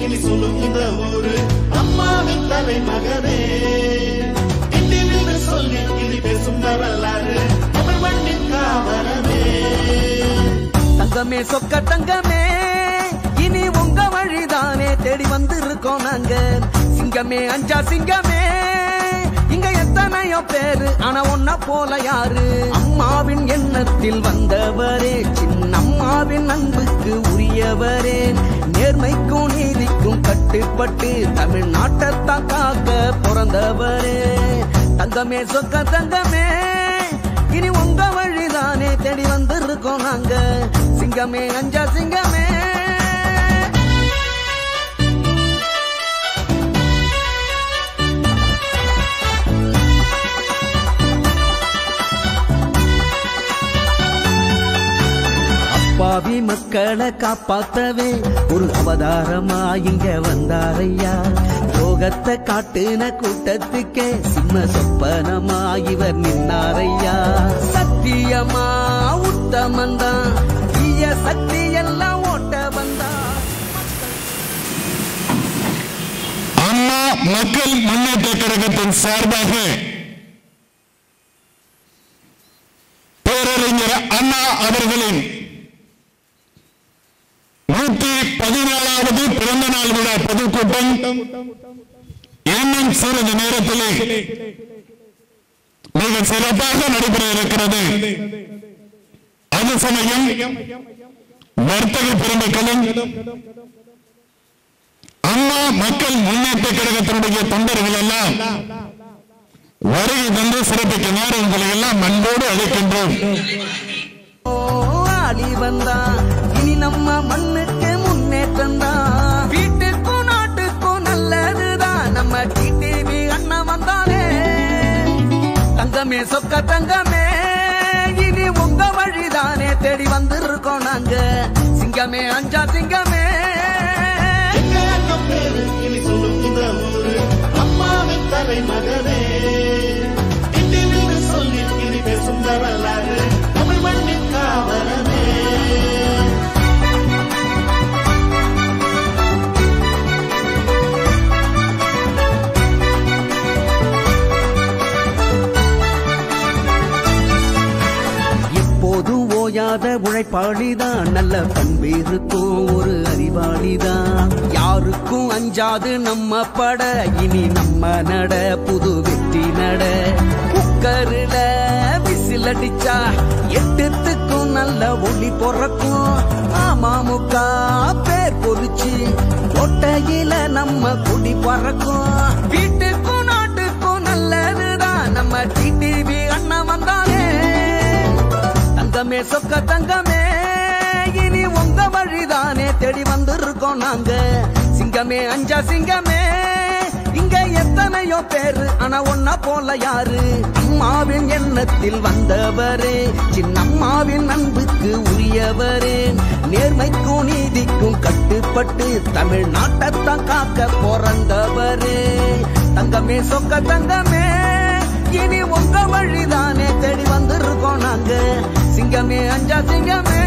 இனி சொல்லும் இந்த ஊரு அம்மாவின் தலைமகனே இந்தியில் சொல்லி இனி பேசும் வரலாறு தமிழ் மண்ணின் காவலனே தங்கமே சொக்க தங்கமே இனி உங்க வழிதானே தேடி வந்திருக்கோம் நாங்க சிங்கமே அஞ்சா சிங்கமே இங்க எத்தனையோ பேரு ஆனா ஒன்ன போல யாரு அம்மாவின் எண்ணத்தில் வந்தவரே சின்னம்மாவின் அன்புக்கு உரியவரே நேர்மைக்கும் நீதிக்கும் கட்டுப்பட்டு தமிழ்நாட்டைத்தான் காக்க பிறந்தவரே தங்கமே சொக்க தங்கமே இனி உங்க வழிதானே தேடி வந்திருக்கோம் நாங்க சிங்கமே அஞ்சா சிங்கமே அப்பாவி மக்களை காப்பாத்தவே ஒரு அவதாரமா இங்க வந்தாரையா யோகத்தை காட்டுன கூட்டத்துக்கே சிம்ம சொப்பனமா இவர் நின்னாரையா சத்தியமா உத்தமந்தான் தீய சக்தி எல்லாம் ஓட்ட வந்தா அண்ணா மக்கள் முன்னேற்ற கழகத்தின் சார்பாக பேரறிஞர் அண்ணா அவர்களின் நூற்றி பதினாலாவது பிறந்த நாள் விழா பொதுக்கூட்டம் இன்னும் சிறிது நேரத்திலே மிக சிறப்பாக நடைபெற இருக்கிறது அது சமயம் வர்த்தக பெருமக்களும் அண்ணா மக்கள் முன்னேற்ற கழகத்தினுடைய தொண்டர்கள் எல்லாம் வருகை தந்து சிறப்பிக்குமாறு உங்களை எல்லாம் அன்போடு அழைக்கின்றோம் ஓ, ஆடி வந்தா இனி நம்ம மண்ணுக்கு முன்னேற்றம் தான் வீட்டுக்கும் நாட்டுக்கும் நல்லதுதான் நம்ம டிடிவி அண்ணன் வந்தாலே தங்கமே சொக்க தங்கமே இனி உங்க வழிதானே தேடி வந்திருக்கோம் நாங்க சிங்கமே அஞ்சா சிங்கமே எங்க அண்ணன் பேரு இனி சொல்லும் இந்த ஊரு அம்மாவின் தலைமகனே இந்தியில் சொல்லி இனி பேசும் வரலாறு தமிழ் மண்ணின் காவலனே எப்போதும் ஓயாத உழைப்பாளிதான் நல்ல பண்பு இருக்கும் ஒரு அறிவாளிதான் யாருக்கும் அஞ்சாது நம்ம பட இனி நம்ம நட புது வெற்றி நட குக்கருல விசில் அடிச்சா எட்டுத்துக்கும் நல்ல ஒளி பொறக்கும் அமமுக பேர் பொறிச்சு கொட்டையில நம்ம குடி பறக்கும் வீட்டுக்கும் நாட்டுக்கும் நல்லதுதான் நம்ம டிடிவி அண்ணன் வந்தாலே தங்கமே சொக்க தங்கமே இனி உங்க வழிதானே தேடி வந்திருக்கோம் நாங்க சிங்கமே அஞ்சா சிங்கமே இங்க எத்தனையோ பேரு ஆனா ஒன்ன போல யாரு அம்மாவின் எண்ணத்தில் வந்தவரே சின்னம்மாவின் அன்புக்கு உரியவரே நேர்மைக்கும் நீதிக்கும் கட்டுப்பட்டு தமிழ்நாட்டைத்தான் காக்க பிறந்தவரே தங்கமே சொக்க தங்கமே இனி உங்க வழிதானே தேடி வந்திருக்கோம் நாங்க சிங்கமே அஞ்சா சிங்கமே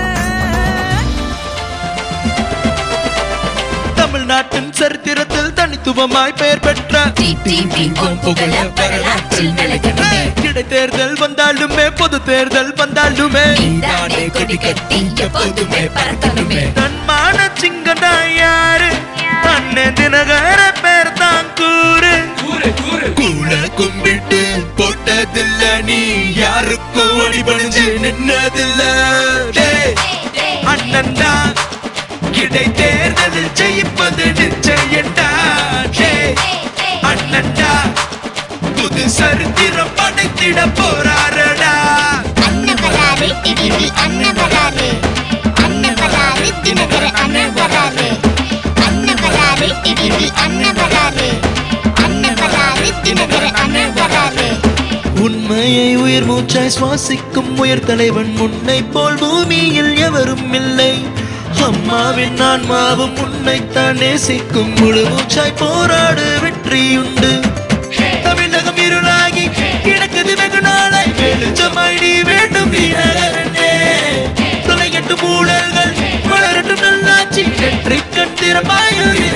தமிழ்நாட்டின் சரித்திரத்தில் தனித்துவமாய் பெயர் பெற்ற டிடிவி உன் புகழ வரலாற்றில் நிலைக்கணுமே இடைத்தேர்தல் வந்தாலுமே பொது தேர்தல் வந்தாலுமே நீதானே கொடி கட்டி எப்போதுமே பறக்கணுமே தன்மான சிங்கடா யாரு அண்ணன் தினகர பேர் தான் கூறு கூல கும்பிட்டு போட்டதில்ல நீ யாருக்கும் அடிபணிஞ்சு நின்னதில்ல டேய், அண்ணன் தான் இடை தேர்தலில் ஜெயிப்பது நிச்சயண்டா டேய், அண்ணன்டா புது சரித்திரம் படைத்திட போறாரடா அண்ணன் வராரு டிடிவி அண்ணன் வராரு அண்ணன் வராரு தினகர அண்ணன் வராரு அண்ணன் வராரு டிடிவி அண்ணன் வராரு அண்ணன் வராரு தினகர அண்ணன் வராரு உண்மையை உயிர் மூச்சாய் சுவாசிக்கும் உயர் தலைவன் முன்னை போல் பூமியில் எவரும் இல்லை அம்மாவின் ஆன்மாவும் உன்னைத்தான் நேசிக்கும் முழு மூச்சாய் போராடு வெற்றியுண்டு தமிழகம் இருளாகி கிடக்குது வெகு நாளாய் வெளிச்சமாய் வேண்டும் வீரர்களே தொலைகட்டும் ஊழல்கள் வளரட்டும் நல்லாட்சி வெற்றி கட்டிரமாயுமே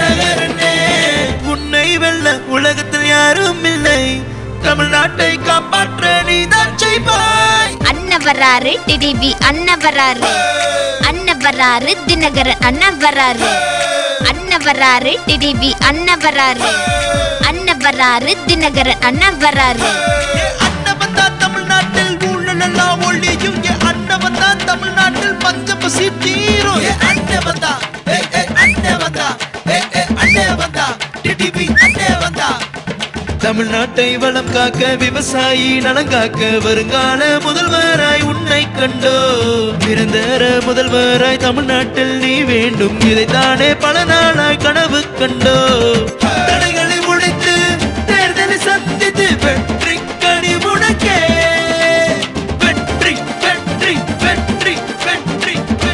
தமிழ்நாட்டை காப்பாற்ற நீதான் செய்வாய் அண்ணன் வராரு டிடிவி அண்ணன் வராரு அண்ணன் வராரு தினகரன் அண்ணன் வராரு அண்ணன் வராரு டிடிவி அண்ணன் வராரு அண்ணன் வராரு தினகரன் அண்ணன் வராரு என் அண்ணன் வந்தா தமிழ்நாட்டில் ஊழல் எல்லாம் ஒழியும் என் அண்ணன் வந்தா தமிழ்நாட்டில் பஞ்சம் பசி தீரும் என் அண்ணன் வந்தா ஏய், ஏய், அண்ணன் வந்தா ஏய், ஏய், அண்ணன் வந்தா டிடிவி அண்ணன் வந்தா தமிழ்நாட்டை வளம் காக்க விவசாயி நலம் காக்க வருங்கால முதல்வராய் உன்னை கண்டோ நிரந்தர முதல்வராய் தமிழ்நாட்டில் நீ வேண்டும் இதைத்தானே பல நாளாய் கனவு கண்டோ தடைகளை உடைத்து தேர்தலை சந்தித்து வெற்றி கனி முடக்கே வெற்றி வெற்றி வெற்றி வெற்றி வெற்றி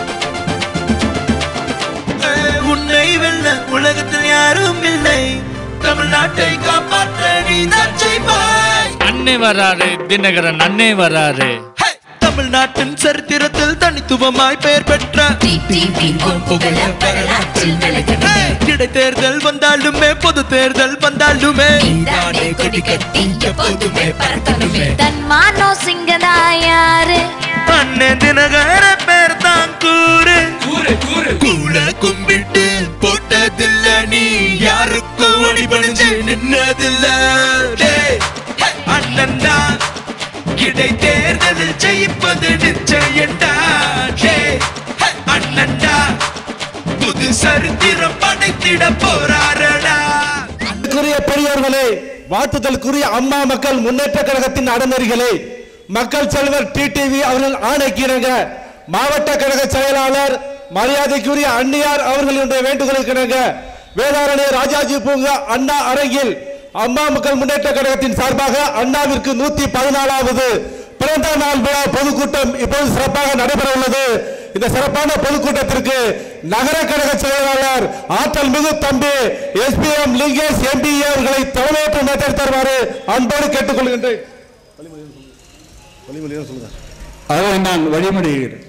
உன்னை வெல்ல உலகத்தில் யாரும் இல்லை தமிழ்நாட்டை காப்பாற்ற நீதான் செய்வாய் அன்னை வராரு தினகரன் அன்னை வராரு ஹே! தமிழ்நாட்டின் சரித்திரத்தில் தனித்துவமாய் பெயர் பெற்ற ஹே! இடைத்தேர்தல் வந்தாலுமே பொது தேர்தல் வந்தாலுமே தன்மானோ சிங்கதா யாரு அண்ணன் தினகர பேர் தான் கூறு கூறு கூறு கூல கும்பிட்டு போட்டதில்ல நீ யாருக்கும் அடிபணிஞ்சு நின்னதில்ல டேய், அண்ணன் தான் இடை தேர்தலில் ஜெயிப்பது நிச்சயண்டா டேய், அண்ணன்டா புது சரித்திரம் படைத்திட போறாரடா அன்புக்குரிய பெரியோர்களே வாழ்த்துதலுக்குரிய அம்மா மக்கள் முன்னேற்ற கழகத்தின் அறநெறிகளே மக்கள் செல்வர் டிடிவி அவர்கள் ஆணைக்கிணங்க மாவட்ட கழக செயலாளர் மரியாதைக்குரிய அன்னியார் அவர்களுடைய வேண்டுகோளுக்கு இணங்க வேதாரண்ய ராஜாஜி பூங்கா அண்ணா அரங்கில் அம்மா மக்கள் முன்னேற்ற கழகத்தின் சார்பாக அண்ணாவிற்கு நூத்தி பதினாலாவது பிறந்த நாள் விழா பொதுக்கூட்டம் இப்போது சிறப்பாக நடைபெற உள்ளது இந்த சிறப்பான பொதுக்கூட்டத்திற்கு நகர கழக செயலாளர் ஆற்றல் மிகு தம்பி எஸ்பிஎம் லிங்கேஷ் எம்பிஏ அவர்களை தலைமையேற்று நேற்று தருமாறு அன்போடு கேட்டுக்கொள்கின்றேன் அதை நான் வழிமொழிகிறேன்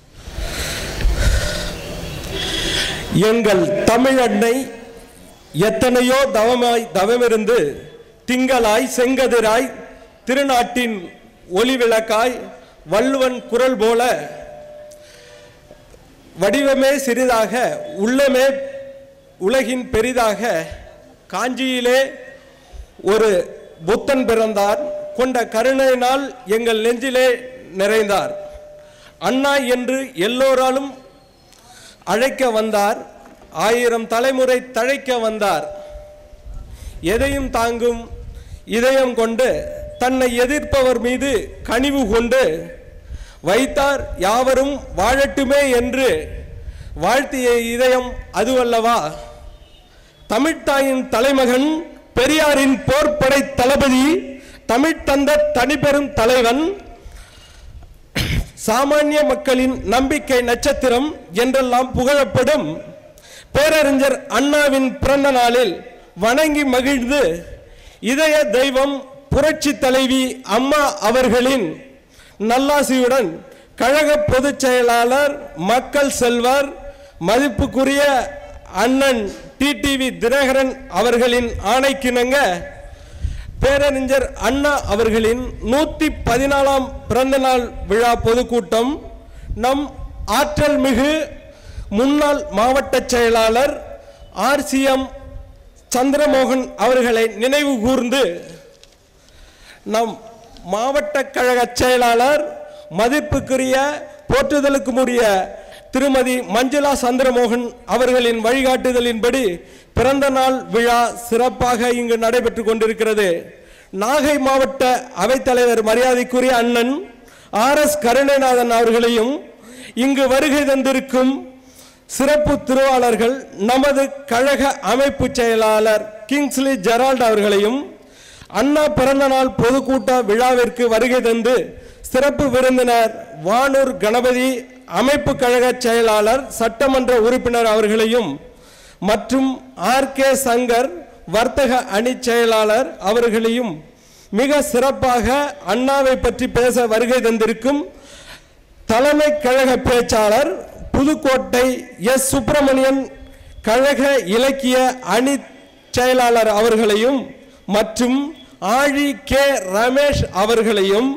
எங்கள் தமிழன்னை எத்தனையோ தவமாய் தவமிருந்து திங்களாய் செங்கதிராய் திருநாட்டின் ஒளிவிளக்காய் வள்ளுவன் குரல் போல வடிவமே சிறிதாக உள்ளமே உலகின் பெரிதாக காஞ்சியிலே ஒரு புத்தன் பிறந்தார் கொண்ட கருணையினால் எங்கள் நெஞ்சிலே நிறைந்தார் அண்ணா என்று எல்லோராலும் அழைக்க வந்தார் ஆயிரம் தலைமுறை தழைக்க வந்தார் எதையும் தாங்கும் இதயம் கொண்டு தன்னை எதிர்ப்பவர் மீது கனிவு கொண்டு வைத்தார் யாவரும் வாழட்டுமே என்று வாழ்த்திய இதயம் அதுவல்லவா தமிழ்த்தாயின் தலைமகன் பெரியாரின் போர்ப்படை தளபதி தமிழ் தந்த தனிப்பெரும் தலைவன் சாமானிய மக்களின் நம்பிக்கை நட்சத்திரம் என்றெல்லாம் புகழப்படும் பேரறிஞர் அண்ணாவின் பிறந்த நாளில் வணங்கி மகிழ்ந்து இதய தெய்வம் புரட்சி தலைவி அம்மா அவர்களின் நல்லாசியுடன் கழக பொதுச் செயலாளர் மக்கள் செல்வர் மதிப்புக்குரிய அண்ணன் டிடிவி தினகரன் அவர்களின் ஆணைக்கிணங்க பேரறிஞர் அண்ணா அவர்களின் நூத்தி பதினாலாம் பிறந்தநாள் விழா பொதுக்கூட்டம் நம் ஆற்றல் மிகு முன்னாள் மாவட்ட செயலாளர் ஆர்சிஎம் சந்திரமோகன் அவர்களை நினைவு கூர்ந்து நம் மாவட்ட கழக செயலாளர் மதிப்புக்குரிய போற்றுதலுக்கு உரிய திருமதி மஞ்சுளா சந்திரமோகன் அவர்களின் வழிகாட்டுதலின்படி பிறந்த நாள் விழா சிறப்பாக இங்கு நடைபெற்று கொண்டிருக்கிறது நாகை மாவட்ட அவைத்தலைவர் மரியாதைக்குரிய அண்ணன் ஆர் எஸ் கருணைநாதன் அவர்களையும் இங்கு வருகை தந்திருக்கும் சிறப்பு திருவாளர்கள் நமது கழக அமைப்பு செயலாளர் கிங்ஸ்லி ஜெரால்ட் அவர்களையும் அண்ணா பிறந்தநாள் பொதுக்கூட்ட விழாவிற்கு வருகை தந்து சிறப்பு விருந்தினர் வானூர் கணபதி அமைப்பு கழக செயலாளர் சட்டமன்ற உறுப்பினர் அவர்களையும் மற்றும் ஆர் கே சங்கர் வர்த்தக அணி செயலாளர் அவர்களையும் மிக சிறப்பாக அண்ணாவை பற்றி பேச வருகை தந்திருக்கும் தலைமை கழக பேச்சாளர் புதுக்கோட்டை எஸ் சுப்பிரமணியன் கழக இலக்கிய அணி செயலாளர் அவர்களையும் மற்றும் ஆழி கே ரமேஷ் அவர்களையும்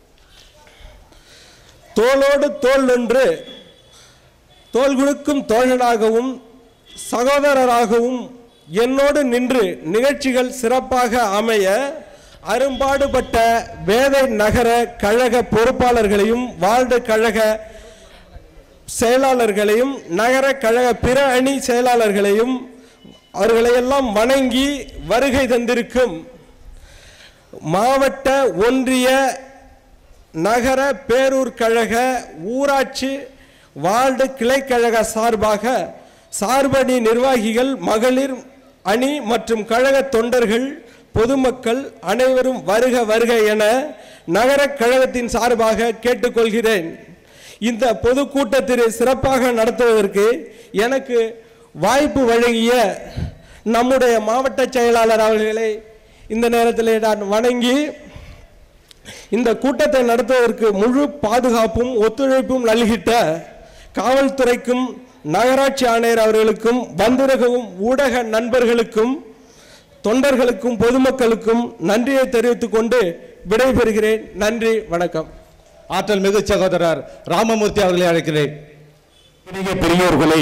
தோளோடு தோள் நின்று தோள் கொடுக்கும் தோழனாகவும் சகோதரராகவும் என்னோடு நின்று நிகழ்ச்சிகள் சிறப்பாக அமைய அரும்பாடுபட்ட வேதை நகர கழக பொறுப்பாளர்களையும் வார்டு கழக செயலாளர்களையும் நகர கழக பிற அணி செயலாளர்களையும் அவர்களையெல்லாம் வணங்கி வருகை தந்திருக்கும் மாவட்ட ஒன்றிய நகர பேரூர் கழக ஊராட்சி வார்டு கிளைக்கழக சார்பாக சார்பணி நிர்வாகிகள் மகளிர் அணி மற்றும் கழக தொண்டர்கள் பொதுமக்கள் அனைவரும் வருக வருக என நகர கழகத்தின் சார்பாக கேட்டுக்கொள்கிறேன் இந்த பொதுக்கூட்டத்தினை சிறப்பாக நடத்துவதற்கு எனக்கு வாய்ப்பு வழங்கிய நம்முடைய மாவட்ட செயலாளர் அவர்களை இந்த நேரத்தில் நான் வணங்கி இந்த கூட்டத்தை நடத்துவதற்கு முழு பாதுகாப்பும் ஒத்துழைப்பும் நல்கிட்ட காவல்துறைக்கும் நகராட்சி ஆணையர் அவர்களுக்கும் வந்திருக்கும் ஊடக நண்பர்களுக்கும் தொண்டர்களுக்கும் பொதுமக்களுக்கும் நன்றியை தெரிவித்துக் கொண்டு விடைபெறுகிறேன் நன்றி வணக்கம் ஆற்றல் மிகு சகோதரர் ராமமூர்த்தி அவர்களை அழைக்கிறேன் பெரிய பெரியோர்களே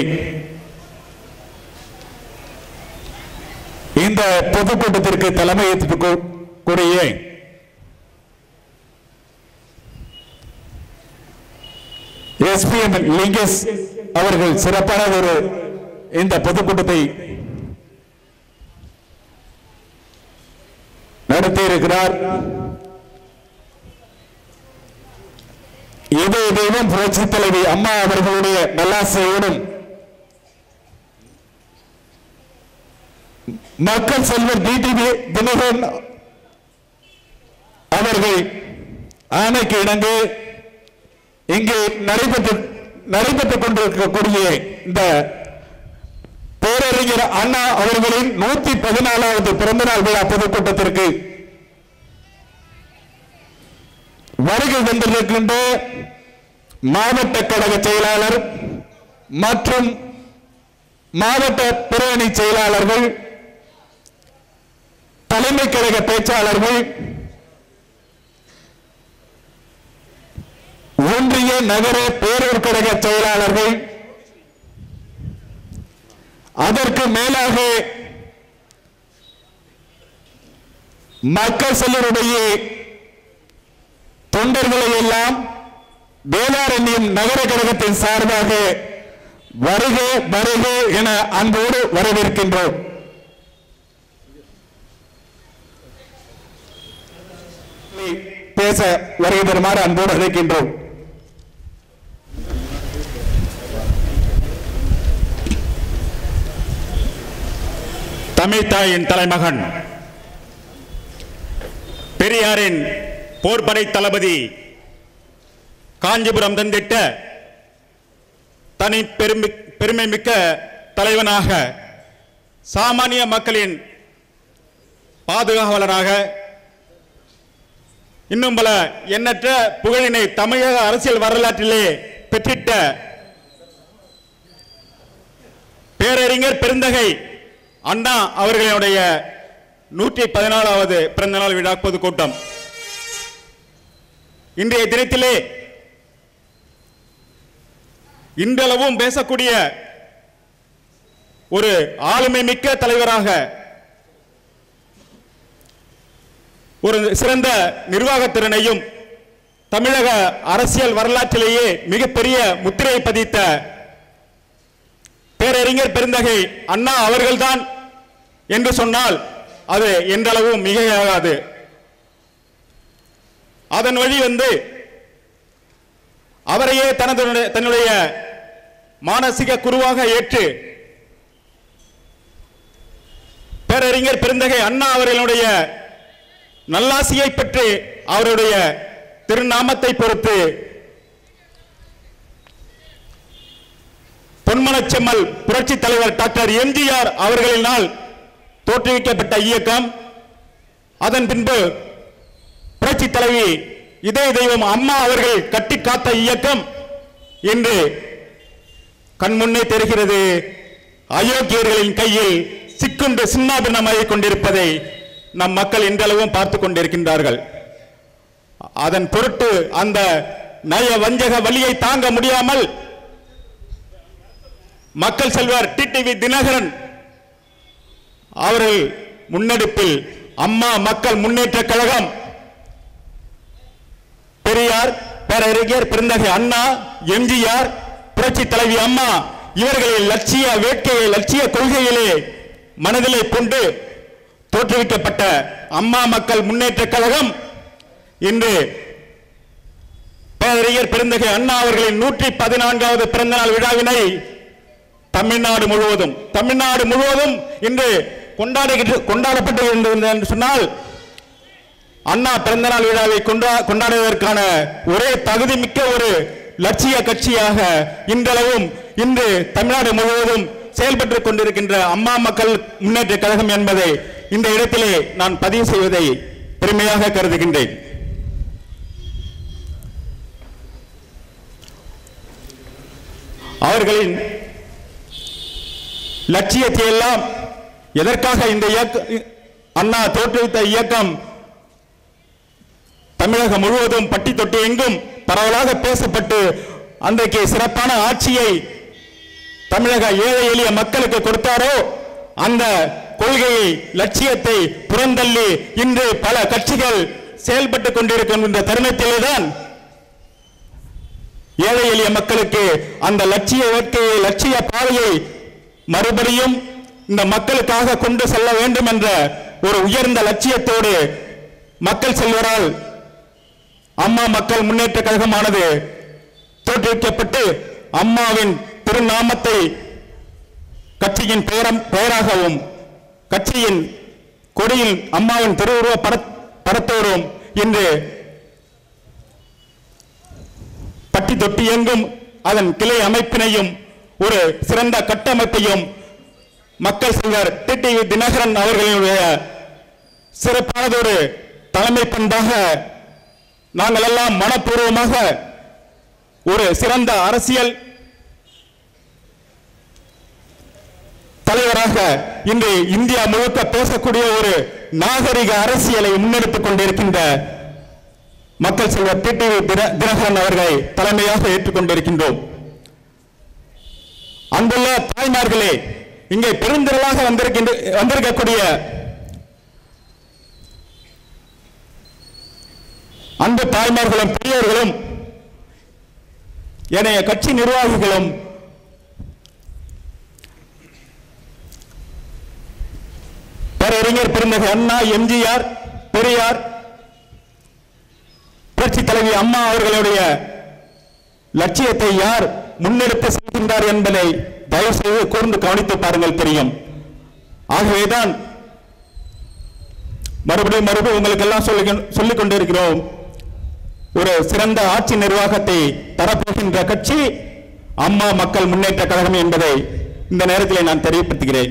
இந்த பொதுக்கூட்டத்திற்கு தலைமை கூடிய எஸ்பிஎம் லிங்கஸ் அவர்கள் சிறப்பான ஒரு இந்த பொதுக்கூட்டத்தை நடத்தி இருக்கிறார் இது தெய்வம் புரட்சி தலைவி அம்மா அவர்களுடைய நல்லாசையோடும் மக்கள் செல்வர் டிடிவி தினகரன் அவர்கள் ஆணைக்கு இணங்கு இங்கே நடைபெற்று நடைபெற்றுக் கொண்டிருக்கக்கூடிய இந்த பேரறிஞர் அண்ணா அவர்களின் நூத்தி பதினாலாவது பிறந்தநாள் விழா பொதுக்கூட்டத்திற்கு வருகை தந்திருக்கின்ற மாவட்ட கழக செயலாளர் மற்றும் மாவட்ட பிரிவணி செயலாளர்கள் தலைமை கழக பேச்சாளர்கள் ஒன்றிய நகர பேரூர் கழக செயலாளர்கள் அதற்கு மேலாக மக்கள் செல்லருடைய தொண்டர்களை எல்லாம் வேளாரண்யம் நகர கழகத்தின் சார்பாக வருக வருக என அன்போடு வரவேற்கின்றோம் பேச வருகை தருமாறு அன்போடு அழைக்கின்றோம் தமிழ்தாயின் தலைமகன் பெரியாரின் போர்படை தளபதி காஞ்சிபுரம் தந்திட்ட தனி பெருமி பெருமை மிக்க தலைவனாக சாமானிய மக்களின் பாதுகாவலராக இன்னும் பல எண்ணற்ற புகழினை தமிழக அரசியல் வரலாற்றிலே பெற்றிட்ட பேரறிஞர் பெருந்தகை அண்ணா அவர்களுடைய நூற்றி பதினாலாவது பிறந்தநாள் விழா பொதுக்கூட்டம் இன்றைய தினத்திலே இன்றளவும் பேசக்கூடிய ஒரு ஆளுமை மிக்க தலைவராக ஒரு சிறந்த நிர்வாகத்திறனையும் தமிழக அரசியல் வரலாற்றிலேயே மிகப்பெரிய முத்திரை பதித்த பேரறிஞர் பெருந்தகை அண்ணா அவர்கள்தான் என்று சொன்னால் அது என்றளவும் மிகையாகாது அதன் வழி வந்து அவரையே தனது தன்னுடைய மானசீக குருவாக ஏற்று பேரறிஞர் பெருந்தகை அண்ணா அவர்களுடைய நல்லாசியை பெற்று அவருடைய திருநாமத்தை பொறுத்து பொன்மனச்செம்மல் புரட்சி தலைவர் டாக்டர் எம்ஜிஆர் அவர்களினால் தோற்றுவிக்கப்பட்ட இயக்கம் அதன் பின்பு புரட்சி தலைவி இதய தெய்வம் அம்மா அவர்கள் கட்டி காத்த இயக்கம் இன்று கண்முன்னே தெரிகிறது அயோக்கியர்களின் கையில் சிக்குண்டு சின்னாபின்னமாகிக் கொண்டிருப்பதை நம் மக்கள் இன்றளவும் பார்த்து கொண்டிருக்கின்றார்கள் அதன் பொருட்டு அந்த நய வஞ்சக வழியை தாங்க முடியாமல் மக்கள் செல்வர் டிடிவி தினகரன் அவர்கள் முன்னெடுப்பில் அம்மா மக்கள் முன்னேற்ற கழகம் பெரியார் பேரறிஞர் பெருந்தகை அண்ணா எம்ஜிஆர் புரட்சி தலைவி அம்மா இவர்களின் லட்சிய வேட்கையை லட்சிய கொள்கையிலே மனதிலே கொண்டு தோற்றுவிக்கப்பட்ட அம்மா மக்கள் முன்னேற்ற கழகம் இன்று பேரறிஞர் பெருந்தகை அண்ணா அவர்களின் நூற்றி பதினான்காவது பிறந்தநாள் விழாவினை தமிழ்நாடு முழுவதும் தமிழ்நாடு முழுவதும் இன்று கொண்டாடுகின்ற கொண்டாடப்பட்டு இருந்தது என்று சொன்னால் அண்ணா பிறந்தநாள் விழாவை கொண்டா கொண்டாடுவதற்கான ஒரே தகுதி மிக்க ஒரு லட்சிய கட்சியாக இன்றளவும் இன்று தமிழ்நாடு முழுவதும் செயல்பட்டுக் கொண்டிருக்கின்ற அம்மா மக்கள் முன்னேற்ற கழகம் என்பதை இந்த இடத்திலே நான் பதிவு செய்வதை பெருமையாக கருதுகின்றேன் அவர்களின் லட்சியத்தை எல்லாம் எதற்காக இந்த இயக்க அண்ணா தோற்றுவித்த இயக்கம் தமிழகம் முழுவதும் பட்டி தொட்டி எங்கும் பரவலாக பேசப்பட்டு அன்றைக்கு சிறப்பான ஆட்சியை தமிழக ஏழை எளிய மக்களுக்கு கொடுத்தாரோ அந்த கொள்கையை லட்சியத்தை புறந்தள்ளி இன்று பல கட்சிகள் செயல்பட்டுக் கொண்டிருக்கின்ற தருணத்திலேதான் ஏழை எளிய மக்களுக்கு அந்த லட்சிய வேட்கையை லட்சிய பாதையை மறுபடியும் இந்த மக்களுக்காக கொண்டு செல்ல வேண்டும் என்ற ஒரு உயர்ந்த லட்சியத்தோடு மக்கள் செல்வரால் அம்மா மக்கள் முன்னேற்ற கழகமானது தோற்றுவிக்கப்பட்டு அம்மாவின் திருநாமத்தை கட்சியின் பெயரம் பெயராகவும் கட்சியின் கொடியில் அம்மாவின் திருவுருவ பட- படத்தோடும் இன்று பட்டி தொட்டி எங்கும் அதன் கிளை அமைப்பினையும் ஒரு சிறந்த கட்டமைப்பையும் மக்கள் செல்வர் டிடிவி தினகரன் அவர்களுடைய சிறப்பானதொரு தலைமை பண்பாக நாங்கள் எல்லாம் மனப்பூர்வமாக ஒரு சிறந்த அரசியல் தலைவராக இன்று இந்தியா முழுக்க பேசக்கூடிய ஒரு நாகரிக அரசியலை முன்னெடுத்துக் கொண்டிருக்கின்ற மக்கள் செல்வர் டிடிவி தின- தினகரன் அவர்களை தலைமையாக ஏற்றுக்கொண்டிருக்கின்றோம் அன்புள்ள தாய்மார்களே இங்கே பெருந்திரளாக வந்திருக்கின்ற வந்திருக்கக்கூடிய அன்பு தாய்மார்களும் பெரியவர்களும் ஏனைய கட்சி நிர்வாகிகளும் பேரறிஞர் பெருந்தகை அண்ணா எம்ஜிஆர் பெரியார் புரட்சி தலைவி அம்மா அவர்களுடைய லட்சியத்தை யார் முன்னெடுத்து செல்கின்றார் என்பதை தயவு செய்து கூர்ந்து கவனித்து பாருங்கள் தெரியும் ஆகவேதான் மறுபடியும் மறுபடியும் உங்களுக்கு எல்லாம் சொல்லி சொல்லிக் கொண்டிருக்கிறோம் ஒரு சிறந்த ஆட்சி நிர்வாகத்தை தரப்போகின்ற கட்சி அம்மா மக்கள் முன்னேற்ற கழகம் என்பதை இந்த நேரத்தில் நான் தெரியப்படுத்துகிறேன்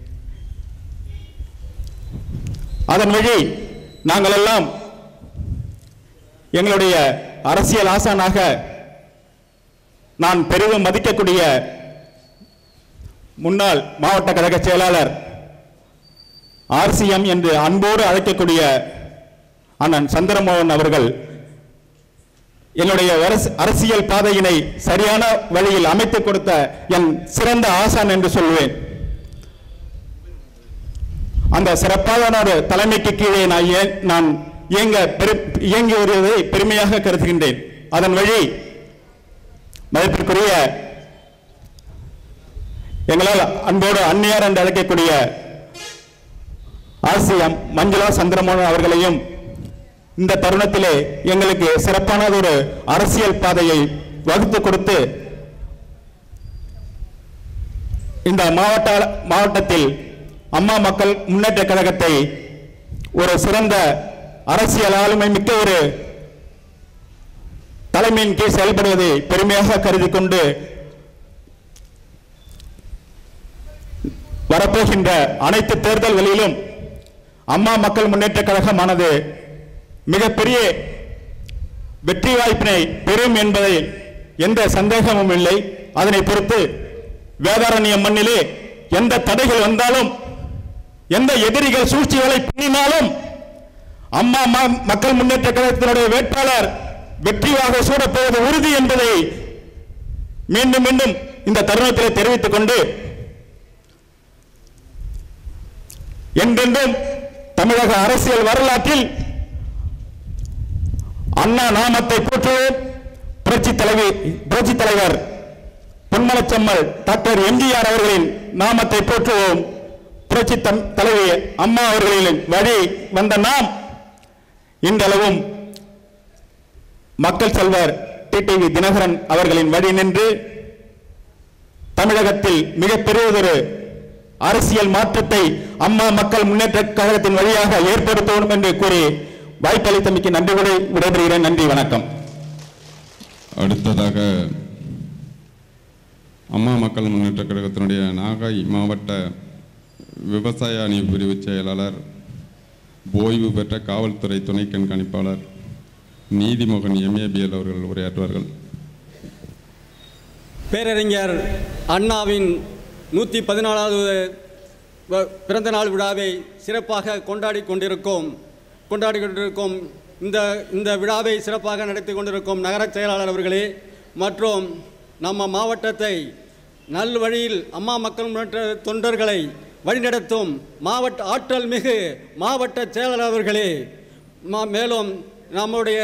அதன் வழி நாங்கள் எல்லாம் எங்களுடைய அரசியல் ஆசானாக நான் பெரிதும் மதிக்கக்கூடிய முன்னாள் மாவட்ட கழக செயலாளர் ஆர்சிஎம் என்று அன்போடு அழைக்கக்கூடிய அண்ணன் சந்திரமோகன் அவர்கள் என்னுடைய அரச- அரசியல் பாதையினை சரியான வழியில் அமைத்துக் கொடுத்த என் சிறந்த ஆசான் என்று சொல்வேன் அந்த சிறப்பான ஒரு தலைமைக்கு கீழே நான் ஏ- நான் இயங்க பெரு- இயங்கி வருவதை பெருமையாக கருதுகின்றேன் அதன் வழி மதிப்பிற்குரிய எங்களால் அன்போடு அந்நியார் என்று அழைக்கக்கூடிய ஆசியம் மஞ்சுளா சந்திரமோகன் அவர்களையும் இந்த தருணத்திலே எங்களுக்கு சிறப்பானது ஒரு அரசியல் பாதையை வகுத்து கொடுத்து இந்த மாவட்ட மாவட்டத்தில் அம்மா மக்கள் முன்னேற்ற கழகத்தை ஒரு சிறந்த அரசியல் ஆளுமை மிக்க ஒரு தலைமையின் கீழ் செயல்படுவதை பெருமையாக கருதி கொண்டு வரப்போகின்ற அனைத்து தேர்தல்களிலும் அம்மா மக்கள் முன்னேற்ற கழகமானது மிகப்பெரிய வெற்றி வாய்ப்பினை பெறும் என்பதை எந்த சந்தேகமும் இல்லை அதனை பொறுத்து வேதாரண்யம் மண்ணிலே எந்த தடைகள் வந்தாலும் எந்த எதிரிகள் சூழ்ச்சிகளை பின்னினாலும் அம்மா ம- மக்கள் முன்னேற்ற கழகத்தினுடைய வேட்பாளர் வெற்றியாக சூடப்போவது உறுதி என்பதை மீண்டும் மீண்டும் இந்த தருணத்தில் தெரிவித்துக் கொண்டு என்றென்றும் தமிழக அரசியல் வரலாற்றில் அண்ணா நாமத்தை போற்றுவோம் புரட்சி தலைவி புரட்சி தலைவர் பொன்மலச்சம்மல் டாக்டர் எம்ஜிஆர் அவர்களின் நாமத்தை போற்றுவோம் புரட்சி தம்- தலைவி அம்மா அவர்களின் வழி வந்த நாம் இன்றளவும் மக்கள் செல்வர் டிடிவி தினகரன் அவர்களின் வழி நின்று தமிழகத்தில் மிகப்பெரியதொரு அரசியல் மாற்றத்தை அம்மா மக்கள் முன்னேற்ற கழகத்தின் வழியாக ஏற்படுத்தணும் என்று கூறி வாய்ப்பளித்தமைக்கு நன்றி கூட விடைபெறுகிறேன் நன்றி வணக்கம் அடுத்ததாக அம்மா மக்கள் முன்னேற்ற கழகத்தினுடைய நாகை மாவட்ட விவசாய அணி பிரிவு செயலாளர் ஓய்வு பெற்ற காவல்துறை துணை கண்காணிப்பாளர் நீதிமோகன் எம்ஏபிஎல் அவர்கள் உரையாற்றுவார்கள் பேரறிஞர் அண்ணாவின் நூற்றி பதினாலாவது பிறந்த நாள் விழாவை சிறப்பாக கொண்டாடி கொண்டிருக்கோம் கொண்டாடி கொண்டிருக்கும் இந்த இந்த விழாவை சிறப்பாக நடத்தி கொண்டிருக்கும் நகர செயலாளர் அவர்களே மற்றும் நம்ம மாவட்டத்தை நல் வழியில் அம்மா மக்கள் முன்னேற்ற தொண்டர்களை வழிநடத்தும் மாவட்ட ஆற்றல் மிகு மாவட்ட செயலாளர் அவர்களே மா- மேலும் நம்முடைய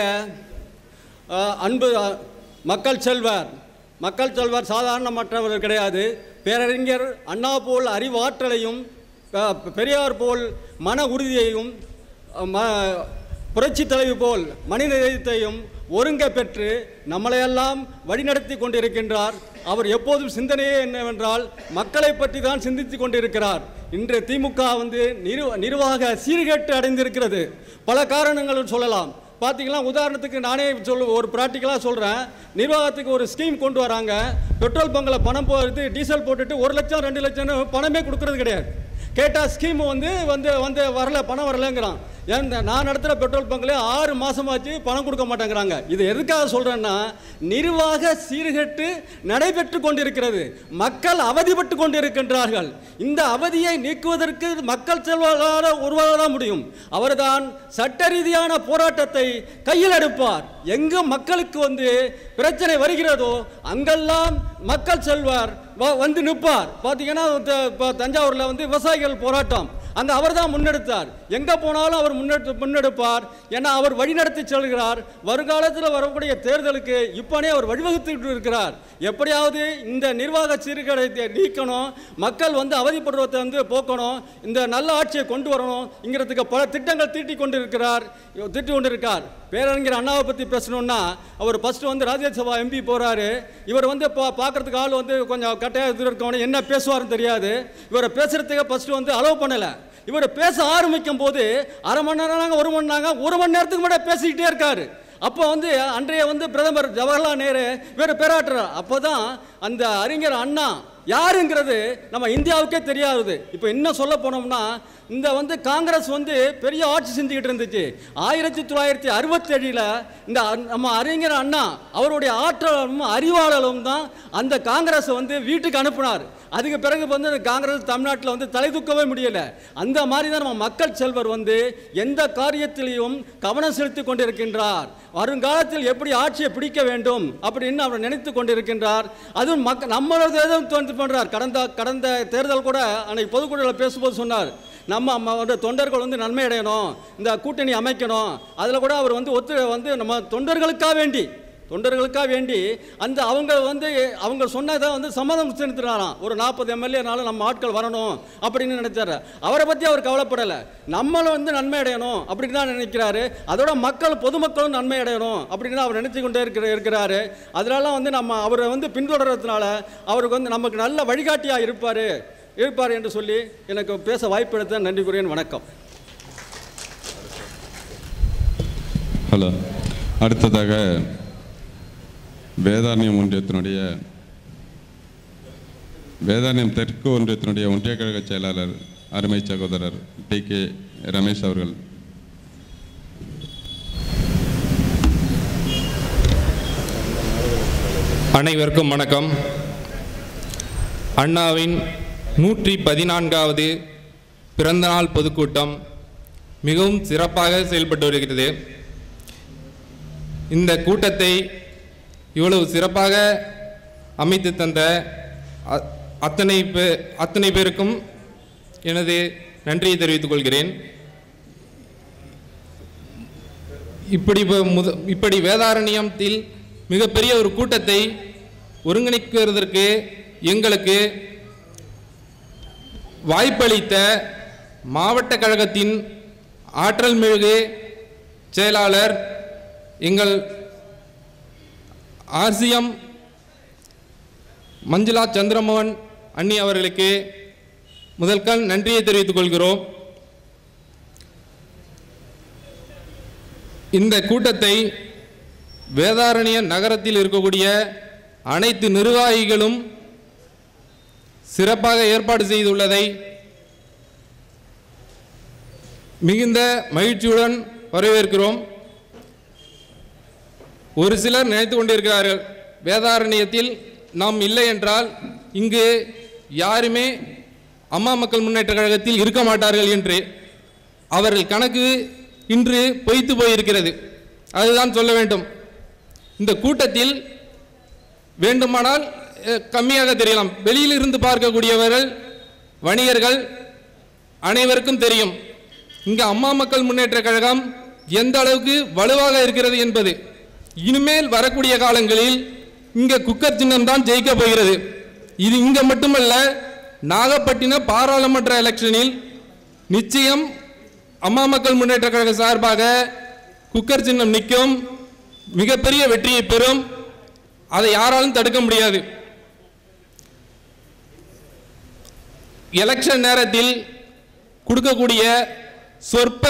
அஹ், அன்பு அஹ், மக்கள் செல்வர் மக்கள் செல்வர் சாதாரணமற்றவர் கிடையாது பேரறிஞர் அண்ணா போல் அறிவாற்றலையும் அஹ், பெரியார் போல் மன உறுதியையும் அஹ், ம புரட்சி தலைவி போல் மனித இதயத்தையும் ஒருங்க பெற்று நம்மளையெல்லாம் வழிநடத்தி கொண்டிருக்கின்றார் அவர் எப்போதும் சிந்தனையே என்னவென்றால் மக்களை பற்றி தான் சிந்தித்து கொண்டிருக்கிறார் இன்று திமுக வந்து நிர்வ நிர்வாக சீர்கேட்டு அடைந்திருக்கிறது பல காரணங்கள் சொல்லலாம் பார்த்தீங்கன்னா உதாரணத்துக்கு நானே சொல்ல ஒரு ப்ராக்டிக்கலாக சொல்கிறேன் நிர்வாகத்துக்கு ஒரு ஸ்கீம் கொண்டு வராங்க பெட்ரோல் பங்கில் பணம் போகிறது டீசல் போட்டுட்டு ஒரு லட்சம் ரெண்டு லட்சம்னு பணமே கொடுக்கறது கிடையாது கேட்டால் ஸ்கீம் வந்து வந்து வந்து வரல பணம் வரலங்கிறான் ஏன் நான் நடத்துகிற பெட்ரோல் பங்கில் ஆறு மாதமாச்சு பணம் கொடுக்க மாட்டேங்கிறாங்க இது எதுக்காக சொல்கிறேன்னா நிர்வாக சீர்கெட்டு நடைபெற்று கொண்டிருக்கிறது மக்கள் அவதிப்பட்டு கொண்டிருக்கின்றார்கள் இந்த அவதியை நீக்குவதற்கு மக்கள் செல்வரால் ஒருவரால் தான் முடியும் அவர்தான் சட்ட ரீதியான போராட்டத்தை கையில் எடுப்பார் எங்கு மக்களுக்கு வந்து பிரச்சனை வருகிறதோ அங்கெல்லாம் மக்கள் செல்வார் வ- வந்து நிற்பார் பார்த்தீங்கன்னா த- இப்போ தஞ்சாவூரில் வந்து விவசாயிகள் போராட்டம் அந்த அவர் தான் முன்னெடுத்தார் எங்கே போனாலும் அவர் முன்னெடுத்து முன்னெடுப்பார் ஏன்னா அவர் வழிநடத்தி செல்கிறார் வருங்காலத்தில் வரக்கூடிய தேர்தலுக்கு இப்போனே அவர் வழிவகுத்துட்டு இருக்கிறார் எப்படியாவது இந்த நிர்வாக சீர்கேடை நீக்கணும் மக்கள் வந்து அவதிப்படுவதை வந்து போக்கணும் இந்த நல்ல ஆட்சியை கொண்டு வரணும் இங்கிறதுக்கு பல திட்டங்கள் தீட்டி கொண்டிருக்கிறார் திட்டி கொண்டிருக்கார் பேரறிஞர் அண்ணாவை பற்றி பேசணும்னா அவர் ஃபர்ஸ்ட் வந்து ராஜ்யசபா எம்பி போறாரு இவர் வந்து பா பார்க்கறதுக்கு ஆள் வந்து கொஞ்சம் கட்டையாக இருக்கவன என்ன பேசுவாருன்னு தெரியாது இவரை பேசுறதுக்கு ஃபர்ஸ்ட் வந்து அலோவ் பண்ணலை இவர் பேச ஆரம்பிக்கும் போது அரை மணி நேரம் ஒரு மணி நேரம் ஒரு மணி நேரத்துக்கு முன்னாடி பேசிக்கிட்டே இருக்காரு அப்போ வந்து அன்றைய வந்து பிரதமர் ஜவஹர்லால் நேரு இவர் பேராட்டுறார் அப்போ தான் அந்த அறிஞர் அண்ணா யாருங்கிறது நம்ம இந்தியாவுக்கே தெரியாது இப்போ இன்னும் சொல்ல போனோம்னா இந்த வந்து காங்கிரஸ் வந்து பெரிய ஆட்சி செஞ்சுக்கிட்டு இருந்துச்சு ஆயிரத்தி தொள்ளாயிரத்தி அறுபத்தேழில் இந்த அ- நம்ம அறிஞர் அண்ணா அவருடைய ஆற்றலும் அறிவாளலும் தான் அந்த காங்கிரஸை வந்து வீட்டுக்கு அனுப்புனார் அதுக்கு பிறகு வந்து அந்த காங்கிரஸ் தமிழ்நாட்டில் வந்து தலை தூக்கவே முடியல அந்த மாதிரி தான் நம்ம மக்கள் செல்வர் வந்து எந்த காரியத்திலையும் கவனம் செலுத்தி கொண்டிருக்கின்றார் வருங்காலத்தில் எப்படி ஆட்சியை பிடிக்க வேண்டும் அப்படின்னு அவர் நினைத்து கொண்டிருக்கின்றார் அதுவும் மக்க நம்மளோட எதுவும் தோன்று பண்றார் கடந்த கடந்த தேர்தல் கூட அன்னைக்கு பொதுக்கூட்டத்தில் பேசும்போது சொன்னார் நம்ம ம- வந்து தொண்டர்கள் வந்து நன்மை அடையணும் இந்த கூட்டணி அமைக்கணும் அதில் கூட அவர் வந்து ஒத்து வந்து நம்ம தொண்டர்களுக்காக வேண்டி தொண்டர்களுக்காக வேண்டி அந்த அவங்க வந்து அவங்க சொன்னதை வந்து சம்மதம் செலுத்தினாராம் ஒரு நாற்பது எம்எல்ஏனால நம்ம ஆட்கள் வரணும் அப்படின்னு நினைச்சாரு அவரை பற்றி அவர் கவலைப்படலை நம்மளும் வந்து நன்மை அடையணும் அப்படின்னு தான் நினைக்கிறாரு அதோட மக்கள் பொதுமக்களும் நன்மை அடையணும் அப்படின்னு தான் அவர் நினைச்சு கொண்டே இருக்கிற இருக்கிறாரு அதனால வந்து நம்ம அவரை வந்து பின்தொடர்றதுனால அவருக்கு வந்து நமக்கு நல்ல வழிகாட்டியாக இருப்பார் இருப்பார் என்று சொல்லி எனக்கு பேச வாய்ப்பு எடுத்த நன்றி கூறியேன் வணக்கம் ஹலோ அடுத்ததாக வேதாரண்யம் ஒன்றியத்தினுடைய வேதாரண்யம் தெற்கு ஒன்றியத்தினுடைய ஒன்றிய கழக செயலாளர் அருமை சகோதரர் டி கே ரமேஷ் அவர்கள் அனைவருக்கும் வணக்கம் அண்ணாவின் நூற்றி பதினான்காவது பிறந்தநாள் பொதுக்கூட்டம் மிகவும் சிறப்பாக செயல்பட்டு வருகிறது இந்த கூட்டத்தை இவ்வளவு சிறப்பாக அமைத்து தந்த அ- அத்தனை பே அத்தனை பேருக்கும் எனது நன்றியை தெரிவித்துக் கொள்கிறேன் இப்படி ப- முத இப்படி வேதாரண்யத்தில் மிகப்பெரிய ஒரு கூட்டத்தை ஒருங்கிணைக்கிறதற்கு எங்களுக்கு வாய்ப்பளித்த மாவட்ட கழகத்தின் ஆற்றல் மிகு செயலாளர் எங்கள் ஆர்சிஎம் மஞ்சுளா சந்திரமோகன் அண்ணி அவர்களுக்கு முதல்கண் நன்றியை தெரிவித்துக் கொள்கிறோம் இந்த கூட்டத்தை வேதாரண்ய நகரத்தில் இருக்கக்கூடிய அனைத்து நிர்வாகிகளும் சிறப்பாக ஏற்பாடு செய்துள்ளதை மிகுந்த மகிழ்ச்சியுடன் வரவேற்கிறோம் ஒரு சிலர் நினைத்து கொண்டிருக்கிறார்கள் வேதாரண்யத்தில் நாம் இல்லை என்றால் இங்கு யாருமே அம்மா மக்கள் முன்னேற்ற கழகத்தில் இருக்க மாட்டார்கள் என்று அவர்கள் கணக்கு இன்று பொய்த்து போயிருக்கிறது அதுதான் சொல்ல வேண்டும் இந்த கூட்டத்தில் வேண்டுமானால் அஹ், கம்மியாக தெரியலாம் வெளியில் இருந்து பார்க்கக்கூடியவர்கள் வணிகர்கள் அனைவருக்கும் தெரியும் இங்க அம்மா மக்கள் முன்னேற்ற கழகம் எந்த அளவுக்கு வலுவாக இருக்கிறது என்பது இனிமேல் வரக்கூடிய காலங்களில் இங்க குக்கர் சின்னம் தான் ஜெயிக்க போகிறது இது இங்க மட்டுமல்ல நாகப்பட்டினம் பாராளுமன்ற எலெக்ஷனில் நிச்சயம் அம்மா மக்கள் முன்னேற்ற கழக சார்பாக குக்கர் சின்னம் நிற்கும் மிகப்பெரிய வெற்றியை பெறும் அதை யாராலும் தடுக்க முடியாது எலெக்ஷன் நேரத்தில் கொடுக்கக்கூடிய சொற்ப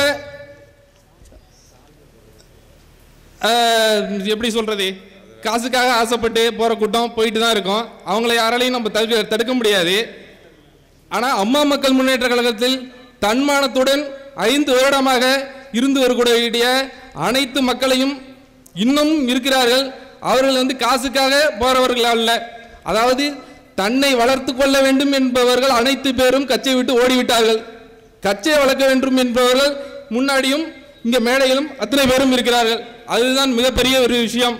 ஆஹ், எப்படி சொல்றது காசுக்காக ஆசைப்பட்டு போற கூட்டம் போயிட்டு தான் இருக்கும் அவங்கள யாராலையும் நம்ம தடுக்க தடுக்க முடியாது ஆனா அம்மா மக்கள் முன்னேற்ற கழகத்தில் தன்மானத்துடன் ஐந்து வருடமாக இருந்து வரக்கூடிய அனைத்து மக்களையும் இன்னும் இருக்கிறார்கள் அவர்கள் வந்து காசுக்காக போறவர்கள் அல்ல அதாவது தன்னை வளர்த்து கொள்ள வேண்டும் என்பவர்கள் அனைத்து பேரும் கச்சை விட்டு ஓடிவிட்டார்கள் கச்சை வளர்க்க வேண்டும் என்பவர்கள் முன்னாடியும் இங்க மேடையிலும் அத்தனை பேரும் இருக்கிறார்கள் அதுதான் மிகப்பெரிய ஒரு விஷயம்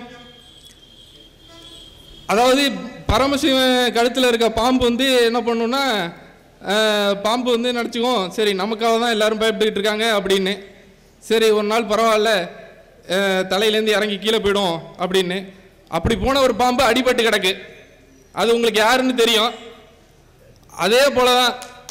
அதாவது பரமசிவன் கழுத்தில் இருக்க பாம்பு வந்து என்ன பண்ணுன்னா அஹ், பாம்பு வந்து நினச்சிக்கும் சரி நமக்காக தான் எல்லாரும் பயப்பட்டுக்கிட்டு இருக்காங்க அப்படின்னு சரி ஒரு நாள் பரவாயில்ல அஹ், தலையிலேருந்து இறங்கி கீழே போயிடும் அப்படின்னு அப்படி போன ஒரு பாம்பு அடிபட்டு கிடக்கு அது உங்களுக்கு யாருன்னு தெரியும் அதே போல தான்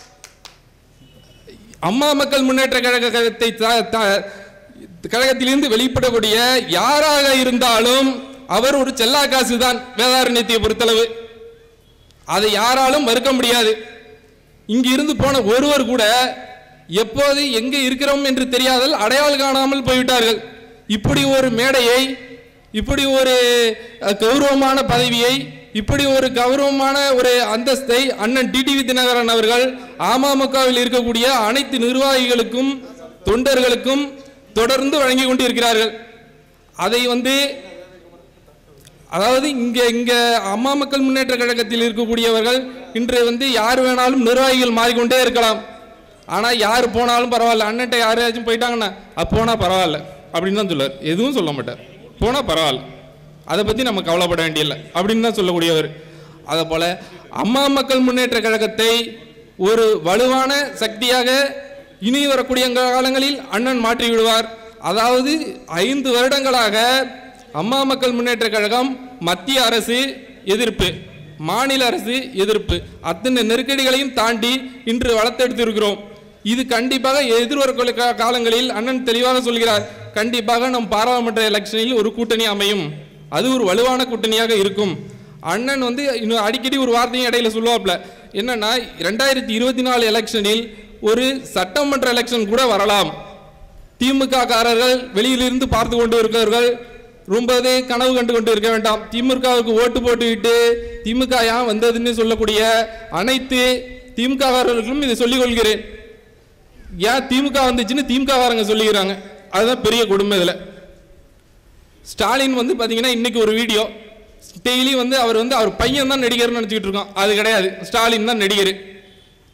அம்மா மக்கள் முன்னேற்ற கழகத்தை த- த- கழகத்திலிருந்து வெளிப்படக்கூடிய யாராக இருந்தாலும் அவர் ஒரு செல்லா காசு தான் வேதாரண்யத்தை பொறுத்தளவு அதை யாராலும் மறுக்க முடியாது இங்கு இருந்து போன ஒருவர் கூட எப்போது எங்கே இருக்கிறோம் என்று தெரியாதல் அடையாளம் காணாமல் போய்விட்டார்கள் இப்படி ஒரு மேடையை இப்படி ஒரு அஹ், கௌரவமான பதவியை இப்படி ஒரு கௌரவமான ஒரு அந்தஸ்தை அண்ணன் டிடிவி தினகரன் அவர்கள் அமமுகவில் இருக்கக்கூடிய அனைத்து நிர்வாகிகளுக்கும் தொண்டர்களுக்கும் தொடர்ந்து வழங்கி கொண்டிருக்கிறார்கள் அதை வந்து அதாவது இங்க இங்க அம்மா மக்கள் முன்னேற்ற கழகத்தில் இருக்கக்கூடியவர்கள் இன்று வந்து யார் வேணாலும் நிர்வாகிகள் மாறிக்கொண்டே இருக்கலாம் ஆனா யார் போனாலும் பரவாயில்ல அண்ணன்ட்ட யாராச்சும் போயிட்டாங்கன்னா அப்ப போனா பரவாயில்ல அப்படின்னு தான் சொல்லுவார் எதுவும் சொல்ல மாட்டார் போனா பரவாயில்ல அதை பத்தி நம்ம கவலைப்பட வேண்டியதில்லை அப்படின்னு தான் சொல்லக்கூடியவர் அதை போல அம்மா மக்கள் முன்னேற்ற கழகத்தை ஒரு வலுவான சக்தியாக இனி வரக்கூடிய காலங்களில் அண்ணன் மாற்றி விடுவார் அதாவது ஐந்து வருடங்களாக அம்மா மக்கள் முன்னேற்ற கழகம் மத்திய அரசு எதிர்ப்பு மாநில அரசு எதிர்ப்பு அத்தனை நெருக்கடிகளையும் தாண்டி இன்று வளர்த்தெடுத்திருக்கிறோம் இது கண்டிப்பாக எதிர்வரக்கூடிய கா- காலங்களில் அண்ணன் தெளிவாக சொல்கிறார் கண்டிப்பாக நம் பாராளுமன்ற எலெக்ஷனில் ஒரு கூட்டணி அமையும் அது ஒரு வலுவான கூட்டணியாக இருக்கும் அண்ணன் வந்து இன்னும் அடிக்கடி ஒரு வார்த்தையும் இடையில சொல்லுவாப்ல என்னன்னா ரெண்டாயிரத்தி இருபத்தி நாலு எலெக்ஷனில் ஒரு சட்டமன்ற எலெக்ஷன் கூட வரலாம் திமுக காரர்கள் வெளியிலிருந்து பார்த்து கொண்டு இருக்கிறவர்கள் ரொம்பவே கனவு கண்டு கொண்டு இருக்க வேண்டாம் திமுகவுக்கு ஓட்டு போட்டுவிட்டு திமுக ஏன் வந்ததுன்னு சொல்லக்கூடிய அனைத்து திமுக காரர்களும் இதை சொல்லிக் கொள்கிறேன் ஏன் திமுக வந்துச்சுன்னு திமுக காரங்க சொல்லிக்கிறாங்க அதுதான் பெரிய கொடுமை இதில் ஸ்டாலின் வந்து பார்த்தீங்கன்னா இன்னைக்கு ஒரு வீடியோ டெய்லி வந்து அவர் வந்து அவர் பையன் தான் நடிகர்னு நினச்சிக்கிட்டு இருக்கோம் அது கிடையாது ஸ்டாலின் தான் நடிகர்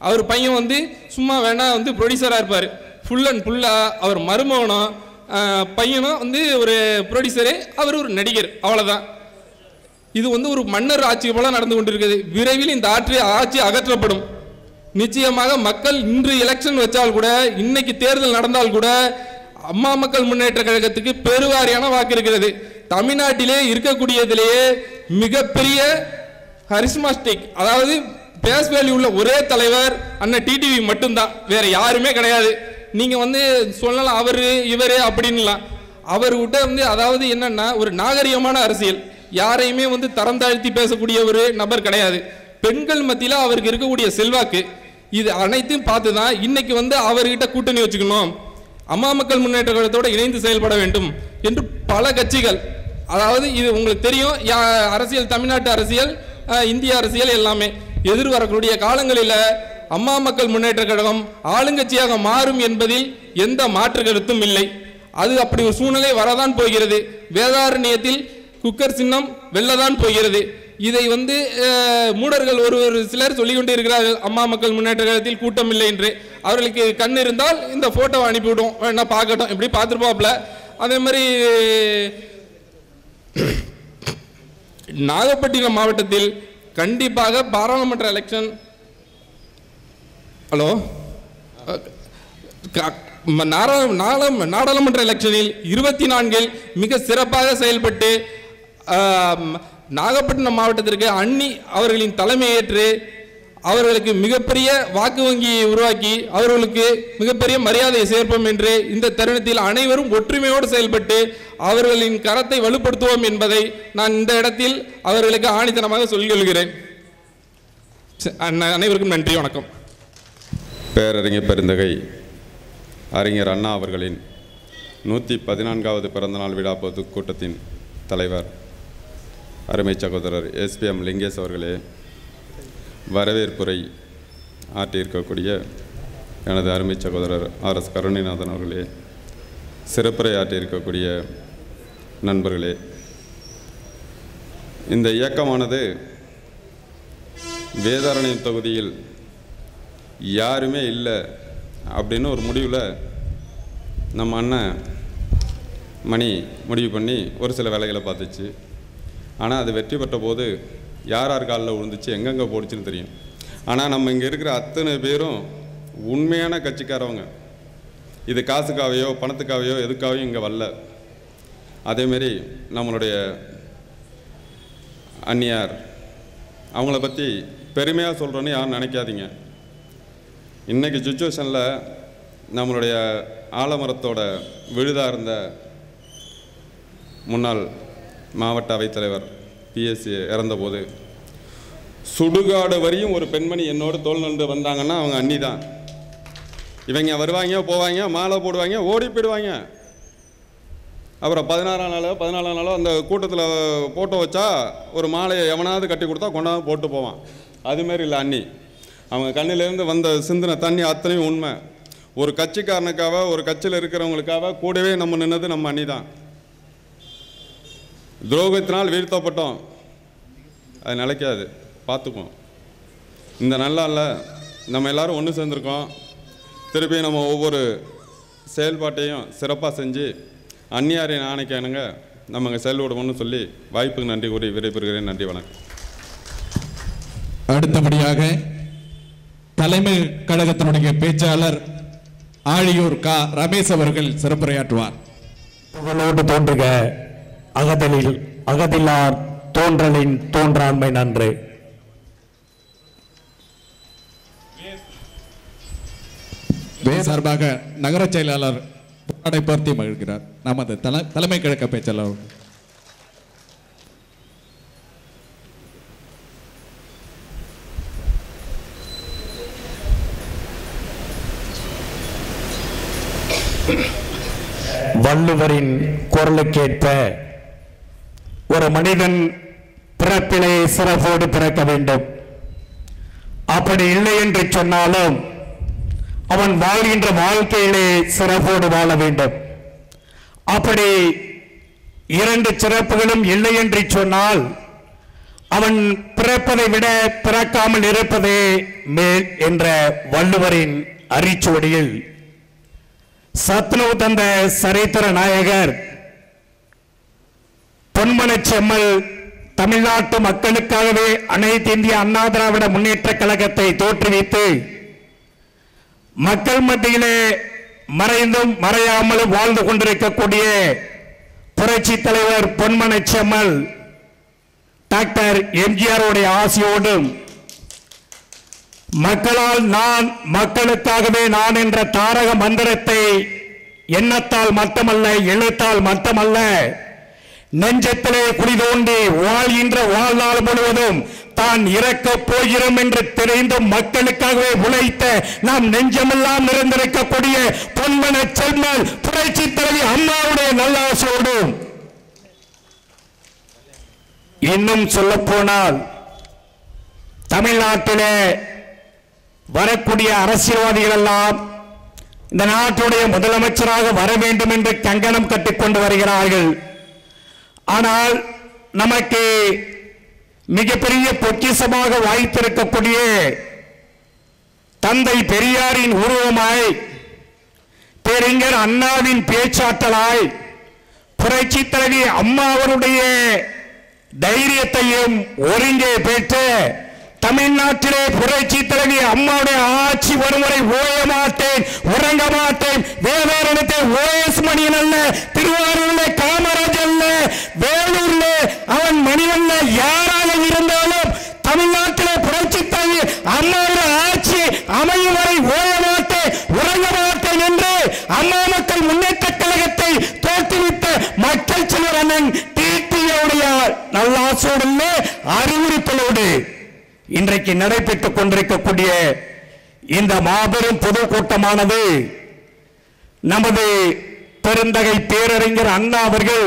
அவர் பையன் வந்து சும்மா வேணா வந்து ப்ரொடியூசராக இருப்பார் ஃபுல் அண்ட் ஃபுல்லாக அவர் மருமகனும் ஆஹ், பையனும் வந்து ஒரு ப்ரொடியூசரு அவர் ஒரு நடிகர் அவ்வளோதான் இது வந்து ஒரு மன்னர் ஆட்சி போல நடந்து கொண்டிருக்கிறது விரைவில் இந்த ஆட்சி ஆட்சி அகற்றப்படும் நிச்சயமாக மக்கள் இன்று எலெக்ஷன் வச்சால் கூட இன்னைக்கு தேர்தல் நடந்தால் கூட அம்மா மக்கள் முன்னேற்ற கழகத்துக்கு பெருவாரியான வாக்கு இருக்கிறது தமிழ்நாட்டிலே இருக்கக்கூடியதிலேயே மிகப்பெரிய ஹரிஸ்மாஸ்டிக் அதாவது பேஸ் வேல்யூ உள்ள ஒரே தலைவர் அண்ணன் டிடிவி மட்டும்தான் வேற யாருமே கிடையாது நீங்க வந்து சொல்லலாம் அவரு இவரு அப்படின்லாம் அவர்கிட்ட வந்து அதாவது என்னன்னா ஒரு நாகரிகமான அரசியல் யாரையுமே வந்து தரம் தாழ்த்தி பேசக்கூடிய ஒரு நபர் கிடையாது பெண்கள் மத்தியில அவருக்கு இருக்கக்கூடிய செல்வாக்கு இது அனைத்தையும் பார்த்து தான் இன்னைக்கு வந்து அவர்கிட்ட கூட்டணி வச்சுக்கணும் அம்மா மக்கள் முன்னேற்ற கழகத்தோட இணைந்து செயல்பட வேண்டும் என்று பல கட்சிகள் அதாவது இது உங்களுக்கு தெரியும் யா- அரசியல் தமிழ்நாட்டு அரசியல் அஹ், இந்திய அரசியல் எல்லாமே எதிர்வரக்கூடிய காலங்களில் அம்மா மக்கள் முன்னேற்ற கழகம் ஆளுங்கட்சியாக மாறும் என்பதில் எந்த மாற்று கருத்தும் இல்லை அது அப்படி ஒரு சூழ்நிலை வரதான் போகிறது வேதாரண்யத்தில் குக்கர் சின்னம் வெல்லதான் போகிறது இதை வந்து அஹ், மூடர்கள் ஒரு ஒரு சிலர் சொல்லிக் கொண்டே இருக்கிறார்கள் அம்மா மக்கள் முன்னேற்ற கழகத்தில் கூட்டம் இல்லை என்று அவர்களுக்கு கண் இருந்தால் இந்த போட்டோவை அனுப்பிவிடும் வேணா பார்க்கட்டும் இப்படி பார்த்துருப்பாப்ல அதே மாதிரி நாகப்பட்டினம் மாவட்டத்தில் கண்டிப்பாக பாராளுமன்ற எலெக்ஷன் ஹலோ க- ம- நாரா- நாளம்- நாடாளுமன்ற எலெக்ஷனில் இருபத்தி நான்கில் மிக சிறப்பாக செயல்பட்டு ஆம், நாகப்பட்டினம் மாவட்டத்திற்கு அன்னி அவர்களின் தலைமையேற்று அவர்களுக்கு மிகப்பெரிய வாக்கு வங்கியை உருவாக்கி அவர்களுக்கு மிகப்பெரிய மரியாதையை சேர்ப்போம் என்று இந்த தருணத்தில் அனைவரும் ஒற்றுமையோடு செயல்பட்டு அவர்களின் கரத்தை வலுப்படுத்துவோம் என்பதை நான் இந்த இடத்தில் அவர்களுக்கு ஆணித்தனமாக சொல்லிக் கொள்கிறேன் ச- அண்ணா- அனைவருக்கும் நன்றி வணக்கம் பேரறிஞர் பெருந்தகை அறிஞர் அண்ணா அவர்களின் நூற்றி பதினான்காவது பிறந்தநாள் விழா பொதுக்கூட்டத்தின் தலைவர் அருமை சகோதரர் எஸ்பிஎம் லிங்கேஷ் அவர்களே வரவேற்புரை ஆற்றியிருக்கக்கூடிய எனது அருமை சகோதரர் ஆர் எஸ் கருணைநாதன் அவர்களே சிறப்புரை ஆற்றியிருக்கக்கூடிய நண்பர்களே இந்த இயக்கமானது வேதாரண்யம் தொகுதியில் யாருமே இல்லை அப்படின்னு ஒரு முடிவில் நம்ம அண்ணன் மணி முடிவு பண்ணி ஒரு சில வேலைகளை பார்த்துச்சு ஆனால் அது வெற்றி பெற்ற போது யார் யார் காலில் விழுந்துச்சு எங்கெங்கே போடுச்சுன்னு தெரியும் ஆனால் நம்ம இங்கே இருக்கிற அத்தனை பேரும் உண்மையான கட்சிக்காரவங்க இது காசுக்காவையோ பணத்துக்காவையோ எதுக்காவையும் இங்கே வரல அதேமாரி நம்மளுடைய அந்நியார் அவங்கள பற்றி பெருமையாக சொல்கிறோன்னு யாரும் நினைக்காதீங்க இன்றைக்கி சுச்சுவேஷனில் நம்மளுடைய ஆலமரத்தோட விழுதாக இருந்த முன்னாள் மாவட்ட அவைத்தலைவர் பிஎஸ்சி இறந்தபோது சுடுகாடு வரையும் ஒரு பெண்மணி என்னோட தோல் நின்று வந்தாங்கன்னா அவங்க அண்ணி தான் இவங்க வருவாங்க போவாங்க மாலை போடுவாங்க ஓடி போயிடுவாங்க அப்புறம் பதினாறாம் நாளோ பதினாலாம் நாளோ அந்த கூட்டத்தில் போட்டோ வச்சா ஒரு மாலையை எவனாவது கட்டி கொடுத்தா கொண்டாந்து போட்டு போவான் அதுமாரி இல்லை அண்ணி அவங்க கண்ணிலேருந்து வந்த சிந்தின தண்ணி அத்தனையும் உண்மை ஒரு கட்சிக்காரனுக்காக ஒரு கட்சியில் இருக்கிறவங்களுக்காக கூடவே நம்ம நின்னது நம்ம அண்ணி தான் துரோகத்தினால் வீழ்த்தப்பட்டோம் அது நிலைக்காது பார்த்துக்குவோம் இந்த நல்லால நம்ம எல்லாரும் ஒன்று சேர்ந்துருக்கோம் திருப்பி நம்ம ஒவ்வொரு செயல்பாட்டையும் சிறப்பாக செஞ்சு அந்நியாரின் ஆணைக்கு இணங்க நம்ம இங்கே செயல்படுவோம்னு சொல்லி வாய்ப்புக்கு நன்றி கூறி விடைபெறுகிறேன் நன்றி வணக்கம் அடுத்தபடியாக தலைமை கழகத்தினுடைய பேச்சாளர் ஆழியூர் கா ரமேஷ் அவர்கள் சிறப்புரையாற்றுவார் புகழோடு தோன்றுக அகதலில் அகதில்லார் தோன்றலின் தோன்றாண்மை நன்று வே சார்பாக நகர செயலாளர் அடைப்பர்த்தி மகிழ்கிறார் நமது தல தலைமை கழக பேச்சாளர் அவர்கள். வள்ளுவரின் குரலுக்கேற்ப ஒரு மனிதன் பிறப்பிலே சிறப்போடு பிறக்க வேண்டும் அப்படி இல்லை என்று சொன்னாலும் அவன் வாழ்கின்ற வாழ்க்கையிலே சிறப்போடு வாழ வேண்டும் அப்படி இரண்டு சிறப்புகளும் இல்லை என்று சொன்னால் அவன் பிறப்பதை விட பிறக்காமல் இருப்பதே மேல் என்ற வள்ளுவரின் அரிச்சுவடியில் சத்னவு தந்த சரித்திர நாயகர் பொன்மனச் செம்மல் தமிழ்நாட்டு மக்களுக்காகவே அனைத்து இந்திய அண்ணா திராவிட முன்னேற்ற கழகத்தை தோற்றுவித்து மக்கள் மத்தியிலே மறைந்தும் மறையாமலும் வாழ்ந்து கொண்டிருக்கக்கூடிய புரட்சி தலைவர் பொன்மனச் செம்மல் டாக்டர் எம்ஜிஆருடைய ஆசையோடும் மக்களால் நான் மக்களுக்காகவே நான் என்ற தாரக மந்திரத்தை எண்ணத்தால் மட்டுமல்ல எழுத்தால் மட்டுமல்ல நெஞ்சத்திலே குடிதோண்டி வாழ்கின்ற வாழ்நாள் முழுவதும் தான் இறக்கப் போகிறோம் என்று தெரிந்த மக்களுக்காகவே உழைத்த நாம் நெஞ்சமெல்லாம் நிறைந்திருக்கக்கூடிய பொன்மன செல்மல் புரட்சி தலைவி அம்மாவுடைய நல்லாசோடும் இன்னும் சொல்ல போனால் தமிழ்நாட்டிலே வரக்கூடிய அரசியல்வாதிகள் எல்லாம் இந்த நாட்டுடைய முதலமைச்சராக வர வேண்டும் என்று கங்கணம் கட்டிக்கொண்டு வருகிறார்கள் ஆனால் நமக்கு மிகப்பெரிய பொக்கிசமாக வாய்த்திருக்கக்கூடிய தந்தை பெரியாரின் உருவமாய் பேரிஞர் அண்ணாவின் பேச்சாற்றலாய் புரட்சி தலைவி அம்மா அவருடைய தைரியத்தையும் ஒருங்கே பெற்று தமிழ்நாட்டிலே புரட்சி தலைவி அம்மாவுடைய ஆட்சி வரும் வரை ஓய மாட்டேன் உறங்க மாட்டேன் வேதாரணத்தை ஓஎஸ் மணியன் அல்ல திருவாரூர்ல காமராஜ் அல்ல வேலூர்ல அவன் மணிவண்ண யாராக இருந்தாலும் தமிழ்நாட்டிலே புரட்சி தலைவி அம்மாவுடைய ஆட்சி அமையும் வரை ஓய மாட்டேன் உறங்க மாட்டேன் என்று அம்மா மக்கள் முன்னேற்ற கழகத்தை தோற்றுவித்த மக்கள் செல்வர் அண்ணன் டிடியுடைய நல்லாசோடு அறிவுறுத்தலோடு இன்றைக்கு நடைபெற்றுக் கொண்டிருக்கக்கூடிய இந்த மாபெரும் பொதுக்கூட்டமானது நமது பெருந்தகை பேரறிஞர் அண்ணா அவர்கள்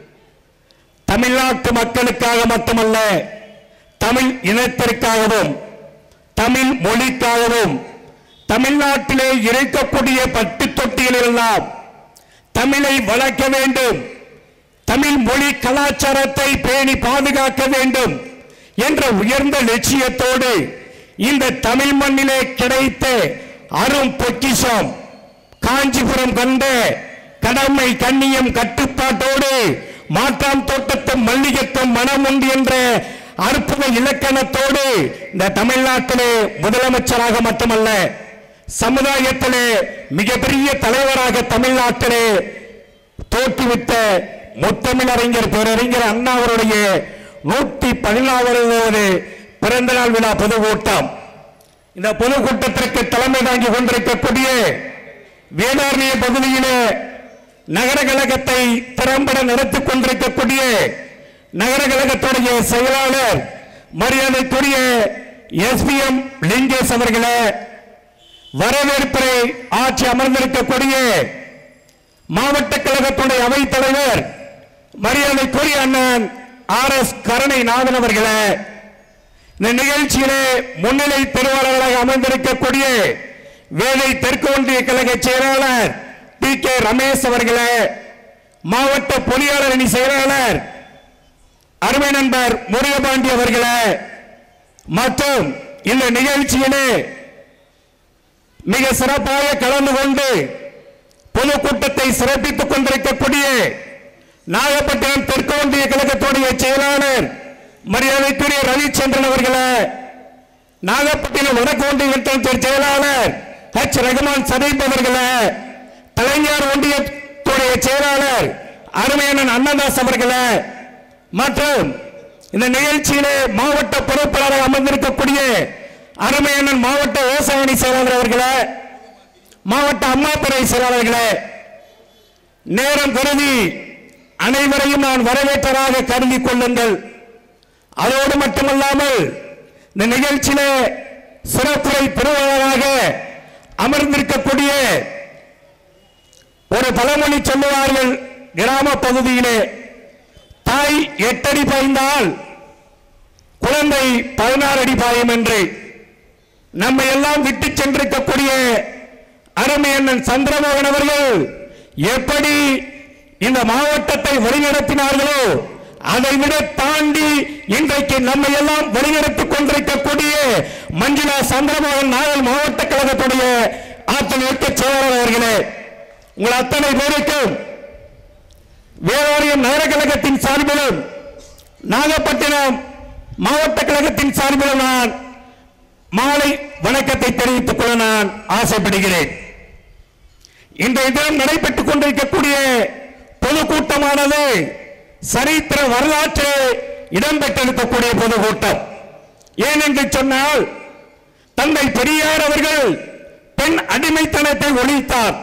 தமிழ்நாட்டு மக்களுக்காக மட்டுமல்ல தமிழ் இனத்திற்காகவும் தமிழ் மொழிக்காகவும் தமிழ்நாட்டிலே இருக்கக்கூடிய பட்டு தொட்டிகளெல்லாம் தமிழை வளர்க்க வேண்டும் தமிழ் மொழி கலாச்சாரத்தை பேணி பாதுகாக்க வேண்டும் என்ற உயர்ந்த லட்சியத்தோடு இந்த தமிழ் மண்ணிலே கிடைத்த அரும் பொக்கிஷம் காஞ்சிபுரம் கண்ட கடமை கண்ணியம் கட்டுப்பாட்டோடு மாற்றாம் தோட்டத்தும் மல்லிகத்தும் மனம் உண்டு என்ற அற்புத இலக்கணத்தோடு இந்த தமிழ்நாட்டிலே முதலமைச்சராக மட்டுமல்ல சமுதாயத்திலே மிகப்பெரிய தலைவராக தமிழ்நாட்டிலே தோற்றுவித்த முத்தமிழறிஞர் பேரறிஞர் அண்ணா அவருடைய நூற்றி பதினாலாவது பிறந்த நாள் விழா பொதுக்கூட்டம் இந்த பொதுக்கூட்டத்திற்கு தலைமை தாங்கி கொண்டிருக்கக்கூடிய வேதாரண்ய பகுதியிலே நகர கழகத்தை திறம்பட நடத்திக் கொண்டிருக்கக்கூடிய நகர கழகத்துடைய செயலாளர் மரியாதைக்குரிய எஸ்பிஎம் லிங்கேஷ் அவர்களே வரவேற்பை ஆட்சி அமர்ந்திருக்கக்கூடிய மாவட்ட கழகத்துடைய அவைத் தலைவர் மரியாதைக்குரிய அண்ணன் ஆர் எஸ் கருணைநாதன் அவர்களே இந்த நிகழ்ச்சியிலே முன்னிலை திருவாளர்களாக அமைந்திருக்கக்கூடிய வேலை தெற்கு ஒன்றிய கழக செயலாளர் டி கே ரமேஷ் அவர்களே மாவட்ட பொறியாளர் அணி செயலாளர் அருமை நண்பர் முருகபாண்டி அவர்களே மற்றும் இந்த நிகழ்ச்சியிலே மிக சிறப்பாக கலந்து கொண்டு பொதுக்கூட்டத்தை சிறப்பித்துக் கொண்டிருக்கக்கூடிய நாகப்பட்டினம் தெற்கு ஒன்றிய கழகத்துடைய செயலாளர் மரியாதைக்குரிய ரவிச்சந்திரன் அவர்களே நாகப்பட்டினம் வடக்கு ஒன்றிய கழகத்தின் செயலாளர் ஹெச் ரகுமான் சதீப் அவர்களே கலைஞர் ஒன்றியத்துடைய செயலாளர் அருமையண்ணன் அண்ணதாஸ் அவர்களே மற்றும் இந்த நிகழ்ச்சியிலே மாவட்ட பொறுப்பாளராக அமர்ந்திருக்கக்கூடிய அருமையண்ணன் மாவட்ட விவசாயணி செயலாளர் அவர்களே மாவட்ட அம்மாத்துறை செயலாளர்களே நேரம் கருதி அனைவரையும் நான் வரவேற்றதாக கருதி கொள்ளுங்கள் அதோடு மட்டுமல்லாமல் இந்த நிகழ்ச்சியிலே சிறப்புரை பெறுவதாக அமர்ந்திருக்கக்கூடிய ஒரு பழமொழி சொல்லுவார்கள் கிராம பகுதியிலே தாய் எட்டடி பாய்ந்தால் குழந்தை பதினாறு அடி பாயும் என்று நம்மை எல்லாம் விட்டு சென்றிருக்கக்கூடிய அருமை அண்ணன் சந்திரமோகன் அவர்கள் எப்படி இந்த மாவட்டத்தை வழிநடத்தினார்களோ அதை விட தாண்டி இன்றைக்கு நம்மை எல்லாம் வழிநடத்திக் கொண்டிருக்கக்கூடிய மஞ்சுளா சந்திரமோகன் நாகல் மாவட்ட கழகத்துடைய ஆற்றல் இயக்க செயலாளர் அவர்களே உங்கள் அத்தனை பேருக்கும் வேதாரியம் நகர கழகத்தின் சார்பிலும் நாகப்பட்டினம் மாவட்ட கழகத்தின் சார்பிலும் நான் மாலை வணக்கத்தை தெரிவித்துக் கொள்ள நான் ஆசைப்படுகிறேன் இன்றைய தினம் நடைபெற்றுக் கொண்டிருக்கக்கூடிய பொதுக்கூட்டமானது சரித்திர வரலாற்றில் இடம்பெற்றிருக்கக்கூடிய பொதுக்கூட்டம் ஏனென்று சொன்னால் தந்தை பெரியார் அவர்கள் பெண் அடிமைத்தனத்தை ஒழித்தார்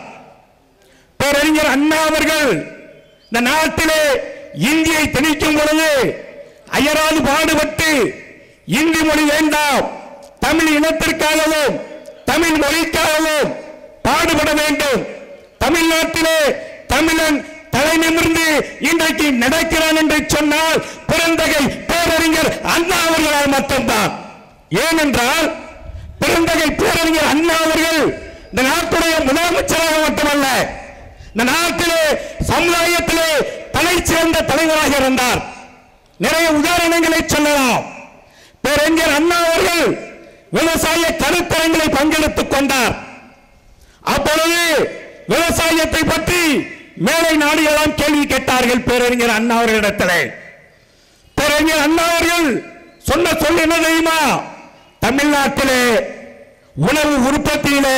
பேரறிஞர் அண்ணா அவர்கள் இந்த நாட்டிலே இந்தியை திணிக்கும் பொழுது அயராது பாடுபட்டு இந்தி மொழி வேண்டாம் தமிழ் இனத்திற்காகவும் தமிழ் மொழிக்காகவும் பாடுபட வேண்டும் தமிழ்நாட்டிலே தமிழன் தலை நிமிர்ந்து இன்றைக்கு நடக்கிறான் என்று சொன்னால் பிறந்தகை பேரறிஞர் அண்ணா அவர்களால் மட்டும்தான் ஏனென்றால் பிறந்தகை பேரறிஞர் அண்ணா அவர்கள் இந்த நாட்டுடைய முதலமைச்சராக மட்டுமல்ல இந்த நாட்டிலே சமுதாயத்திலே தலை சிறந்த தலைவராக இருந்தார் நிறைய உதாரணங்களை சொல்லலாம் பேரறிஞர் அண்ணா அவர்கள் விவசாய கருத்தரங்களை பங்கெடுத்துக் கொண்டார் அப்பொழுது விவசாயத்தை பற்றி மேலை நாடுகளெல்லாம் கேள்வி கேட்டார்கள் பேரறிஞர் அண்ணா அவர்களிடத்திலே பேரறிஞர் அண்ணா அவர்கள் சொன்ன சொல் என்ன தெரியுமா தமிழ்நாட்டிலே உணவு உற்பத்தியிலே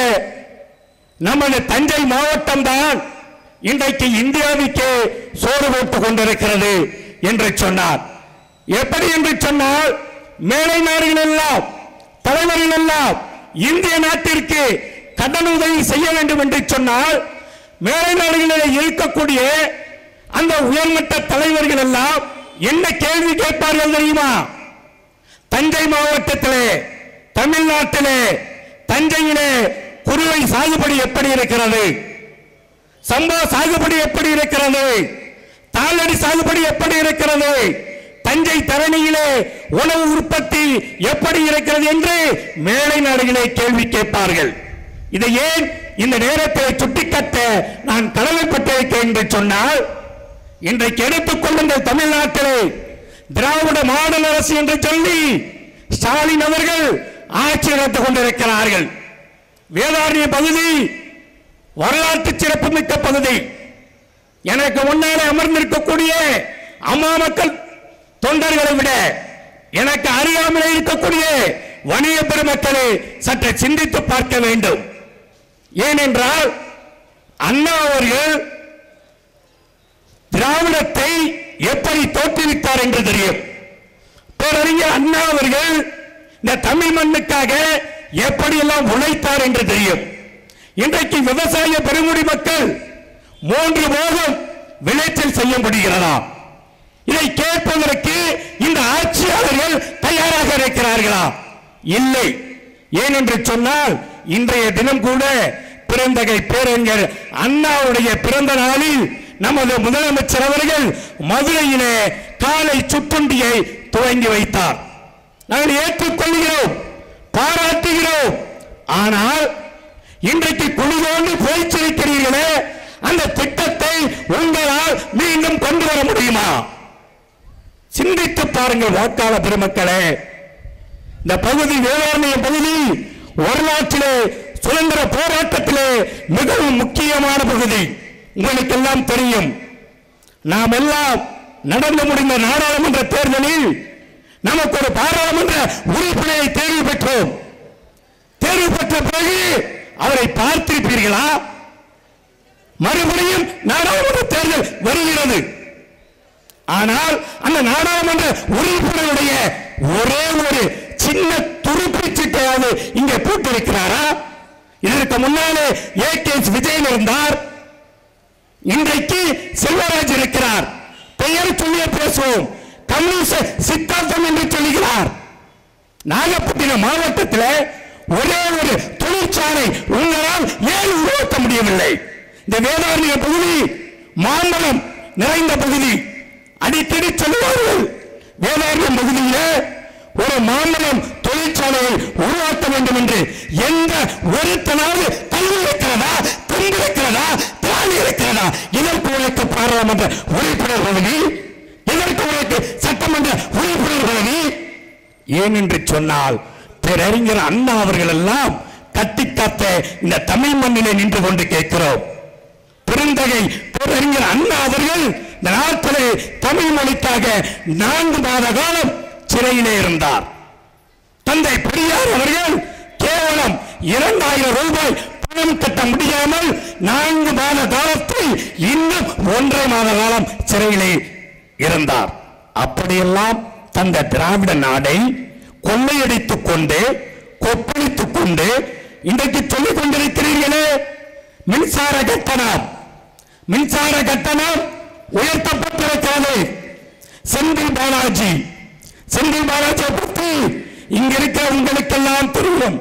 நமது தஞ்சை மாவட்டம் தான் இன்றைக்கு இந்தியாவுக்கு சோறு போட்டுக் கொண்டிருக்கிறது என்று சொன்னார் எப்படி என்று சொன்னால் மேலை நாடுகள் எல்லாம் தலைவர்கள் எல்லாம் இந்திய நாட்டிற்கு கடன் உதவி செய்ய வேண்டும் என்று சொன்னால் மேலை நாடுகளில் இருக்கக்கூடிய அந்த உயர்மட்ட தலைவர்கள் எல்லாம் என்ன கேள்வி கேட்பார்கள் தெரியுமா தஞ்சை மாவட்டத்திலே தமிழ்நாட்டிலே தஞ்சையிலே குருவை சாகுபடி எப்படி இருக்கிறது சம்பா சாகுபடி எப்படி இருக்கிறது தாளடி சாகுபடி எப்படி இருக்கிறது தஞ்சை தரணியிலே உணவு உற்பத்தி எப்படி இருக்கிறது என்று மேலை நாடுகளே கேள்வி கேட்பார்கள் இதை ஏன் இந்த நேரத்தை சுட்டிக்காட்ட நான் கடமைப்பட்டிருக்கேன் என்று சொன்னால் இன்றைக்கு எடுத்துக்கொள்ளுங்க தமிழ்நாட்டிலே திராவிட மாடல் அரசு என்று சொல்லி ஸ்டாலின் அவர்கள் ஆட்சி நடத்திக் கொண்டிருக்கிறார்கள் வேதாரண்ய பகுதி வரலாற்று சிறப்புமிக்க பகுதி எனக்கு முன்னாலே அமர்ந்திருக்கக்கூடிய அம்மா மக்கள் தொண்டர்களை விட எனக்கு அறியாமலே இருக்கக்கூடிய வணிக பெருமக்களை சற்று சிந்தித்து பார்க்க வேண்டும் ஏனென்றால் அண்ணா அவர்கள் திராவிடத்தை எப்படி தோற்றுவித்தார் என்று தெரியும் பேரறிஞர் அண்ணா அவர்கள் இந்த தமிழ் மண்ணுக்காக எப்படியெல்லாம் உழைத்தார் என்று தெரியும் இன்றைக்கு விவசாய பெருங்குடி மக்கள் மூன்று போகம் விளைச்சல் செய்ய முடிகிறதா இதை கேட்பதற்கு இந்த ஆட்சியாளர்கள் தயாராக இருக்கிறார்களா இல்லை ஏனென்று சொன்னால் இன்றைய தினம் கூட பிறந்தகை பேரறிஞர் அண்ணாவுடைய பிறந்த நாளில் நமது முதலமைச்சர் அவர்கள் மதுரையிலே காலை சுற்றுண்டியை துவங்கி வைத்தார் நாங்கள் ஏற்றுக்கொள்கிறோம் பாராட்டுகிறோம் ஆனால் இன்றைக்கு குழுதோண்டு போய்ச்சிருக்கிறீர்களே அந்த திட்டத்தை உங்களால் மீண்டும் கொண்டு வர முடியுமா சிந்தித்து பாருங்கள் வாக்காள பெருமக்களே இந்த பகுதி வேளாண்மைய பகுதி வரலாற்றிலே சுதந்திர போராட்டத்திலே மிகவும் முக்கியமான பகுதி உங்களுக்கு எல்லாம் தெரியும் நாம் எல்லாம் நடந்து முடிந்த நாடாளுமன்ற தேர்தலில் நமக்கு ஒரு பாராளுமன்ற உறுப்பினரை தேர்வு பெற்றோம் தேர்வு பெற்ற பிறகு அவரை பார்த்திருப்பீர்களா மறுபடியும் நாடாளுமன்ற தேர்தல் வருகிறது ஆனால் அந்த நாடாளுமன்ற உறுப்பினருடைய ஒரே ஒரு சின்ன துருப்பிச் சீட்டையாவது இங்கே போட்டிருக்கிறாரா இதற்கு முன்னாலே ஏ கே விஜயன் இருந்தார் இன்றைக்கு செல்வராஜ் இருக்கிறார் பெயர் சொல்லியே பேசுவோம் கம்யூனிஸ்ட் சித்தாந்தம் என்று சொல்லுகிறார் நாகப்பட்டினம் மாவட்டத்தில் ஒரே ஒரு தொழிற்சாலை உங்களால் ஏன் உருவாக்க முடியவில்லை இந்த வேதாரண்ய பகுதி மாம்பழம் நிறைந்த பகுதி அடிக்கடி சொல்லுவார்கள் வேதாரண்யம் பகுதியிலே ஒரு மாம்பழம் தொழிற்சாலையை உருவாக்க வேண்டும் என்று எந்த ஒருத்தனாவது கல்வி இருக்கிறதா துண்டு இருக்கிறதா திராணி இருக்கிறதா இதற்கு உழைக்க பாராளுமன்ற உறுப்பினர் பகுதி இதற்கு உழைக்க ஏன் என்று சொன்னால் பேரறிஞர் அண்ணா அவர்கள் எல்லாம் கட்டி காத்த இந்த தமிழ் மண்ணிலே நின்று கொண்டு கேட்கிறோம் பெருந்தகை பேரறிஞர் அண்ணா அவர்கள் இந்த நாட்டிலே தமிழ் மொழிக்காக நான்கு மாத காலம் சிறையிலே இருந்தார் தந்தை பெரியார் அவர்கள் கேவலம் இரண்டாயிரம் ரூபாய் பணம் கட்ட முடியாமல் நான்கு மாத காலத்தில் இன்னும் ஒன்றரை மாத காலம் சிறையிலே இருந்தார் அப்படியெல்லாம் தந்த திராவிட நாடை கொள்ளையடித்துக் கொண்டு கொப்பளித்துக் கொண்டு இன்றைக்கு சொல்லிக் கொண்டிருக்கிறீர்களே மின்சார கட்டணம் மின்சார கட்டணம் உயர்த்தப்பட்டிருக்கிறது செந்தில் பாலாஜி செந்தில் பாலாஜியை பற்றி இங்க இருக்க உங்களுக்கெல்லாம் தெரியும்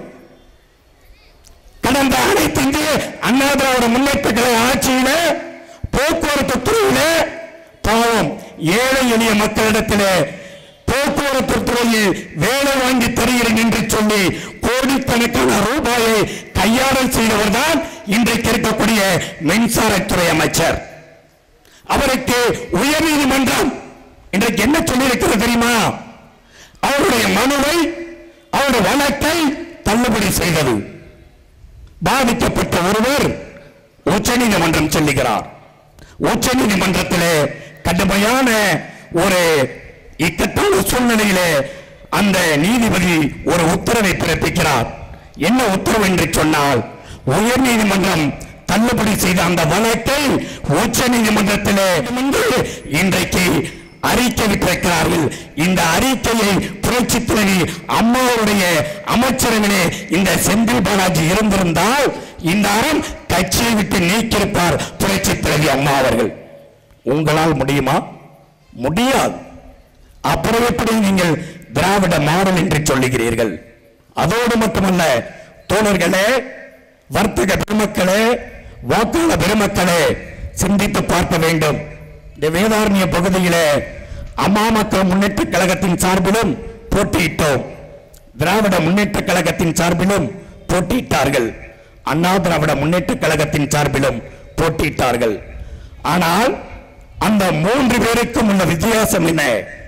கடந்த அனைத்து இந்திய அண்ணா திராவிட முன்னேற்ற கழக ஆட்சியில போக்குவரத்து துறையில பாவம் ஏழை எளிய மக்களிடத்திலே போக்குவரத்து துறையில் வேலை வாங்கி தருகிறேன் என்று சொல்லி கோடிக்கணக்கான ரூபாயை கையாடல் செய்தவர் தான் இன்றைக்கு இருக்கக்கூடிய மின்சாரத்துறை அமைச்சர் அவருக்கு உயர்நீதிமன்றம் இன்றைக்கு என்ன சொல்லியிருக்கிறது தெரியுமா அவருடைய மனுவை அவருடைய வழக்கை தள்ளுபடி செய்தது பாதிக்கப்பட்ட ஒருவர் உச்சநீதிமன்றம் செல்லுகிறார் உச்சநீதிமன்றத்திலே கடுமையான ஒரு இக்கட்டான சூழ்நிலையிலே அந்த நீதிபதி ஒரு உத்தரவை பிறப்பிக்கிறார் என்ன உத்தரவு என்று சொன்னால் உயர் நீதிமன்றம் தள்ளுபடி செய்த அந்த வழக்கை உச்ச நீதிமன்றத்திலே இன்றைக்கு அறிக்கை விட்டிருக்கிறார்கள் இந்த அறிக்கையை புரட்சி தலைவி அம்மாவுடைய அமைச்சரவிலே இந்த செந்தில் பாலாஜி இருந்திருந்தால் இந்த அறம் கட்சியை விட்டு நீக்கியிருப்பார் புரட்சி தலைவி அம்மா அவர்கள் உங்களால் முடியுமா முடியாது அப்புறம் எப்படி நீங்கள் திராவிட மாடல் என்று சொல்லுகிறீர்கள் அதோடு மட்டுமல்ல தோழர்களே வர்த்தக பெருமக்களே வாக்காளர் பெருமக்களே சிந்தித்து பார்க்க வேண்டும் இந்த வேதாரண்ய பகுதியிலே அம்மா மக்கள் முன்னேற்ற கழகத்தின் சார்பிலும் போட்டியிட்டோம் திராவிட முன்னேற்ற கழகத்தின் சார்பிலும் போட்டியிட்டார்கள் அண்ணா திராவிட முன்னேற்ற கழகத்தின் சார்பிலும் போட்டியிட்டார்கள் ஆனால் அந்த மூன்று பேருக்கும் உள்ள வித்தியாசம் என்ன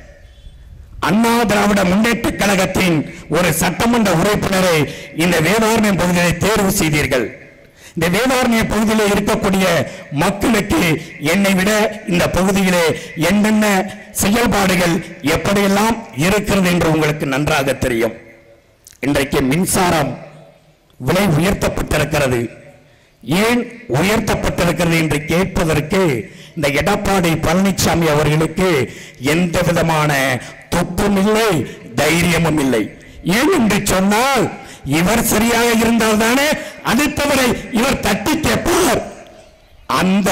அண்ணா திராவிட முன்னேற்ற கழகத்தின் ஒரு சட்டமன்ற உறுப்பினரை இந்த வேதாரண்யம் பகுதியை தேர்வு செய்தீர்கள் இந்த வேதாரண்ய பகுதியில் இருக்கக்கூடிய மக்களுக்கு என்னை விட இந்த பகுதியிலே என்னென்ன செயல்பாடுகள் எப்படியெல்லாம் இருக்கிறது என்று உங்களுக்கு நன்றாக தெரியும் இன்றைக்கு மின்சாரம் விலை உயர்த்தப்பட்டிருக்கிறது ஏன் உயர்த்தப்பட்டிருக்கிறது என்று கேட்பதற்கு இந்த எடப்பாடி பழனிசாமி அவர்களுக்கு எந்த விதமான துப்பும் இல்லை தைரியமும் இல்லை ஏன் என்று சொன்னால் இவர் சரியாக இருந்தால் தானே அடுத்தவரை இவர் தட்டி கேட்பார் அந்த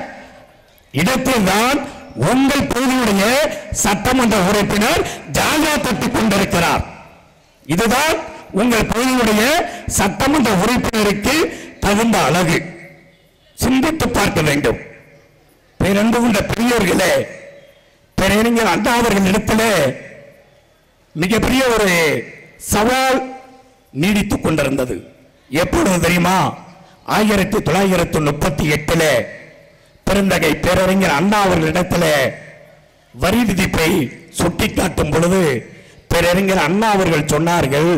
இடத்தில் தான் உங்கள் பகுதியுடைய சட்டமன்ற உறுப்பினர் ஜாகா தட்டிக் கொண்டிருக்கிறார் இதுதான் உங்கள் பகுதியுடைய சட்டமன்ற உறுப்பினருக்கு தகுந்த அழகு சிந்தித்து பார்க்க வேண்டும் பேரன்பு கொண்ட பெரியோர்களே பேரறிஞர் அண்ணா அவர்கள் இடத்துல மிகப்பெரிய ஒரு சவால் நீடித்துக் கொண்டிருந்தது எப்பொழுது தெரியுமா ஆயிரத்தி தொள்ளாயிரத்தி முப்பத்தி எட்டுல பெருந்தகை பேரறிஞர் அண்ணா அவர்களிடத்துல வரி விதிப்பை சுட்டிக்காட்டும் பொழுது பேரறிஞர் அண்ணா அவர்கள் சொன்னார்கள்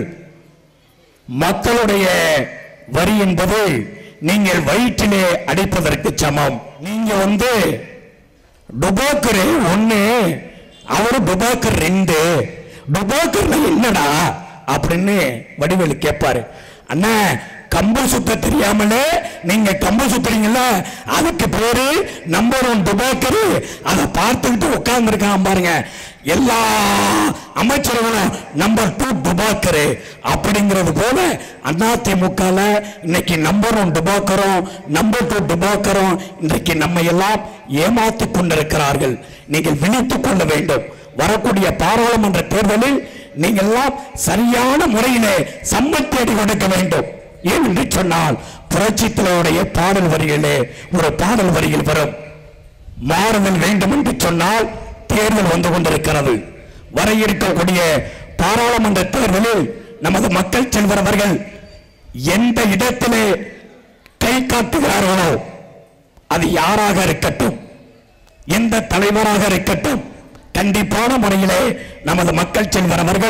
மக்களுடைய வரி என்பது நீங்கள் வயிற்றிலே அடிப்பதற்கு சமம் நீங்க வந்து டுபாக்கர் ஒண்ணு அவரு டுபாக்கர் ரெண்டு டுபாக்கர்ல என்னடா அப்படின்னு வடிவேலு கேட்பாரு அண்ணா கம்பு சுத்த தெரியாமலே நீங்க கம்பு சுத்துறீங்கல்ல அதுக்கு பேரு நம்பர் ஒன் டுபாக்கர் அதை பார்த்துக்கிட்டு உட்கார்ந்துருக்கான் பாருங்க எல்லா அமைச்சர்களும் நம்பர் டூ டுபாக்கரு அப்படிங்கிறது போல அதிமுகல இன்னைக்கு நம்பர் ஒன் டுபாக்கரும் நம்பர் டூ டுபாக்கரும் இன்றைக்கு நம்ம எல்லாம் ஏமாத்தி கொண்டிருக்கிறார்கள் நீங்கள் விழித்துக் கொள்ள வேண்டும் வரக்கூடிய பாராளுமன்ற தேர்தலில் நீங்கள் எல்லாம் சரியான முறையிலே சம்மத்தேடி கொடுக்க வேண்டும் ஏன் என்று சொன்னால் புரட்சித்தலையுடைய பாடல் வரிகளே ஒரு பாடல் வரியில் வரும் மாறுதல் வேண்டும் என்று சொன்னால் தேர்தல் வந்து கொண்டிருக்கிறது வர இருக்கக்கூடிய பாராளுமன்ற தேர்தலில் நமது மக்கள் செல்வர் அவர்கள் எந்த இடத்திலே கை காட்டுகிறார்களோ அது யாராக இருக்கட்டும் எந்த தலைவராக இருக்கட்டும் கண்டிப்பான முறையிலே நமது மக்கள் செல்வர் அவர்கள்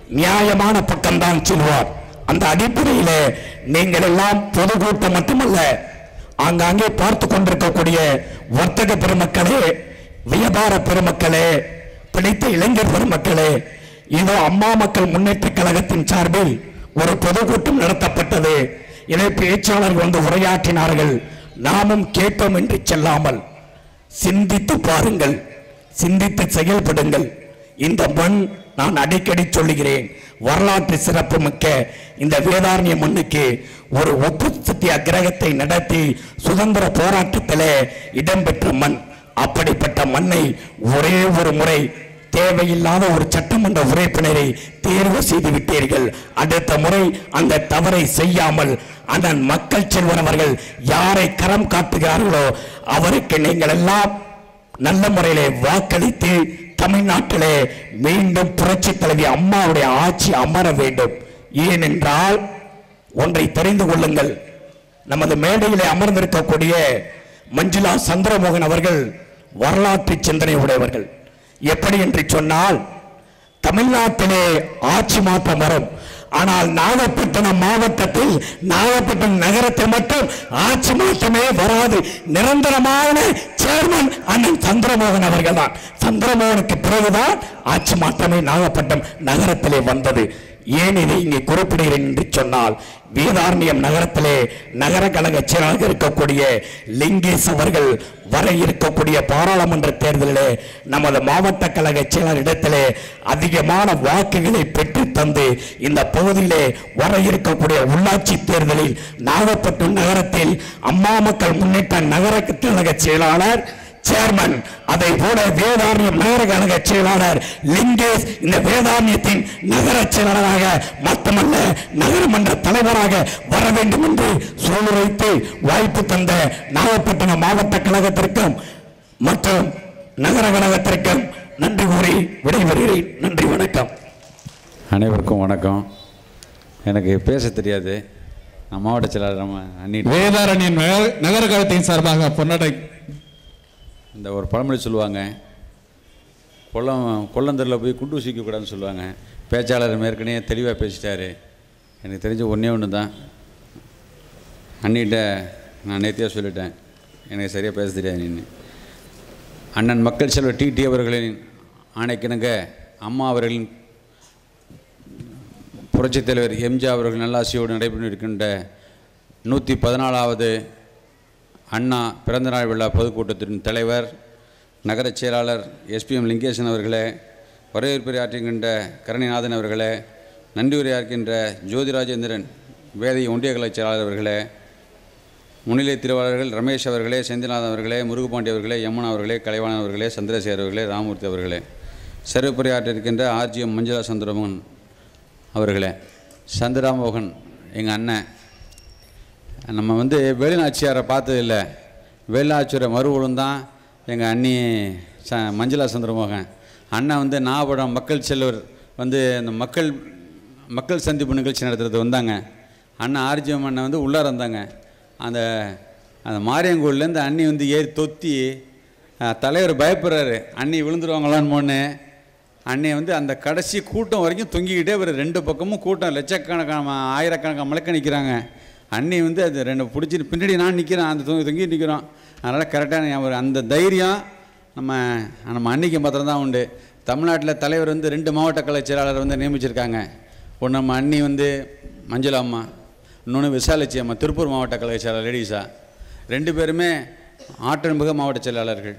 நியாயமான பக்கம்தான் செல்வார் அந்த அடிப்படையிலே நீங்கள் எல்லாம் பொதுக்கூட்டம் மட்டுமல்ல ஆங்காங்கே பார்த்து கொண்டிருக்கக்கூடிய வர்த்தக பெருமக்களே வியாபார பெருமக்களே பிடித்த இளைஞர் பெருமக்களே இதோ அம்மா மக்கள் முன்னேற்ற கழகத்தின் சார்பில் ஒரு பொதுக்கூட்டம் நடத்தப்பட்டது இதை பேச்சாளர்கள் வந்து உரையாற்றினார்கள் நாமும் கேட்டோம் என்று செல்லாமல் சிந்தித்து பாருங்கள் சிந்தித்து செயல்படுங்கள் இந்த மண் நான் அடிக்கடி சொல்லுகிறேன் வரலாற்று சிறப்பு மிக்க இந்த வேதாரண்ய மண்ணுக்கு ஒரு உப்பு சத்தியாகிரகத்தை நடத்தி சுதந்திர போராட்டத்திலே இடம்பெற்ற மண் அப்படிப்பட்ட மண்ணை ஒரே ஒரு முறை தேவையில்லாத ஒரு சட்டமன்ற உறுப்பினரை தேர்வு செய்து விட்டீர்கள் அடுத்த முறை அந்த தவறை செய்யாமல் அண்ணன் மக்கள் செல்வர் அவர்கள் யாரை கரம் காட்டுகிறார்களோ அவருக்கு நீங்கள் எல்லாம் நல்ல முறையிலே வாக்களித்து தமிழ்நாட்டிலே மீண்டும் புரட்சி தலைவி அம்மாவுடைய ஆட்சி அமர வேண்டும் ஏனென்றால் ஒன்றை தெரிந்து கொள்ளுங்கள் நமது மேடையிலே அமர்ந்திருக்கக்கூடிய மஞ்சுளா சந்திரமோகன் அவர்கள் வரலாற்று சிந்தனை உடையவர்கள் எப்படி என்று சொன்னால் தமிழ்நாட்டிலே ஆட்சி மாற்றம் வரும் ஆனால் நாகப்பட்டினம் மாவட்டத்தில் நாகப்பட்டினம் நகரத்தில் மட்டும் ஆட்சி மாற்றமே வராது நிரந்தரமான சேர்மன் அண்ணன் சந்திரமோகன் அவர்கள் தான் சந்திரமோகனுக்கு பிறகுதான் ஆட்சி மாற்றமே நாகப்பட்டினம் நகரத்திலே வந்தது ஏன் இதை இங்கே குறிப்பிடுகிறேன் என்று சொன்னால் வேதாரண்யம் நகரத்திலே நகர கழக செயலாளர் இருக்கக்கூடிய லிங்கேஷ் அவர்கள் வர இருக்கக்கூடிய பாராளுமன்ற தேர்தலிலே நமது மாவட்ட கழக செயலாளர் இடத்திலே அதிகமான வாக்குகளை பெற்று தந்து இந்த பகுதியிலே வர இருக்கக்கூடிய உள்ளாட்சி தேர்தலில் நாகப்பட்டினம் நகரத்தில் அம்மா மக்கள் முன்னேற்ற நகர கழக செயலாளர் சேர்மன் அதை போல வேதாரண்யம் நகர கழக செயலாளர் லிங்கேஷ் இந்த வேதாரண்யத்தின் நகர செயலாளராக மட்டுமல்ல நகரமன்ற தலைவராக வர வேண்டும் என்று சூழ்நிலைத்து வாய்ப்பு தந்த நாகப்பட்டினம் மாவட்ட கழகத்திற்கும் மற்றும் நகர கழகத்திற்கும் நன்றி கூறி விடைபெறுகிறேன் நன்றி வணக்கம் அனைவருக்கும் வணக்கம் எனக்கு பேச தெரியாது நான் மாவட்ட செயலாளர் நம்ம அண்ணி வேதாரண்யன் நகர- நகர கழகத்தின் சார்பாக பொன்னாடை இந்த ஒரு பழமொழி சொல்லுவாங்க கொல்லம் கொல்லந்தரில் போய் குண்டு ஊசிக்கக்கூடாதுன்னு சொல்லுவாங்க பேச்சாளர் மேற்கனவே தெளிவாக பேசிட்டாரு எனக்கு தெரிஞ்ச ஒன்றே ஒன்று தான் அண்ணிகிட்ட நான் நேர்த்தியாக சொல்லிட்டேன் எனக்கு சரியாக பேச தெரியாது நின்று அண்ணன் மக்கள் செல்வர் டிடி அவர்களின் ஆணைக்கிணங்க அம்மா அவர்களின் புரட்சித் தலைவர் எம்ஜிஆர் அவர்கள் நல்லாசியோடு நடைபெற்று இருக்கின்ற நூற்றி பதினாலாவது அண்ணா பிறந்தநாள் விழா பொதுக்கூட்டத்தின் தலைவர் நகரச் செயலாளர் எஸ்பிஎம் லிங்கேசன் அவர்களே வரவேற்புரை ஆற்றுகின்ற கரணிநாதன் அவர்களே நன்றி உரையாற்றுகின்ற ஜோதிராஜேந்திரன் வேதை ஒன்றிய கலைச் செயலாளர் அவர்களே முன்னிலை திருவாளர்கள் ரமேஷ் அவர்களே செந்தில்நாதன் அவர்களே முருகுபாண்டி அவர்களே யமுனா அவர்களே கலைவாணன் அவர்களே சந்திரசேகர் அவர்களே ராமூர்த்தி அவர்களே சிறப்புரையாற்ற இருக்கின்ற ஆர்ஜிஎம் மஞ்சுளா சந்திரமோகன் அவர்களே சந்திராமோகன் எங்கள் அண்ணன் நம்ம வந்து வேலுநாச்சியாரை பார்த்தது இல்லை வேலுநாச்சியாரை மறுபடியும் தான் எங்கள் அண்ணி ச மஞ்சுளா சந்திரமோகன் அண்ணன் வந்து நாகப்படம் மக்கள் செல்வர் வந்து இந்த மக்கள் மக்கள் சந்திப்பு நிகழ்ச்சி நடத்துறது வந்தாங்க அண்ணன் ஆர்ஜிஎம் அண்ணன் வந்து உள்ளார வந்தாங்க அந்த அந்த மாரியங்கோயிலேருந்து அண்ணி வந்து ஏறி தொத்தி அஹ், தலைவர் பயப்படுறாரு அண்ணி விழுந்துருவாங்களான்னு போன்னு அன்னை வந்து அந்த கடைசி கூட்டம் வரைக்கும் தொங்கிக்கிட்டே ஒரு ரெண்டு பக்கமும் கூட்டம் லட்சக்கணக்கான ஆயிரக்கணக்கான மலைக்க நிற்கிறாங்க அண்ணி வந்து அது ரெண்டு பிடிச்சிட்டு பின்னாடி நான் நிற்கிறேன் அந்த தொங்கி தொங்கி நிற்கிறோம் அதனால் கரெக்டான ஞாபகம். அந்த தைரியம் நம்ம நம்ம அன்னைக்கு மாத்திரம் தான் உண்டு தமிழ்நாட்டில் தலைவர் வந்து ரெண்டு மாவட்ட கலை செயலாளர் வந்து நியமிச்சிருக்காங்க ஒன்று நம்ம அண்ணி வந்து மஞ்சுளா அம்மா இன்னொன்று விசாலட்சி அம்மா திருப்பூர் மாவட்ட கழக செயலாளர் லேடிஸா ரெண்டு பேருமே ஆற்றல்மிகு மாவட்ட செயலாளர்கள்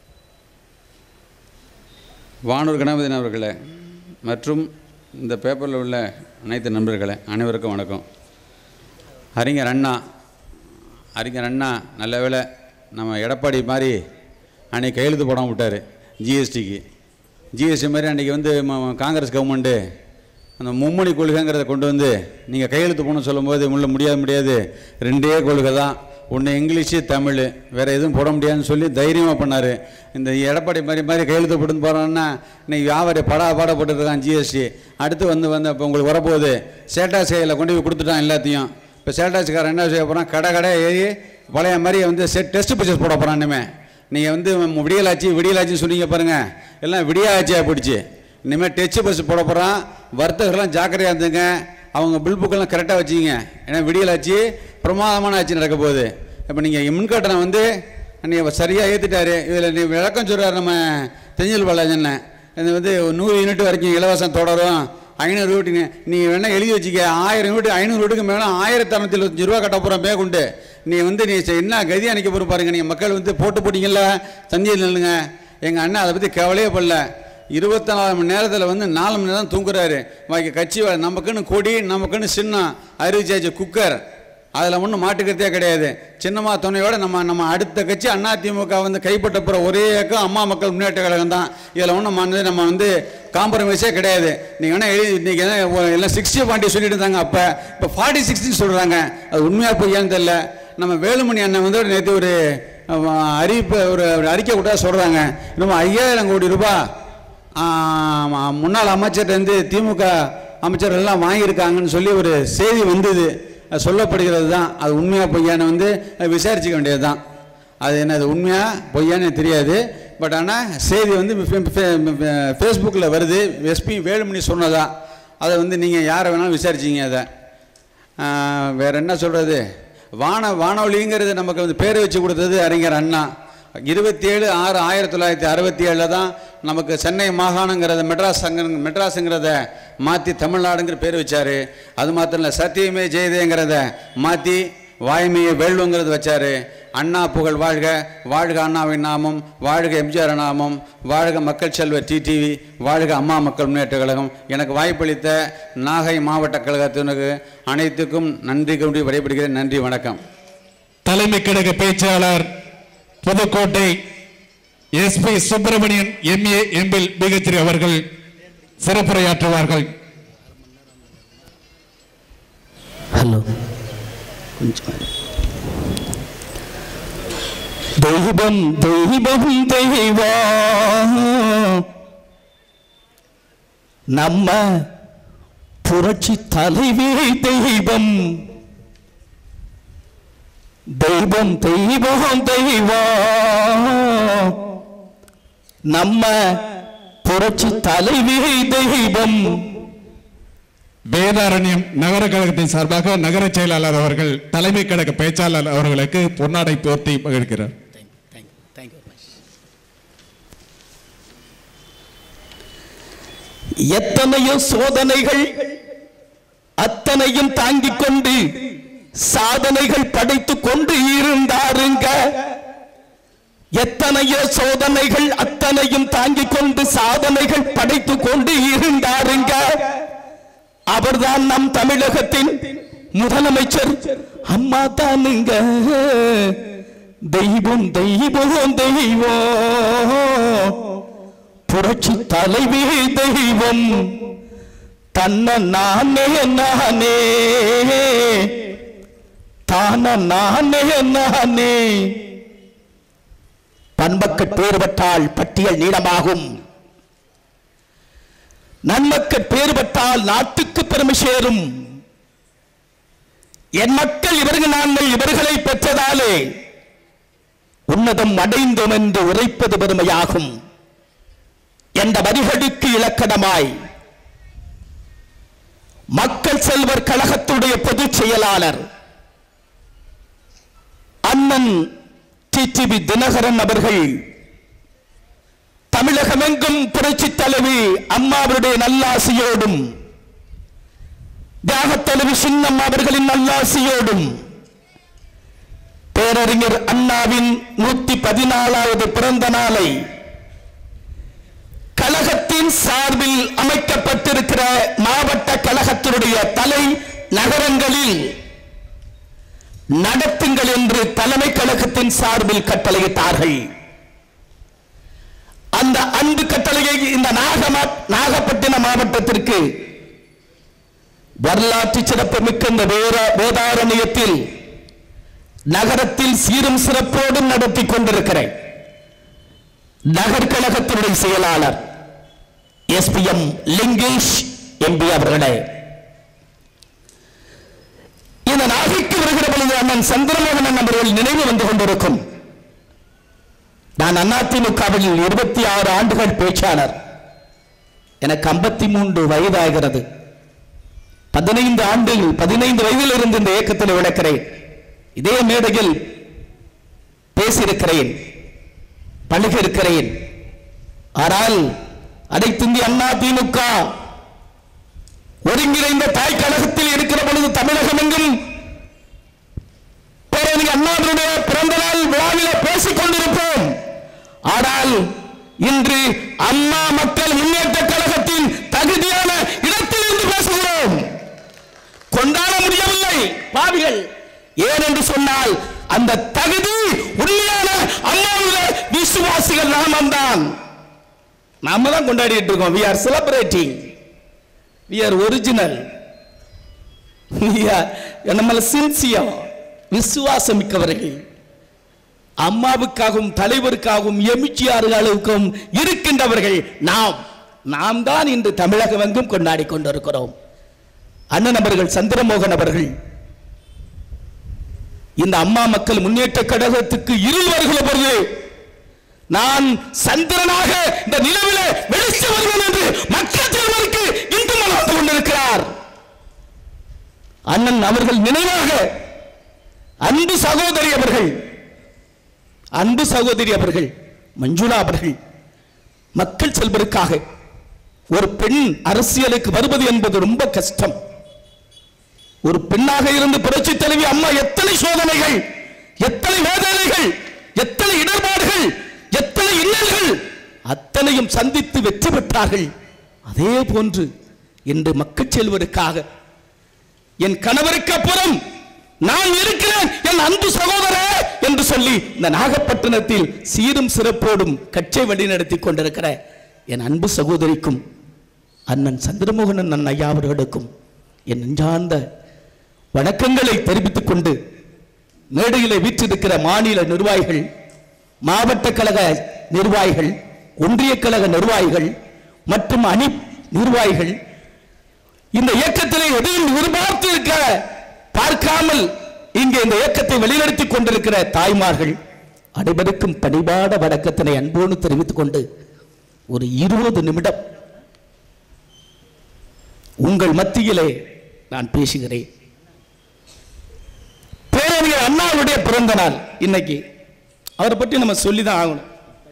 வானூர் கணபதின் அவர்களே மற்றும் இந்த பேப்பரில் உள்ள அனைத்து நண்பர்களே அனைவருக்கும் வணக்கம் அறிஞர் அண்ணா அறிஞர் அண்ணா நல்ல வேளை நம்ம எடப்பாடி மாதிரி அன்னைக்கு கையெழுத்து போடாமல் விட்டார் ஜிஎஸ்டிக்கு ஜிஎஸ்டி மாதிரி அன்றைக்கி வந்து ம- காங்கிரஸ் கவர்மெண்ட்டு அந்த மும்மொழி கொள்கைங்கிறத கொண்டு வந்து நீங்கள் கையெழுத்து போகணும்னு சொல்லும்போது முள்ள முடியாது முடியாது ரெண்டே கொள்கை தான் ஒன்று இங்கிலீஷு தமிழ் வேறு எதுவும் போட முடியாதுன்னு சொல்லி தைரியமாக பண்ணார் இந்த எடப்பாடி மாதிரி மாதிரி கையெழுத்து போட்டு போகிறான்னா இன்னைக்கு வியாபாரி படா பாட போட்டுருக்கான் ஜிஎஸ்டி அடுத்து வந்து வந்து இப்போ உங்களுக்கு வரப்போகுது சேட்டாஸ் கையில் கொண்டு போய் கொடுத்துட்டான் எல்லாத்தையும் இப்போ சேட்டாஸ்காரன் என்ன செய்ய போகிறான் கடை கடை ஏறி பழைய மாதிரி வந்து செட் டெஸ்ட் பிக்சர்ஸ் போட போகிறான் இனிமே நீங்கள் வந்து விடியலாச்சு விடியலாச்சுன்னு சொன்னீங்க பாருங்கள் எல்லாம் விடியாச்சியாக போயிடுச்சு இனிமேல் டச் பஸ் போட போகிறான் வர்த்தகர்லாம் ஜாக்கிரதையாக இருந்துங்க அவங்க பில் புக்கெல்லாம் கரெக்டாக வச்சுக்கிங்க ஏன்னா விடியல் ஆச்சு பிரமாதமான ஆட்சி நடக்க போகுது இப்போ நீங்கள் மின்கட்டணம் வந்து நீங்கள் சரியாக ஏற்றிட்டாரு இதில் நீ விளக்கம் சொல்கிறார் நம்ம தெஞ்சல் பாலாஜன் இது வந்து ஒரு நூறு யூனிட் வரைக்கும் இலவசம் தொடரும் ஐநூறு யூனிட் நீ வேணா எழுதி வச்சுக்க ஆயிரம் யூனிட் ஐநூறு யூனிட்டுக்கு மேலே ஆயிரத்தி அறநூத்தி எழுபத்தஞ்சு ரூபா கட்ட போகிறோம் மேற்கொண்டு நீ வந்து நீ ச- என்ன கதி அணைக்க போகிற பாருங்க நீங்கள் மக்கள் வந்து போட்டு போட்டீங்கல்ல சந்தியில் நில்லுங்க எங்கள் அண்ணன் அதை பற்றி கவலையே படல இருபத்தி நாலு மணி நேரத்தில் வந்து நாலு மணி நேரம் தூங்குறாரு பாக்கி கட்சி வேலை நமக்குன்னு கொடி நமக்குன்னு சின்னம் அறிவிச்சாச்சு குக்கர் அதில் ஒன்றும் மாட்டுக்கிறதே கிடையாது சின்னம்மா துணையோட நம்ம நம்ம அடுத்த கட்சி அதிமுக வந்து கைப்பற்ற போகிற ஒரே இயக்கம் அம்மா மக்கள் முன்னேற்ற கழகம் தான் இதில் ஒன்றும் வந்து நம்ம வந்து காம்ப்ரமைஸே கிடையாது நீங்கள் வேணால் எழுதி இன்றைக்கி எல்லாம் சிக்ஸ்டி ஃபார்ட்டி சொல்லிட்டு இருந்தாங்க அப்போ இப்போ ஃபார்ட்டி சிக்ஸ்டின்னு சொல்கிறாங்க அது உண்மையாக பொய்யான்னு தெரியல நம்ம வேலுமணி அண்ணன் வந்து நேற்று ஒரு அஹ், அறிவிப்பு ஒரு ஒரு அறிக்கை கூட சொல்கிறாங்க இன்னும் ஐயாயிரம் கோடி ரூபாய் ஆமா, முன்னாள் அமைச்சர்லேருந்து திமுக அமைச்சர் எல்லாம் வாங்கியிருக்காங்கன்னு சொல்லி ஒரு செய்தி வந்தது அது சொல்லப்படுகிறது தான் அது உண்மையாக பொய்யான்னு வந்து விசாரிச்சுக்க வேண்டியது தான் அது என்ன அது உண்மையாக பொய்யான்னு எனக்கு தெரியாது பட் ஆனால் செய்தி வந்து ஃபேஸ்புக்கில் வருது எஸ்பி வேலுமணி சொன்னதா அதை வந்து நீங்கள் யாரை வேணாலும் விசாரிச்சிங்க அதை ஆஹ், வேற என்ன சொல்கிறது வான வானொலிங்கிறது நமக்கு வந்து பேர் வச்சு கொடுத்தது அறிஞர் அண்ணா இருபத்தி ஏழு ஆறு ஆயிரத்தி தொள்ளாயிரத்தி அறுபத்தி ஏழில் தான் நமக்கு சென்னை மாகாணங்கிறத மெட்ராஸ் அங்க மெட்ராஸுங்கிறத மாற்றி தமிழ்நாடுங்கிற பேர் வச்சார் அது மாத்திரம் இல்லை சத்தியமே ஜெயதேங்கிறத மாற்றி வாய்மையை வெல்லுங்கிறது வச்சாரு அண்ணா புகழ் வாழ்க வாழ்க அண்ணாவின் நாமம் வாழ்க எம்ஜிஆர் நாமம் வாழ்க மக்கள் செல்வர் டிடிவி வாழ்க அம்மா மக்கள் முன்னேற்ற கழகம் எனக்கு வாய்ப்பளித்த நாகை மாவட்ட கழகத்தினருக்கு அனைத்துக்கும் நன்றி கொண்டு விடைபெறுகிறேன் நன்றி வணக்கம் தலைமை கழக பேச்சாளர் Pudukkottai SP Subramanian MA MPhil மிகச்சிறி அவர்கள் சிறப்புரையாற்றுவார்கள் ஹலோ தெய்வம் தெய்வம் தெய்வம் நம்ம புரட்சி தலைவி தெய்வம் தெய்வம் தெய்வம் தெய்வம் நம்ம புரட்சி தலைவி தெய்வம் வேதாரண்யம் நகர கழகத்தின் சார்பாக நகர செயலாளர் அவர்கள் தலைமை கழக பேச்சாளர் அவர்களுக்கு பொன்னாடை போர்த்தி மகிழ்கிறார் எத்தனையோ சோதனைகள் அத்தனையும் தாங்கிக் கொண்டு சாதனைகள் படைத்துக் கொண்டு இருந்தாருங்க எத்தனையோ சோதனைகள் அத்தனையும் தாங்கிக் கொண்டு சாதனைகள் படைத்துக் கொண்டு இருந்தாருங்க அவர்தான் நம் தமிழகத்தின் முதலமைச்சர் அம்மா தானுங்க தெய்வம் தெய்வம் தெய்வம் புரட்சி தலைவி தெய்வம் தன்ன நானே நானே தான நானே நானே பண்பக்கட் பேறு பெற்றால் பட்டியல் நீளமாகும் நன்மக்கட் பேறு பெற்றால் நாட்டுக்கு பெருமை சேரும் என் மக்கள் இவர்கள் நாங்கள் இவர்களை பெற்றதாலே உன்னதம் அடைந்தோம் என்று உரைப்பது பெருமையாகும் என்ற வரிகளுக்கு இலக்கணமாய் மக்கள் செல்வர் கழகத்துடைய பொதுச் செயலாளர் அண்ணன் டிடிவி தினகரன் அவர்கள் தமிழகமெங்கும் புரட்சி தலைவி அம்மாவுடைய நல்லாசியோடும் தியாகத் தலைவி சின்னம்மா அவர்களின் நல்லாசியோடும் பேரறிஞர் அண்ணாவின் நூத்தி பதினாலாவது பிறந்த நாளை கழகத்தின் சார்பில் அமைக்கப்பட்டிருக்கிற மாவட்ட கழகத்தினுடைய தலை நகரங்களில் நடத்துங்கள் என்று தலைமை கழகத்தின் சார்பில் கட்டளையிட்டார்கள் அந்த அன்பு கட்டளையை இந்த நாகமா நாகப்பட்டினம் மாவட்டத்திற்கு வரலாற்று சிறப்பு மிக்க இந்த வேத வேதாரண்யத்தில் நகரத்தில் சீரும் சிறப்போடும் நடத்தி கொண்டிருக்கிறேன் நகர் கழகத்தினுடைய செயலாளர் எஸ்பிஎம் லிங்கேஷ் எம்பி அவர்களே இந்த நாகைக்கு வருகிற பொழுது அண்ணன் சந்திரமோகன் அவர்கள் நினைவு வந்து கொண்டிருக்கும் நான் அதிமுகவில் இருபத்தி ஆறு ஆண்டுகள் பேச்சாளர் எனக்கு ஐம்பத்தி மூன்று வயதாகிறது பதினைந்து ஆண்டுகள் பதினைந்து வயதில் இருந்து இந்த இயக்கத்தில் விளக்கிறேன் இதே மேடையில் பேசியிருக்கிறேன் பழகியிருக்கிறேன் ஆனால் அனைத்திந்திய அண்ணா திமுக ஒருங்கிணைந்த தாய் கழகத்தில் இருக்கிற பொழுது தமிழகம் எங்கும் பேரறிஞர் அண்ணாவினுடைய பிறந்த நாள் விழாவிலே பேசிக் கொண்டிருப்போம் ஆனால் இன்று அம்மா மக்கள் முன்னேற்ற கழகத்தின் தகுதியான இடத்தில் இருந்து பேசுகிறோம் கொண்டாட முடியவில்லை பாவிகள் ஏன் என்று சொன்னால் அந்த தகுதி உண்மையான அம்மாவுடைய விசுவாசிகள் நாம தான் நாம தான் கொண்டாடிட்டு இருக்கோம் we are celebrating we are original நம்மள சின்சியம் விசுவாசம் மிக்கவர்கள் அம்மாவுக்காகவும் தலைவருக்காகவும் எமிச்சியார்களுக்கும் இருக்கின்றவர்கள் நாம் நாம் தான் இன்று தமிழகம் எங்கும் கொண்டாடி கொண்டிருக்கிறோம் அண்ணன் அவர்கள் சந்திரமோகன் அவர்கள் இந்த அம்மா மக்கள் முன்னேற்ற கழகத்துக்கு இருள் வருகிற பொழுது நான் சந்திரனாக இந்த நிலவிலே வெளிச்சு வருவேன் என்று மக்கள் தலைவருக்கு இன்று மனந்து கொண்டிருக்கிறார் அண்ணன் அவர்கள் நினைவாக அன்பு சகோதரி அவர்கள் அன்பு சகோதரி அவர்கள் மஞ்சுளா அவர்கள் மக்கள் செல்வதற்காக ஒரு பெண் அரசியலுக்கு வருவது என்பது ரொம்ப கஷ்டம் ஒரு பெண்ணாக இருந்து புரட்சி தலைவி அம்மா எத்தனை சோதனைகள் எத்தனை வேதனைகள் எத்தனை இடர்பாடுகள் எத்தனை இன்னல்கள் அத்தனையும் சந்தித்து வெற்றி பெற்றார்கள் அதே போன்று இன்று மக்கள் செல்வதற்காக என் கணவருக்கு அப்புறம் நான் இருக்கிறேன் என் அன்பு சகோதர என்று சொல்லி இந்த நாகப்பட்டினத்தில் சீரும் சிறப்போடும் கட்சியை வழிநடத்தி கொண்டிருக்கிற என் அன்பு சகோதரிக்கும் அண்ணன் சந்திரமோகனன் அண்ணன் ஐயா அவர்களுக்கும் என் நெஞ்சார்ந்த வணக்கங்களை தெரிவித்துக் கொண்டு மேடையிலே வீற்றிருக்கிற மாநில நிர்வாகிகள் மாவட்ட கழக நிர்வாகிகள் ஒன்றிய கழக நிர்வாகிகள் மற்றும் அணி நிர்வாகிகள் இந்த இயக்கத்திலே எதையும் எதிர்பார்த்து இருக்க பார்க்காமல் இங்கே இந்த இயக்கத்தை வழிநடத்தி கொண்டிருக்கிற தாய்மார்கள் அனைவருக்கும் பணிபாட வணக்கத்தினை அன்போடு தெரிவித்துக் கொண்டு ஒரு இருபது நிமிடம் உங்கள் மத்தியிலே நான் பேசுகிறேன் பேரறிஞர் அண்ணாவுடைய பிறந்த நாள் இன்னைக்கு அவரை பற்றி நம்ம சொல்லிதான் ஆகணும்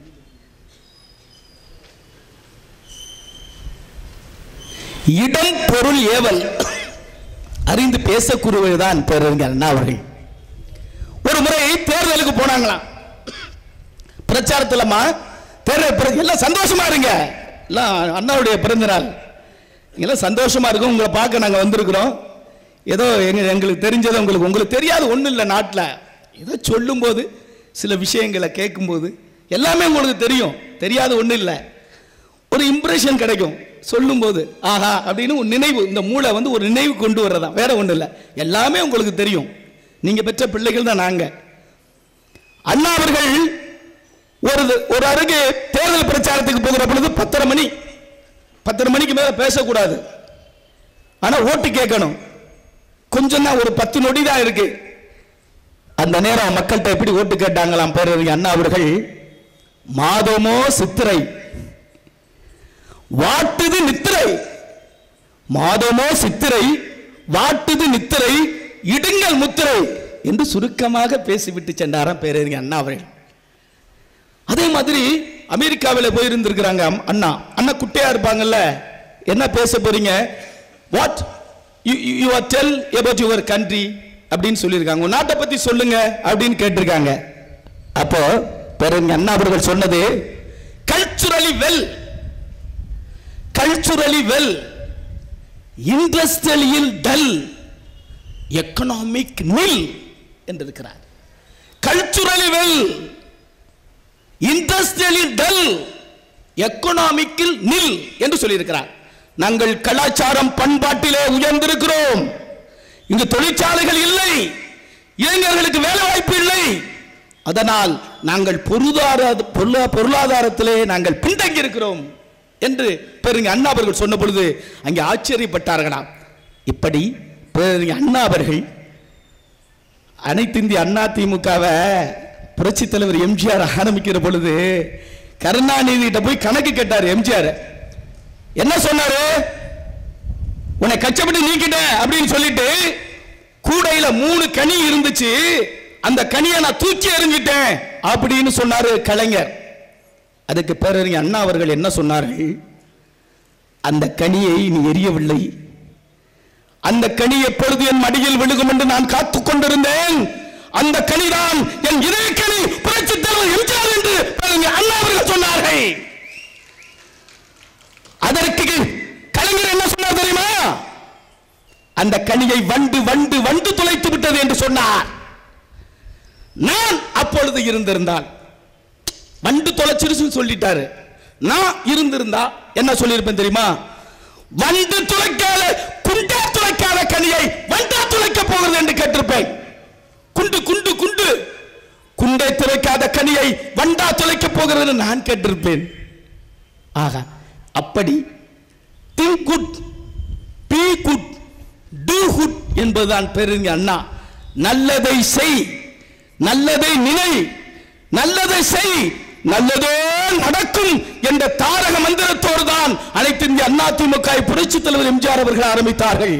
இடம் பொருள் ஏவல் அறிந்து பேசக்கூடியவர்தான் பேரறிஞர் அண்ணா அவர்கள் ஒரு முறை தேர்தலுக்கு போனாங்களாம் பிரச்சாரத்திலமா தேர்தல் பிற- எல்லாம் சந்தோஷமா இருங்க எல்லாம் அண்ணாவுடைய பிறந்த நாள் எல்லாம் சந்தோஷமா இருக்கும் உங்களை பார்க்க நாங்க வந்திருக்கிறோம் ஏதோ எங்க எங்களுக்கு தெரிஞ்சது உங்களுக்கு உங்களுக்கு தெரியாது ஒண்ணும் இல்லை நாட்டில் ஏதோ சொல்லும்போது சில விஷயங்களை கேட்கும்போது எல்லாமே உங்களுக்கு தெரியும் தெரியாது ஒண்ணும் இல்லை ஒரு இம்ப்ரெஷன் கிடைக்கும் சொல்லும்போது ஆஹா அப்படின்னு ஒரு நினைவு இந்த மூளை வந்து ஒரு நினைவு கொண்டு வர்றதா வேற ஒண்ணும் இல்லை எல்லாமே உங்களுக்கு தெரியும் நீங்க பெற்ற பிள்ளைகள் தான் நாங்க அண்ணா அவர்கள் ஒரு ஒரு அருகே தேர்தல் பிரச்சாரத்துக்கு போகிற பொழுது பத்தரை மணி பத்தரை மணிக்கு மேல பேசக்கூடாது ஆனா ஓட்டு கேட்கணும் கொஞ்சம் தான் ஒரு பத்து நொடி தான் இருக்கு அந்த நேரம் மக்கள்கிட்ட எப்படி ஓட்டு கேட்டாங்களாம் பேரறிஞர் அண்ணா அவர்கள் மாதமோ சித்திரை வாட்டுது நித்திரை மாதமோ சித்திரை வாட்டுது நித்திரை இடுங்கள் முத்திரை என்று சுருக்கமாக பேசிவிட்டு சென்றாராம் பேரறிஞர் அண்ணா அவர்கள் அதே மாதிரி அமெரிக்காவில் போயிருந்திருக்கிறாங்க அம்- அண்ணா அண்ணா குட்டையா இருப்பாங்கல்ல என்ன பேச போறீங்க what you are tell about your country அப்படின்னு சொல்லியிருக்காங்க உங்க நாட்டை பத்தி சொல்லுங்க அப்படின்னு கேட்டிருக்காங்க அப்போ பேரறிஞர் அண்ணா அவர்கள் சொன்னது culturally well culturally well industrial dull economic nil என்று இருக்கிறார் culturally well industrially dull economically nil என்று சொல்லியிருக்கிறார் நாங்கள் கலாச்சாரம் பண்பாட்டிலே உயர்ந்திருக்கிறோம் இங்கு தொழிற்சாலைகள் இல்லை இளைஞர்களுக்கு வேலை வாய்ப்பு இல்லை அதனால் நாங்கள் பொருளாதார பொருளா- பொருளாதாரத்திலே நாங்கள் பின்தங்கி இருக்கிறோம் என்று பேருங்க அண்ணா அவர்கள் சொன்ன பொழுது அங்கே ஆச்சரியப்பட்டார்களாம் இப்படி பேருங்க அண்ணா அவர்கள் அனைத்து இந்திய அண்ணா திமுகவை புரட்சி தலைவர் எம்ஜிஆர் ஆரம்பிக்கிற பொழுது கருணாநிதி கிட்ட போய் கணக்கு கேட்டார் எம்ஜிஆர் என்ன சொன்னாரு உன்னை கச்சப்பட்டு நீக்கிட்டேன் அப்படின்னு சொல்லிட்டு கூடையில மூணு கனி இருந்துச்சு அந்த கனியை நான் தூக்கி எறிஞ்சிட்டேன் அப்படின்னு சொன்னாரு கலைஞர் அதுக்கு பேரறிஞர் அண்ணா அவர்கள் என்ன சொன்னார்கள் அந்த கனியை நீ எரியவில்லை அந்த கனி எப்பொழுது என் மடியில் விழுகும் என்று நான் காத்துக் கொண்டிருந்தேன் அந்த கனிதான் என் இதய கனி புரட்சி தலைவர் எம்ஜிஆர் என்று பேரறிஞர் அண்ணா அவர்கள் சொன்னார்கள் அதற்கு கலைஞர் என்ன சொன்னார் தெரியுமா அந்த கனியை வண்டு வண்டு வண்டு துளைத்து விட்டது என்று சொன்னார் நான் அப்பொழுது இருந்திருந்தால் வண்டு தொலைச்சிருச்சுன்னு சொல்லிட்டாரு நான் இருந்திருந்தா என்ன சொல்லியிருப்பேன் தெரியுமா வண்டு துளைக்காத குண்டா துளைக்காத கனியை வண்டா துளைக்க போகிறது என்று கேட்டிருப்பேன் குண்டு குண்டு குண்டு குண்டை துளைக்காத கனியை வண்டா துளைக்க போகிறது என்று நான் கேட்டிருப்பேன் ஆகா அப்படி think good be good do good என்பதுதான் பெருங்க அண்ணா நல்லதை செய் நல்லதை நினை நல்லதை செய் நல்லதே நடக்கும் என்ற தாரக மந்திரத்தோடு தான் அனைத்து இந்திய அண்ணா திமுக புரட்சி தலைவர் எம்ஜிஆர் அவர்கள் ஆரம்பித்தார்கள்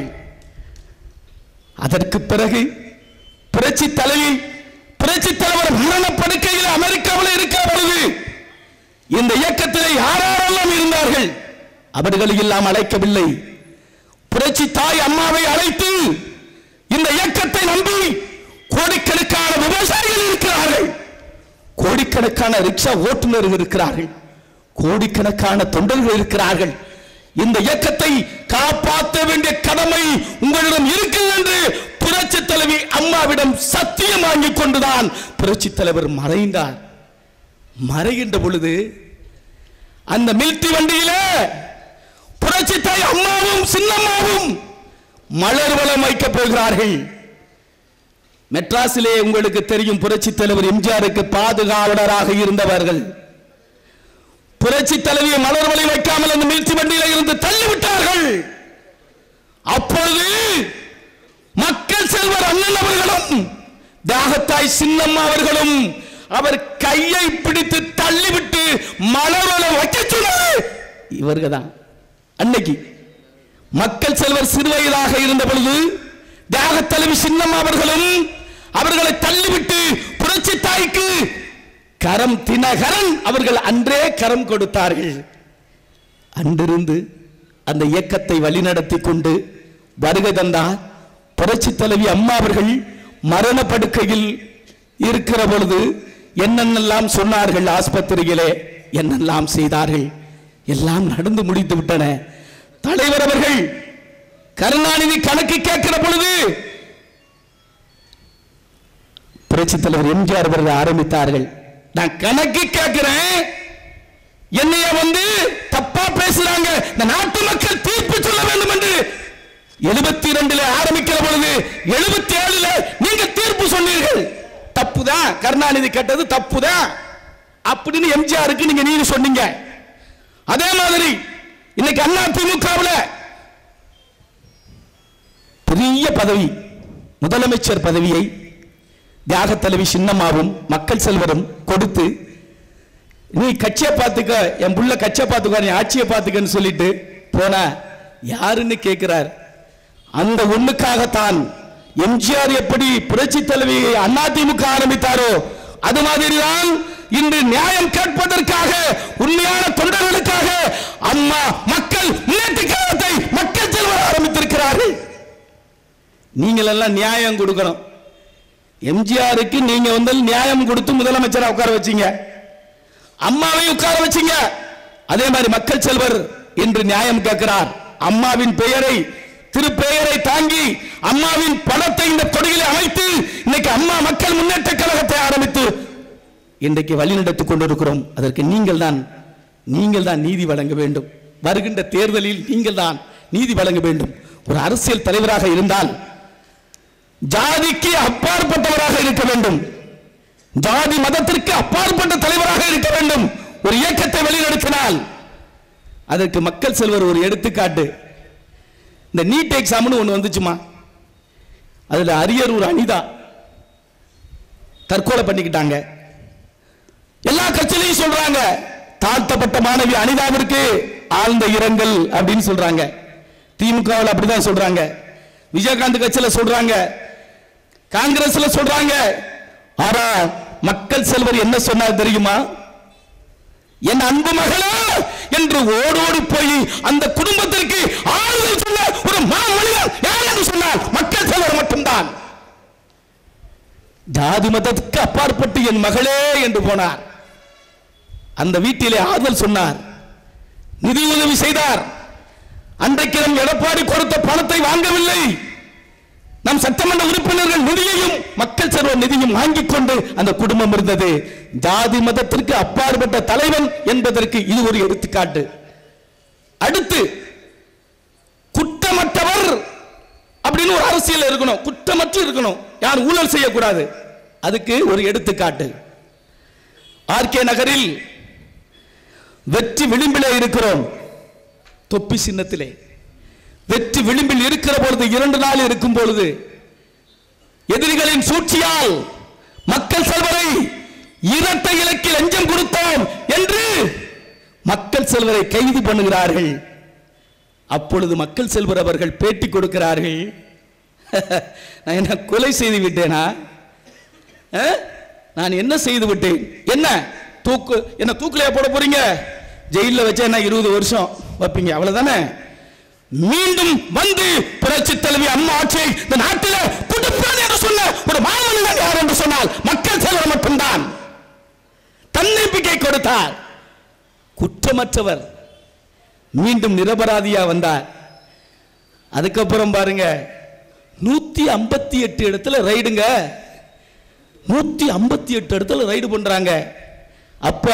அதற்கு பிறகு புரட்சி தலைவி புரட்சி தலைவர் மரணப்படுக்கையில் அமெரிக்காவில் இருக்கிற பொழுது இந்த இயக்கத்தில் யாரெல்லாம் இருந்தார்கள் அவர்களை எல்லாம் அழைக்கவில்லை புரட்சி தாய் அம்மாவை அழைத்து இந்த இயக்கத்தை நம்பி கோடிக்கணக்கான விவசாயிகள் இருக்கிறார்கள் கோடிக்கணக்கான ரிக்ஷா ஓட்டுநர்கள் இருக்கிறார்கள் கோடிக்கணக்கான தொண்டர்கள் இருக்கிறார்கள் இந்த இயக்கத்தை காப்பாற்ற வேண்டிய கடமை உங்களிடம் இருக்கு என்று புரட்சி தலைவி அம்மாவிடம் சத்தியம் வாங்கிக் கொண்டுதான் புரட்சி தலைவர் மறைந்தார் மறைகின்ற பொழுது அந்த மில்டி வண்டியில புரட்சி தாய் அம்மாவும் சின்னம்மாவும் மலர் வளம் வைக்கப் போகிறார்கள் மெட்ராஸிலே உங்களுக்கு தெரியும் புரட்சி தலைவர் எம்ஜிஆருக்கு பாதுகாவலராக இருந்தவர்கள் புரட்சி தலைவியை மலர் வழி வைக்காமல் அந்த மில்சி வண்டியில இருந்து தள்ளிவிட்டார்கள் அப்பொழுது மக்கள் செல்வர் அண்ணன் அவர்களும் தாகத்தாய் சின்னம்மா அவர்களும் அவர் கையை பிடித்து தள்ளிவிட்டு மலர் வளம் வைக்க சொன்னார் இவர்கள் தான் அன்னைக்கு மக்கள் செல்வர் சிறுவயதாக இருந்த பொழுது தியாக தலைவி சின்னம்மா அவர்களும் அவர்களை தள்ளிவிட்டு புரட்சி தாய்க்கு கரம் தினகரன் அவர்கள் அன்றே கரம் கொடுத்தார்கள் அன்றிருந்து அந்த இயக்கத்தை வழிநடத்தி கொண்டு வருகை தந்தார் புரட்சி தலைவி அம்மா அவர்கள் மரணப்படுக்கையில் இருக்கிற பொழுது என்னென்னலாம் சொன்னார்கள் ஆஸ்பத்திரியிலே என்னெல்லாம் செய்தார்கள் எல்லாம் நடந்து முடித்து விட்டன தலைவர் அவர்கள் கருணாநிதி கணக்கு கேட்கிற பொழுது புரட்சி தலைவர் எம்ஜிஆர் அவர்கள் ஆரம்பித்தார்கள் நான் கணக்கு கேட்கிறேன் என்னைய வந்து தப்பா பேசுறாங்க இந்த நாட்டு மக்கள் தீர்ப்பு சொல்ல வேண்டும் என்று எழுபத்தி ரெண்டுல ஆரம்பிக்கிற பொழுது எழுபத்தி ஏழுல நீங்க தீர்ப்பு சொன்னீர்கள் தப்புதான் கருணாநிதி கேட்டது தப்புதான் அப்படின்னு எம்ஜிஆருக்கு நீங்க நீங்க சொன்னீங்க அதே மாதிரி இன்னைக்கு அண்ணா திமுகவில் பெரிய பதவி முதலமைச்சர் பதவியை தியாக தலைவி சின்னம்மாவும் மக்கள் செல்வரும் கொடுத்து நீ கட்சியை பார்த்துக்க என் புள்ள கட்சியை பார்த்துக்க நீ ஆட்சியை பார்த்துக்கன்னு சொல்லிட்டு போன யாருன்னு கேட்கிறார் அந்த ஒண்ணுக்காகத்தான் எம்ஜிஆர் எப்படி புரட்சி தலைவி அதிமுக ஆரம்பித்தாரோ அது மாதிரிதான் இன்று நியாயம் கேட்பதற்காக உண்மையான தொண்டர்களுக்காக அம்மா மக்கள் முன்னேற்ற கழகத்தை மக்கள் செல்வர் ஆரம்பித்திருக்கிறார்கள் நீங்கள் எல்லாம் நியாயம் கொடுக்கணும் எம்ஜிஆருக்கு நீங்க வந்து நியாயம் கொடுத்து முதலமைச்சரை உட்கார வச்சீங்க அம்மாவை உட்கார வச்சீங்க அதே மாதிரி மக்கள் செல்வர் இன்று நியாயம் கேட்கிறார் அம்மாவின் பெயரை திரு பெயரை தாங்கி அம்மாவின் பணத்தை இந்த தொடையிலே அமைத்து இன்னைக்கு அம்மா மக்கள் முன்னேற்ற கழகத்தை ஆரம்பித்து இன்றைக்கு வழிநடத்திக் கொண்டிருக்கிறோம் அதற்கு நீங்கள் தான் நீங்கள் தான் நீதி வழங்க வேண்டும் வருகின்ற தேர்தலில் நீங்கள் தான் நீதி வழங்க வேண்டும் ஒரு அரசியல் தலைவராக இருந்தால் ஜாதிக்கு அப்பாற்பட்டவராக இருக்க வேண்டும் ஜாதி மதத்திற்கு அப்பாற்பட்ட தலைவராக இருக்க வேண்டும் ஒரு இயக்கத்தை வழிநடத்தினால் அதற்கு மக்கள் செல்வர் ஒரு எடுத்துக்காட்டு இந்த நீட் எக்ஸாம்னு ஒன்று வந்துச்சுமா அதுல அரியரூர் அனிதா தற்கொலை பண்ணிக்கிட்டாங்க எல்லா கட்சியிலையும் சொல்றாங்க தாழ்த்தப்பட்ட மாணவி அனிதாவிற்கு ஆழ்ந்த இரங்கல் அப்படின்னு சொல்றாங்க திமுகவில் அப்படிதான் சொல்றாங்க விஜயகாந்த் கட்சியில சொல்றாங்க காங்கிரஸ்ல சொல்றாங்க ஆனா மக்கள் செல்வர் என்ன சொன்னார் தெரியுமா என் அன்பு மகளா என்று ஓடோடி போய் அந்த குடும்பத்திற்கு ஆறுதல் சொல்ல ஒரு மாமனிதன் யார் என்று சொன்னார் மக்கள் செல்வர் மட்டும்தான் ஜாதி மதத்துக்கு அப்பாற்பட்டு என் மகளே என்று போனார் அந்த வீட்டிலே ஆறுதல் சொன்னார் நிதி உதவி செய்தார் அன்றைக்கு நம் எடப்பாடி கொடுத்த பணத்தை வாங்கவில்லை நம் சட்டமன்ற உறுப்பினர்கள் நிதியையும் மக்கள் செல்வ நிதியும் வாங்கிக் கொண்டு அந்த குடும்பம் இருந்தது ஜாதி மதத்திற்கு அப்பாற்பட்ட தலைவன் என்பதற்கு இது ஒரு எடுத்துக்காட்டு அடுத்து குற்றமற்றவர் அப்படின்னு ஒரு அரசியல் இருக்கணும் குற்றமற்று இருக்கணும் யார் ஊழல் செய்யக்கூடாது அதுக்கு ஒரு எடுத்துக்காட்டு ஆர்கே நகரில் வெற்றி விளிம்பிலே இருக்கிறோம் தொப்பி சின்னத்திலே வெற்றி விளிம்பில் இருக்கிற பொழுது இரண்டு நாள் இருக்கும் பொழுது எதிரிகளின் சூழ்ச்சியால் மக்கள் செல்வரை இரட்டை இலக்கில் லஞ்சம் கொடுத்தோம் என்று மக்கள் செல்வரை கைது பண்ணுகிறார்கள் அப்பொழுது மக்கள் செல்வர் அவர்கள் பேட்டி கொடுக்கிறார்கள் நான் என்ன கொலை செய்து விட்டேனா அஹ்? நான் என்ன செய்து விட்டேன் என்ன தூக்கு என்ன தூக்குலையா போட போறீங்க ஜெயிலில் வச்சா என்ன இருபது வருஷம் வைப்பீங்க அவ்வளவுதானே மீண்டும் வந்து புரட்சி தலைவி அம்மா ஆட்சியை இந்த நாட்டில் கொடுப்பேன் என்று சொன்ன ஒரு மாமனிதன் யார் என்று சொன்னால் மக்கள் செல்வர் மட்டும்தான் தன்னம்பிக்கை கொடுத்தார் குற்றமற்றவர் மீண்டும் நிரபராதியா வந்தார் அதுக்கப்புறம் பாருங்க நூத்தி ஐம்பத்தி எட்டு இடத்துல ரைடுங்க நூத்தி ஐம்பத்தி எட்டு இடத்துல ரைடு பண்றாங்க அப்ப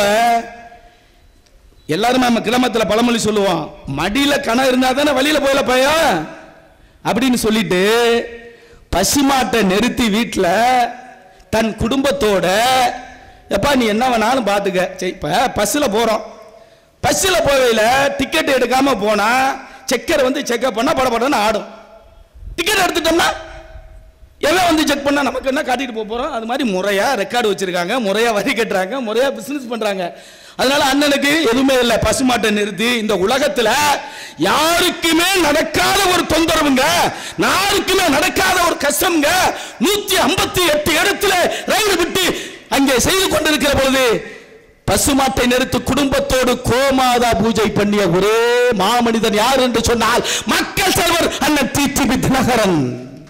எல்லாரும் நம்ம கிராமத்துல பழமொழி சொல்லுவோம் மடியில கணம் இருந்தா தானே வழியில போயில பையன் அப்படின்னு சொல்லிட்டு பசுமாட்டை நிறுத்தி வீட்டில் தன் குடும்பத்தோட எப்பா நீ என்ன வேணாலும் பார்த்துக்க சரி இப்போ பஸ்ஸில் போகிறோம் பஸ்ஸில் போகையில் டிக்கெட் எடுக்காம போனா செக்கர் வந்து செக்அப் பண்ணா படபடன்னு ஆடும் டிக்கெட் எடுத்துட்டோம்னா எவன் வந்து செக் பண்ணா நமக்கு என்ன காட்டிட்டு போக போறோம் அது மாதிரி முறையா ரெக்கார்டு வச்சிருக்காங்க முறையா வரி கட்டுறாங்க முறையா பிசினஸ் பண்றாங்க அதனால அண்ணனுக்கு எதுவுமே இல்லை பசுமாட்டை நிறுத்தி இந்த உலகத்துல யாருக்குமே நடக்காத ஒரு தொந்தரவுங்க யாருக்குமே நடக்காத ஒரு கஷ்டம்ங்க நூத்தி ஐம்பத்தி எட்டு இடத்துல ரயில் விட்டு அங்கே செய்து கொண்டிருக்கிற பொழுது பசுமாட்டை நிறுத்து குடும்பத்தோடு கோமாதா பூஜை பண்ணிய ஒரே மாமனிதன் யார் என்று சொன்னால் மக்கள் செல்வர் அண்ணன் டிடிபி தினகரன்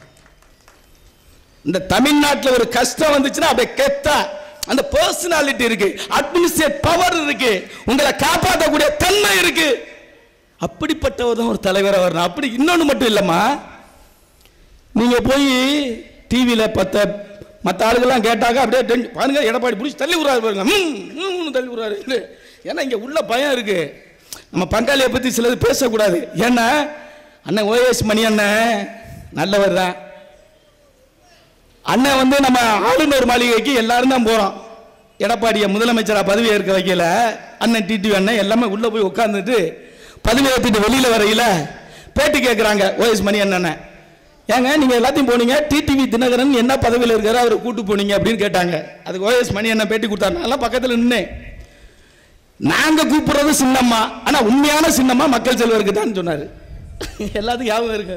இந்த தமிழ்நாட்டில் ஒரு கஷ்டம் வந்துச்சுன்னா அப்படியே கெத்தா அந்த பர்சனாலிட்டி இருக்கு அட்மினிஸ்ட்ரேட் பவர் இருக்கு உங்களை காப்பாற்றக்கூடிய தன்மை இருக்கு அப்படிப்பட்டவர் தான் ஒரு தலைவர் வரணும் அப்படி இன்னொன்று மட்டும் இல்லைம்மா நீங்க போய் டிவியில் பத்த மற்ற ஆளுகள்லாம் கேட்டாங்க அப்படியே டென்- பாருங்க எடப்பாடி பிடிச்சி தள்ளி விடுறாரு பாருங்க ம், ம், தள்ளி விடுறாரு இது. ஏன்னா இங்க உள்ள பயம் இருக்கு நம்ம பங்காளியை பத்தி சிலது பேசக்கூடாது ஏன்னா அண்ணன் ஓஎஸ் மணி அண்ணன் நல்லவர் தான் அண்ணன் வந்து நம்ம ஆளுநர் மாளிகைக்கு எல்லாரும் தான் போறோம் எடப்பாடியை முதலமைச்சரா பதவி ஏற்க வைக்கல அண்ணன் டிடி அண்ணன் எல்லாமே உள்ள போய் உட்கார்ந்துட்டு பதவி ஏற்றிட்டு வெளியில வரையில பேட்டி கேட்குறாங்க ஓஎஸ் மணி அண்ணனை ஏங்க நீங்க எல்லாத்தையும் போனீங்க டிடிவி தினகரன் என்ன பதவியில் இருக்காரு அவரை கூட்டு போனீங்க அப்படின்னு கேட்டாங்க அதுக்கு ஓஎஸ் மணி அண்ணன் பேட்டி கொடுத்தாரு நல்லா பக்கத்தில் நின்னேன் நாங்க கூப்பிடுறது சின்னம்மா ஆனா உண்மையான சின்னம்மா மக்கள் செல்வருக்கு தான் சொன்னாரு எல்லாத்துக்கும் ஞாபகம் இருக்கு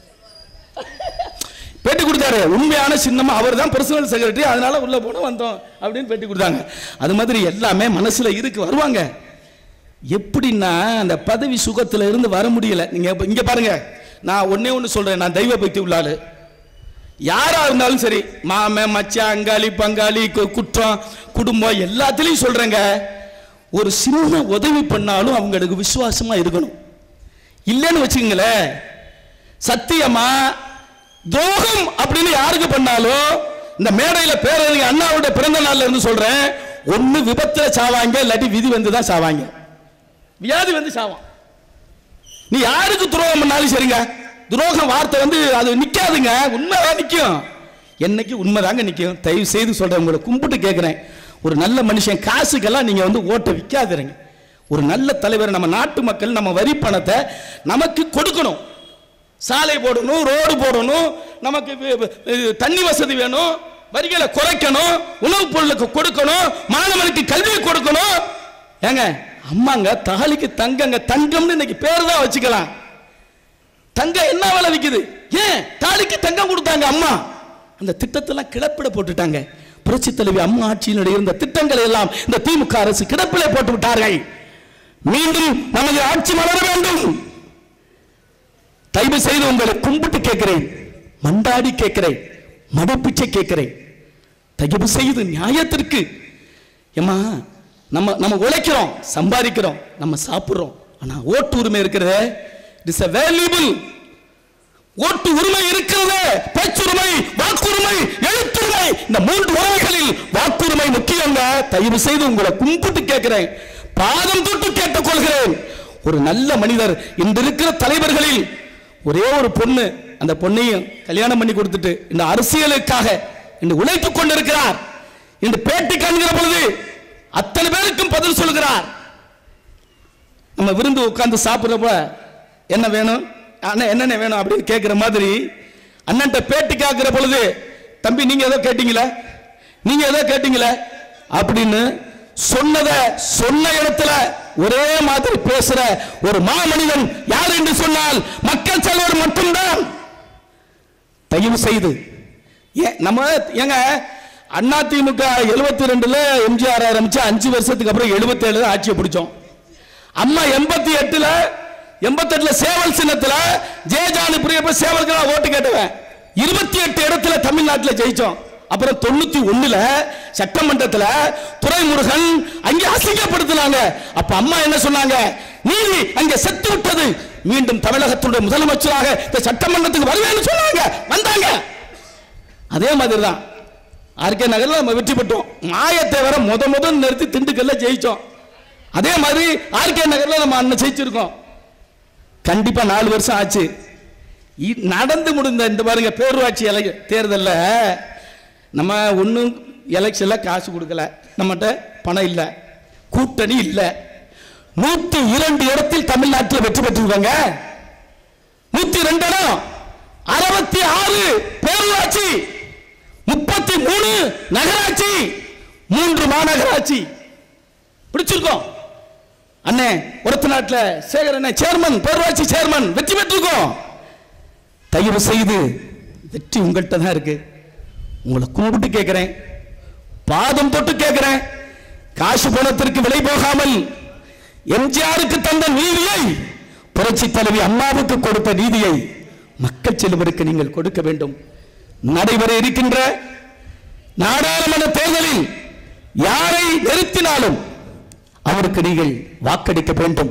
பேட்டி கொடுத்தாரு உண்மையான சின்னமா அவர் தான் பர்சனல் செக்ரட்டரி அதனால உள்ள போன வந்தோம் அப்படின்னு பேட்டி கொடுத்தாங்க அது மாதிரி எல்லாமே மனசுல இருக்கு வருவாங்க எப்படின்னா அந்த பதவி சுகத்துல இருந்து வர முடியல நீங்க இப்ப இங்க பாருங்க நான் ஒண்ணே ஒண்ணு சொல்றேன் நான் தெய்வ பக்தி உள்ள ஆளு யாரா இருந்தாலும் சரி மாமன் மச்சான் அங்காளி பங்காளி கு- குற்றம் குடும்பம் எல்லாத்துலயும் சொல்றேங்க ஒரு சின்ன உதவி பண்ணாலும் அவங்களுக்கு விசுவாசமா இருக்கணும் இல்லைன்னு வச்சுக்கங்களேன் சத்தியமா துரோகம் அப்படின்னு யாருக்கு பண்ணாலும் இந்த மேடையில பேரறிஞர் அண்ணாவுடைய பிறந்த நாள்ல இருந்து சொல்றேன் ஒண்ணு விபத்துல சாவாங்க இல்லாட்டி விதி வந்து தான் சாவாங்க வியாதி வந்து சாவான் நீ யாருக்கு துரோகம் பண்ணாலும் சரிங்க துரோகம் வார்த்தை வந்து அது நிக்காதுங்க உண்மைதான் நிக்கும் என்னைக்கு உண்மைதாங்க நிக்கும் தயவு செய்து சொல்றேன் உங்களை கும்பிட்டு கேட்கிறேன் ஒரு நல்ல மனுஷன் காசுக்கெல்லாம் நீங்க வந்து ஓட்டை விற்காதீங்க ஒரு நல்ல தலைவர் நம்ம நாட்டு மக்கள் நம்ம வரி பணத்தை நமக்கு கொடுக்கணும் சாலை போடணும் ரோடு போடணும் நமக்கு வி- வி- தண்ணி வசதி வேணும் வரிகளை குறைக்கணும் உணவுப் பொருளுக்கு கொடுக்கணும் மாணவனுக்கு கல்வியை கொடுக்கணும் ஏங்க அம்மாங்க தாலிக்கு தங்கங்க தங்கம்னு இன்னைக்கு பேர் தான் வச்சுக்கலாம் தங்கம் என்ன விலை விக்குது ஏன் தாலிக்கு தங்கம் கொடுத்தாங்க அம்மா அந்த திட்டத்தெல்லாம் கிளப்பிட போட்டுட்டாங்க புரட்சி தலைவி அம்மா ஆட்சியினுடைய இருந்த திட்டங்களை எல்லாம் இந்த திமுக அரசு கிடப்பிலே போட்டு விட்டார்கள் மீண்டும் நமது ஆட்சி மலர வேண்டும் தயவு செய்து உங்களை கும்பிட்டு கேட்கிறேன் மண்டாடி கேட்கிறேன் மடப்பிச்சை கேட்கிறேன் தயவு செய்து நியாயத்திற்கு ஏம்மா நம்ம நம்ம உழைக்கிறோம் சம்பாதிக்கிறோம் நம்ம சாப்பிடுறோம் ஆனா ஓட்டு உரிமை இருக்கிறதே இட்ஸ் a வேல்யூபிள் ஓட்டு உரிமை இருக்கிறது பேச்சுரிமை வாக்குரிமை எழுத்துரிமை இந்த மூன்று உரிமைகளில் வாக்குரிமை முக்கியங்க தயவு செய்து உங்களை கும்பிட்டு கேட்கிறேன் பாதம் தொட்டு கேட்டுக்கொள்கிறேன் ஒரு நல்ல மனிதர் இந்த இருக்கிற தலைவர்களில் ஒரே ஒரு பொண்ணு அந்த பொண்ணையும் கல்யாணம் பண்ணி கொடுத்துட்டு இந்த அரசியலுக்காக இன்று உழைத்துக் கொண்டிருக்கிறார் இந்த பேட்டி காண்கிற பொழுது அத்தனை பேருக்கும் பதில் சொல்கிறார் நம்ம விருந்து உட்கார்ந்து சாப்பிடுறப்ப என்ன வேணும் அண்ணன் என்னென்ன வேணும் அப்படின்னு கேட்குற மாதிரி அண்ணன்ட்ட பேட்டி காக்கிற பொழுது தம்பி நீங்க ஏதோ கேட்டீங்களே நீங்க ஏதோ கேட்டீங்களே அப்படின்னு சொன்னதை சொன்ன இடத்துல ஒரே மாதிரி பேசுற ஒரு மாமனிதன் யார் என்று சொன்னால் மக்கள் செல்வர் மட்டும்தான் தயவு செய்து ஏன் நம்ம ஏங்க அண்ணா திமுக எழுபத்தி ரெண்டுல எம்ஜிஆர் ஆரம்பிச்சு அஞ்சு வருஷத்துக்கு அப்புறம் எழுபத்தி ஏழு ஆட்சியை பிடிச்சோம் அம்மா எண்பத்தி எட்டுல எண்பத்தெட்டுல சேவல் சின்னத்துல ஜெயஜானி பிரியப்ப சேவலுக்கு நான் ஓட்டு கேட்டுவேன் இருபத்தி எட்டு இடத்துல தமிழ்நாட்டில் ஜெயிச்சோம் அப்புறம் தொண்ணூத்தி ஒண்ணுல சட்டமன்றத்துல துரைமுருகன் அங்கே அசிங்கப்படுத்தினாங்க அப்ப அம்மா என்ன சொன்னாங்க நீதி அங்கே செத்து விட்டது மீண்டும் தமிழகத்துடைய முதலமைச்சராக இந்த சட்டமன்றத்துக்கு வருவேன்னு சொன்னாங்க வந்தாங்க அதே மாதிரி தான் ஆர்கே நகர்ல நம்ம வெற்றி பெற்றோம் மாயத்தேவரை முத முதல் நிறுத்தி திண்டுக்கல்ல ஜெயிச்சோம் அதே மாதிரி ஆர்கே நகர்ல நம்ம அண்ணன் ஜெயிச்சிருக்கோம் கண்டிப்பா நாலு வருஷம் ஆச்சு இ- நடந்து முடிந்த இந்த பாருங்க பேரூராட்சி எலை தேர்தல்ல நம்ம ஒன்றும் எலெக்ஷன்ல காசு கொடுக்கல நம்மகிட்ட பணம் இல்லை கூட்டணி இல்லை நூத்தி இரண்டு இடத்தில் தமிழ்நாட்டில் வெற்றி பெற்றிருக்காங்க நூத்தி ரெண்டு இடம் அறுபத்தி ஆறு பேரூராட்சி முப்பத்தி மூணு நகராட்சி மூன்று மாநகராட்சி பிடிச்சிருக்கோம் அண்ணே ஒருத்த நாட்டில் சேகர் அண்ணே சேர்மன் பேரூராட்சி சேர்மன் வெற்றி பெற்றிருக்கோம் தயவு செய்து வெற்றி உங்கள்கிட்ட தான் இருக்கு உங்களை கும்பிட்டு கேட்கிறேன் பாதம் தொட்டு கேட்கிறேன் காசு பணத்திற்கு விலை போகாமல் எம்ஜிஆருக்கு தந்த நீதியை புரட்சி தலைவி அம்மாவுக்கு கொடுத்த நீதியை மக்கள் செல்வருக்கு நீங்கள் கொடுக்க வேண்டும் நடைபெற இருக்கின்ற நாடாளுமன்ற தேர்தலில் யாரை நிறுத்தினாலும் அவருக்கு நீங்கள் வாக்களிக்க வேண்டும்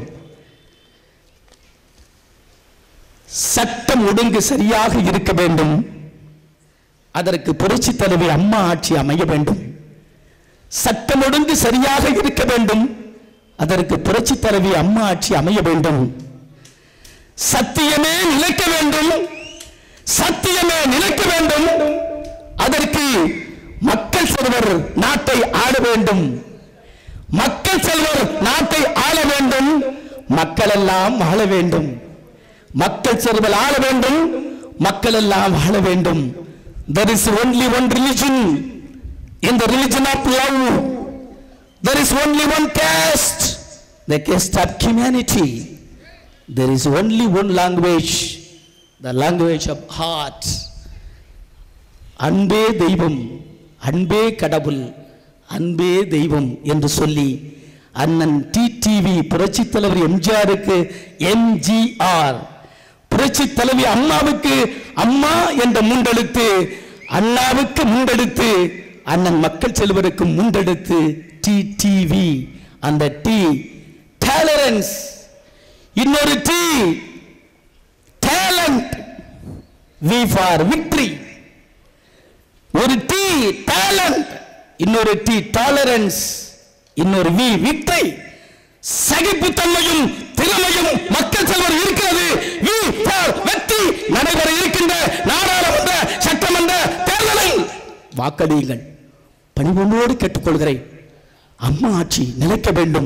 சட்டம் ஒழுங்கு சரியாக இருக்க வேண்டும் அதற்கு புரட்சி தலைவி அம்மா ஆட்சி அமைய வேண்டும் சட்டம் ஒழுங்கு சரியாக இருக்க வேண்டும் அதற்கு புரட்சி தலைவி அம்மா ஆட்சி அமைய வேண்டும் சத்தியமே நிலைக்க வேண்டும் சத்தியமே நிலைக்க வேண்டும் அதற்கு மக்கள் செல்வர் நாட்டை ஆள வேண்டும் மக்கள் செல்வர் நாட்டை ஆள வேண்டும் மக்கள் எல்லாம் வாழ வேண்டும் மக்கள் செல்வர் ஆள வேண்டும் மக்கள் எல்லாம் வாழ வேண்டும் there is only one religion in the religion of love there is only one caste the caste of humanity there is only one language the language of heart அன்பே தெய்வம் அன்பே கடவுள் அன்பே தெய்வம் என்று சொல்லி அண்ணன் டிடிவி புரட்சி தலைவர் எம்ஜிஆருக்கு எம்ஜிஆர் புரட்சி தலைவி அம்மாவுக்கு அம்மா என்ற முண்டெடுத்து அண்ணாவுக்கு முண்டெடுத்து அண்ணன் மக்கள் செல்வருக்கு முண்டெடுத்து டிடிவி அந்த டி டாலரன்ஸ் இன்னொரு T talent V for victory ஒரு டி டேலண்ட் இன்னொரு டி டாலரன்ஸ் இன்னொரு வி விக்டரி சகிப்புத்தன்மையும் திறமையும் மக்கள் செல்வர் இருக்கிறது வி ஃபார் வெற்றி நடைபெற இருக்கின்ற நாடாளுமன்ற சட்டமன்ற தேர்தலில் வாக்களியுங்கள் பணிவொன்றோடு கேட்டுக்கொள்கிறேன் அம்மா ஆட்சி நிலைக்க வேண்டும்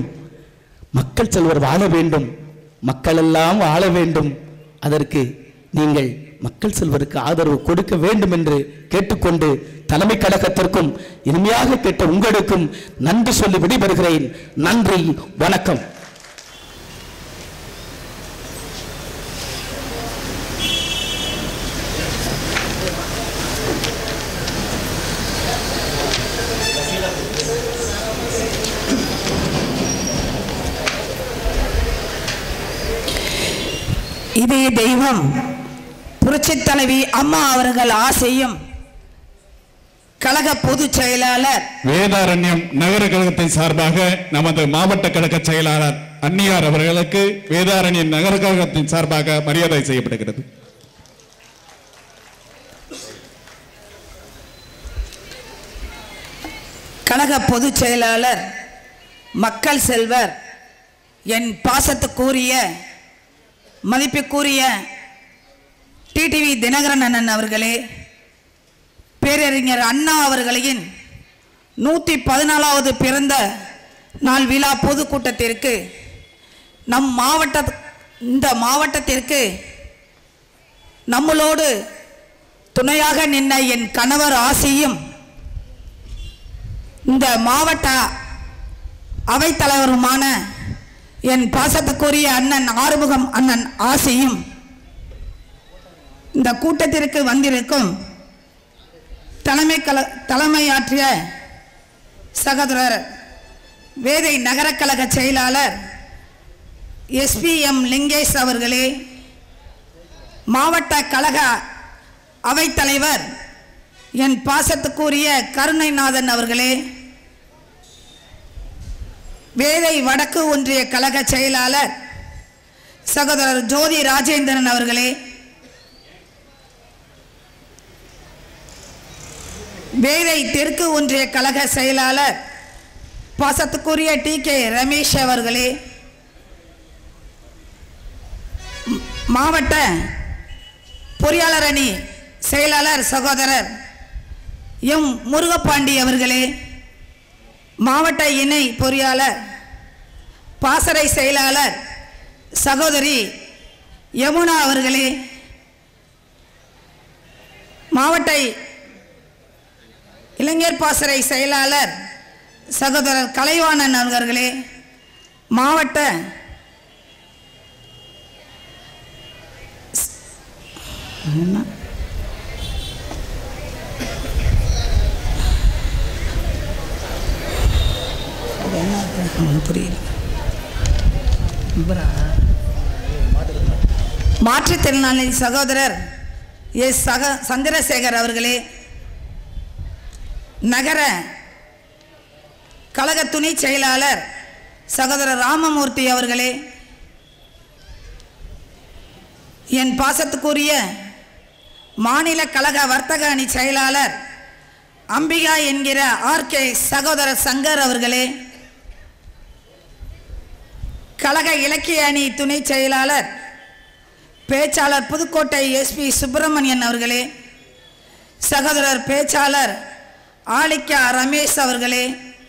மக்கள் செல்வர் வாழ வேண்டும் மக்கள் எல்லாம் வாழ வேண்டும் அதற்கு நீங்கள் மக்கள் செல்வருக்கு ஆதரவு கொடுக்க வேண்டும் என்று கேட்டுக்கொண்டு தலைமை கழகத்திற்கும் இனிமையாக கேட்ட உங்களுக்கும் நன்றி சொல்லி விடைபெறுகிறேன் நன்றி வணக்கம் இதே தெய்வம் புரட்சித் தலைவி அம்மா அவர்கள் ஆசையும் கழக பொதுச் செயலாளர் வேதாரண்யம் நகர கழகத்தின் சார்பாக நமது மாவட்ட கழக செயலாளர் அன்னியார் அவர்களுக்கு வேதாரண்யம் நகர கழகத்தின் சார்பாக மரியாதை செய்யப்படுகிறது கழக பொதுச் செயலாளர் மக்கள் செல்வர் என் பாசத்துக்குரிய மதிப்புக்குரிய டிடிவி தினகரன் அண்ணன் அவர்களே பேரறிஞர் அண்ணா அவர்களின் நூற்றி பதினாலாவது பிறந்த நாள் விழா பொதுக்கூட்டத்திற்கு நம் மாவட்ட இந்த மாவட்டத்திற்கு நம்மளோடு துணையாக நின்ற என் கணவர் ஆசையும் இந்த மாவட்ட அவைத்தலைவருமான என் பாசத்துக்குரிய அண்ணன் ஆறுமுகம் அண்ணன் ஆசையும் இந்த கூட்டத்திற்கு வந்திருக்கும் தலைமை கல தலைமையாற்றிய சகோதரர் வேதை நகரக் கழக செயலாளர் எஸ்பிஎம் லிங்கேஷ் அவர்களே மாவட்ட கழக அவைத்தலைவர் என் பாசத்துக்குரிய கருணைநாதன் அவர்களே வேதை வடக்கு ஒன்றிய கழக செயலாளர் சகோதரர் ஜோதி ராஜேந்திரன் அவர்களே வேதை தெற்கு ஒன்றிய கழக செயலாளர் பாசத்துக்குரிய டி கே ரமேஷ் அவர்களே ம், மாவட்ட பொறியாளர் அணி செயலாளர் சகோதரர் எம் முருகப்பாண்டி அவர்களே மாவட்ட இணை பொறியாளர் பாசறை செயலாளர் சகோதரி யமுனா அவர்களே மாவட்ட இளைஞர் பாசறை செயலாளர் சகோதரர் கலைவாணன் அவர்களே மாவட்ட என்ன? அது என்ன ம், புரியல இவரா? மாற்றுத்திறனாளி சகோதரர் எஸ் சக சந்திரசேகர் அவர்களே நகர கழக துணை செயலாளர் சகோதரர் ராமமூர்த்தி அவர்களே என் பாசத்துக்குரிய மாநில கழக வர்த்தக அணி செயலாளர் அம்பிகா என்கிற ஆர்கே சகோதரர் சங்கர் அவர்களே கழக இலக்கிய அணி துணை செயலாளர் பேச்சாளர் புதுக்கோட்டை எஸ்பி சுப்பிரமணியன் அவர்களே சகோதரர் பேச்சாளர் ஆலிக்கா ரமேஷ் அவர்களே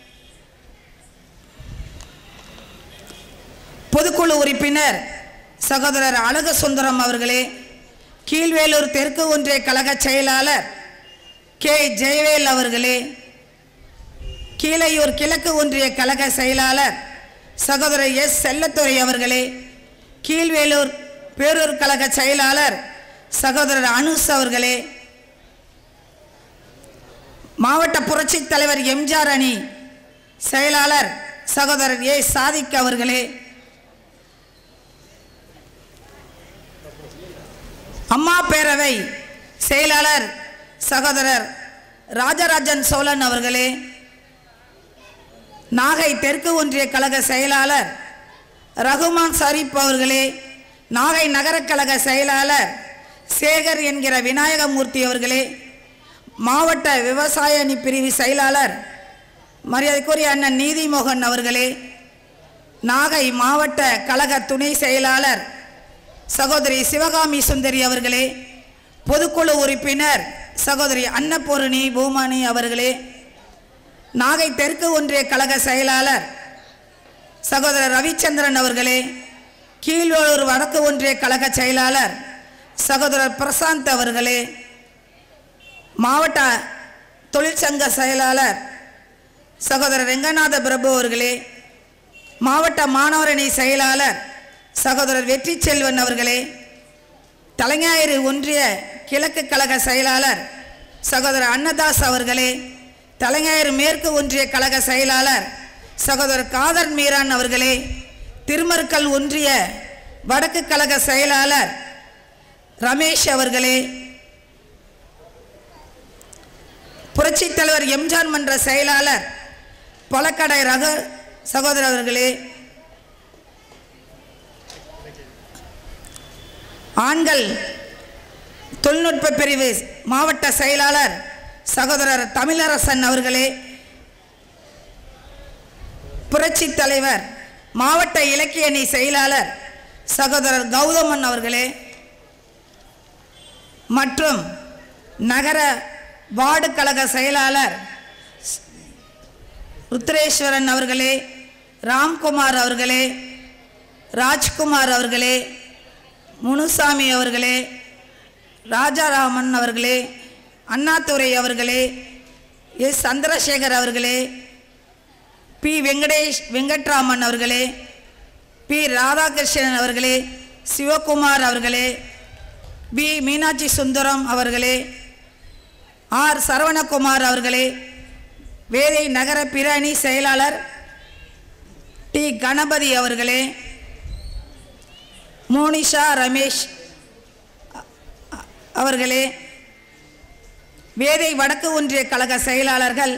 பொதுக்குழு உறுப்பினர் சகோதரர் அழகு சுந்தரம் அவர்களே கீழ்வேலூர் தெற்கு ஒன்றிய கழக செயலாளர் கே ஜெயவேல் அவர்களே கீழையூர் கிழக்கு ஒன்றிய கழக செயலாளர் சகோதரர் எஸ் செல்லத்துறை அவர்களே கீழ்வேலூர் பேரூர் கழக செயலாளர் சகோதரர் அனுஸ் அவர்களே மாவட்ட புரட்சித் தலைவர் எம்ஜிஆர் அணி செயலாளர் சகோதரர் ஏ சாதிக் அவர்களே அம்மா பேரவை செயலாளர் சகோதரர் ராஜராஜன் சோழன் அவர்களே நாகை தெற்கு ஒன்றிய கழக செயலாளர் ரகுமான் ஷரீப் அவர்களே நாகை நகரக் கழக செயலாளர் சேகர் என்கிற விநாயகமூர்த்தி அவர்களே மாவட்ட விவசாய அணி பிரிவு செயலாளர் மரியாதைக்குரிய அண்ணன் நீதிமோகன் அவர்களே நாகை மாவட்ட கழக துணை செயலாளர் சகோதரி சிவகாமி சுந்தரி அவர்களே பொதுக்குழு உறுப்பினர் சகோதரி அன்னபூரணி பூமானி அவர்களே நாகை தெற்கு ஒன்றிய கழக செயலாளர் சகோதரர் ரவிச்சந்திரன் அவர்களே கீழ்வேலூர் வடக்கு ஒன்றிய கழக செயலாளர் சகோதரர் பிரசாந்த் அவர்களே மாவட்ட தொழிற்சங்க செயலாளர் சகோதரர் ரெங்கநாத பிரபு அவர்களே மாவட்ட மாணவரணி செயலாளர் சகோதரர் வெற்றி செல்வன் அவர்களே தலைஞாயிறு ஒன்றிய கிழக்கு கழக செயலாளர் சகோதரர் அன்னதாஸ் அவர்களே தலைஞாயிறு மேற்கு ஒன்றிய கழக செயலாளர் சகோதரர் காதர் மீரான் அவர்களே திருமருக்கல் ஒன்றிய வடக்கு கழக செயலாளர் ரமேஷ் அவர்களே புரட்சித் தலைவர் எம்ஜான் மன்ற செயலாளர் பழக்கடை ரக சகோதரர் அவர்களே ஆண்கள் தொழில்நுட்ப பிரிவு மாவட்ட செயலாளர் சகோதரர் தமிழரசன் அவர்களே புரட்சி தலைவர் மாவட்ட இலக்கிய அணி செயலாளர் சகோதரர் கௌதமன் அவர்களே மற்றும் நகர வார்டு கழக செயலாளர் ருத்ரேஸ்வரன் அவர்களே ராம்குமார் அவர்களே ராஜ்குமார் அவர்களே முனுசாமி அவர்களே ராஜாராமன் அவர்களே அண்ணாதுரை அவர்களே எஸ் சந்திரசேகர் அவர்களே பி வெங்கடேஷ் வெங்கட்ராமன் அவர்களே பி ராதாகிருஷ்ணன் அவர்களே சிவகுமார் அவர்களே பி மீனாட்சி சுந்தரம் அவர்களே ஆர் சரவணகுமார் அவர்களே வேதை நகர பிற அணி செயலாளர் டி கணபதி அவர்களே மோனிஷா ரமேஷ் அ- அவர்களே வேதை வடக்கு ஒன்றிய கழக செயலாளர்கள்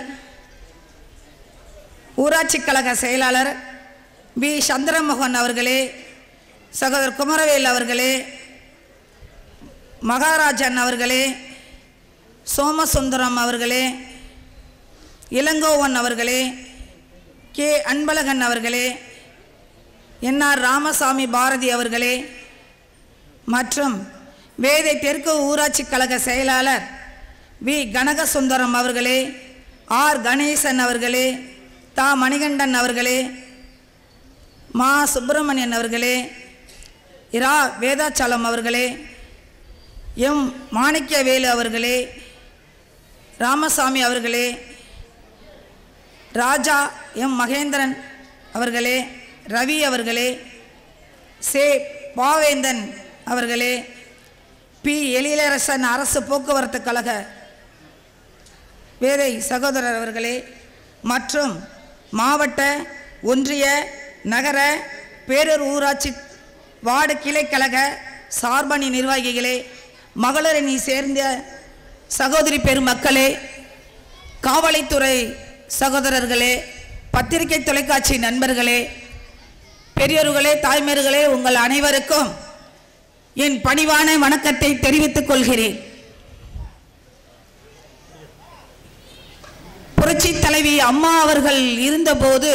ஊராட்சி கழக செயலாளர் பி சந்திரமோகன் அவர்களே சகோதரர் குமரவேல் அவர்களே மகாராஜன் அவர்களே சோமசுந்தரம் அவர்களே இளங்கோவன் அவர்களே கே அன்பழகன் அவர்களே என்ஆர் ராமசாமி பாரதி அவர்களே மற்றும் வேதை தெற்கு ஊராட்சி கழக செயலாளர் வி கனகசுந்தரம் அவர்களே ஆர் கணேசன் அவர்களே தா மணிகண்டன் அவர்களே மா சுப்பிரமணியன் அவர்களே இரா வேதாச்சலம் அவர்களே எம் மாணிக்கவேலு அவர்களே ராமசாமி அவர்களே ராஜா எம் மகேந்திரன் அவர்களே ரவி அவர்களே சே பாவேந்தன் அவர்களே பி எழிலரசன் அரசு போக்குவரத்து கழக வேதை சகோதரர் அவர்களே மற்றும் மாவட்ட ஒன்றிய நகர பேரூர் ஊராட்சி வார்டு கிளைக்கழக சார்பணி நிர்வாகிகளே மகளிரணி சேர்ந்த சகோதரி பெருமக்களே காவல்துறை சகோதரர்களே பத்திரிகை தொலைக்காட்சி நண்பர்களே பெரியோர்களே தாய்மார்களே உங்கள் அனைவருக்கும் என் பணிவான வணக்கத்தை தெரிவித்துக் கொள்கிறேன் புரட்சி தலைவி அம்மா அவர்கள் இருந்தபோது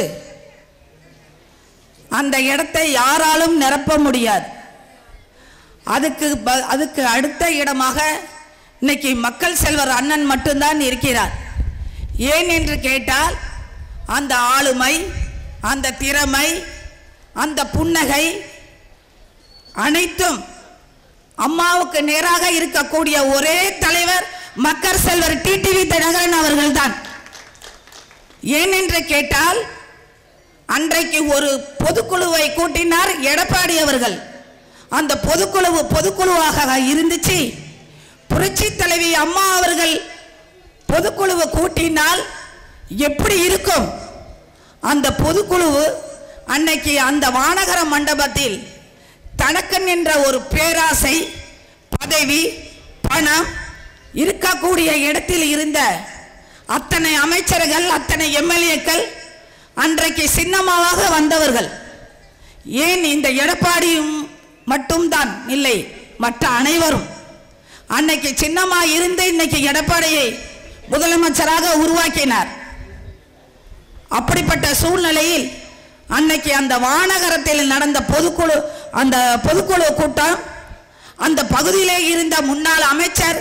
அந்த இடத்தை யாராலும் நிரப்ப முடியாது அதுக்கு ப- அதுக்கு அடுத்த இடமாக இன்னைக்கு மக்கள் செல்வர் அண்ணன் மட்டும்தான் இருக்கிறார் ஏன் என்று கேட்டால் அந்த ஆளுமை அந்த திறமை அந்த புன்னகை அனைத்தும் அம்மாவுக்கு நேராக இருக்கக்கூடிய ஒரே தலைவர் மக்கள் செல்வர் டிடிவி தினகரன் அவர்கள்தான் ஏன் என்று கேட்டால் அன்றைக்கு ஒரு பொதுக்குழுவை கூட்டினார் எடப்பாடி அவர்கள் அந்த பொதுக்குழு பொதுக்குழுவாக இருந்துச்சு புரட்சி தலைவி அம்மா அவர்கள் பொதுக்குழுவை கூட்டினால் எப்படி இருக்கும் அந்த பொதுக்குழு அன்னைக்கு அந்த வானகர மண்டபத்தில் தனக்கன் என்ற ஒரு பேராசை பதவி பணம் இருக்கக்கூடிய இடத்தில் இருந்த அத்தனை அமைச்சர்கள் அத்தனை எம்எல்ஏக்கள் அன்றைக்கு சின்னமாவாக வந்தவர்கள் ஏன் இந்த எடப்பாடியும் மட்டும்தான் இல்லை மற்ற அனைவரும் அன்னைக்கு சின்னமா இருந்து இன்னைக்கு எடப்பாடியை முதலமைச்சராக உருவாக்கினார் அப்படிப்பட்ட சூழ்நிலையில் அன்னைக்கு அந்த வானகரத்தில் நடந்த பொதுக்குழு அந்த பொதுக்குழு கூட்டம் அந்த பகுதியிலே இருந்த முன்னாள் அமைச்சர்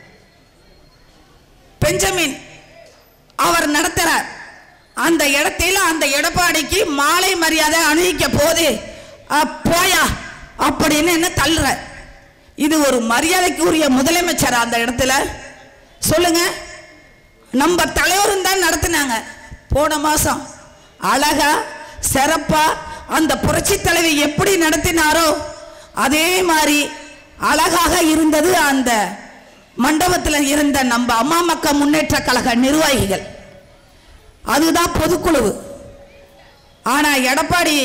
பெஞ்சமின் அவர் நடத்துறார் அந்த இடத்தில் அந்த எடப்பாடிக்கு மாலை மரியாதை அணிவிக்க போது "அ, போயா அப்படின்னு என்ன தள்ளுற இது ஒரு மரியாதைக்குரிய முதலமைச்சர் அந்த இடத்துல சொல்லுங்க நம்ம தலைவரும் தான் நடத்தினாங்க போன மாசம் அழகா சிறப்பா அந்த புரட்சி தலைவி எப்படி நடத்தினாரோ அதே மாதிரி அழகாக இருந்தது அந்த மண்டபத்தில் இருந்த நம்ம அம்மா மக்கள் முன்னேற்ற கழக நிர்வாகிகள் அதுதான் பொதுக்குழு ஆனா எடப்பாடி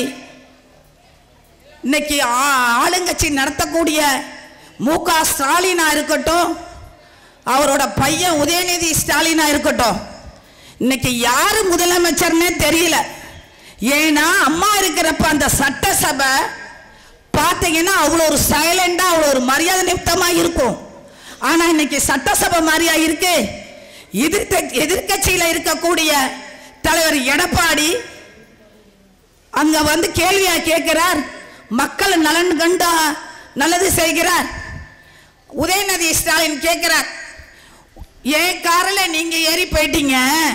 இன்னைக்கு ஆ- ஆளுங்கட்சி நடத்தக்கூடிய மு க ஸ்டாலினா இருக்கட்டும் அவரோட பையன் உதயநிதி ஸ்டாலினா இருக்கட்டும் இன்னைக்கு யாரு முதலமைச்சர்னே தெரியல ஏன்னா அம்மா இருக்கிறப்ப அந்த சட்டசபை பார்த்தீங்கன்னா அவ்வளோ ஒரு சைலண்டா அவ்வளோ ஒரு மரியாதை நிமித்தமா இருக்கும் ஆனா இன்னைக்கு சட்டசபை மாதிரியா இருக்கு எதிர்த்த எதிர்கட்சியில இருக்கக்கூடிய தலைவர் எடப்பாடி அங்க வந்து கேள்வியா கேட்கிறார் மக்கள் நலன் கண்டா நல்லது செய்கிறார் உதயநிதி ஸ்டாலின் கேட்கிறார் என் கார்ல நீங்க ஏறி போயிட்டீங்க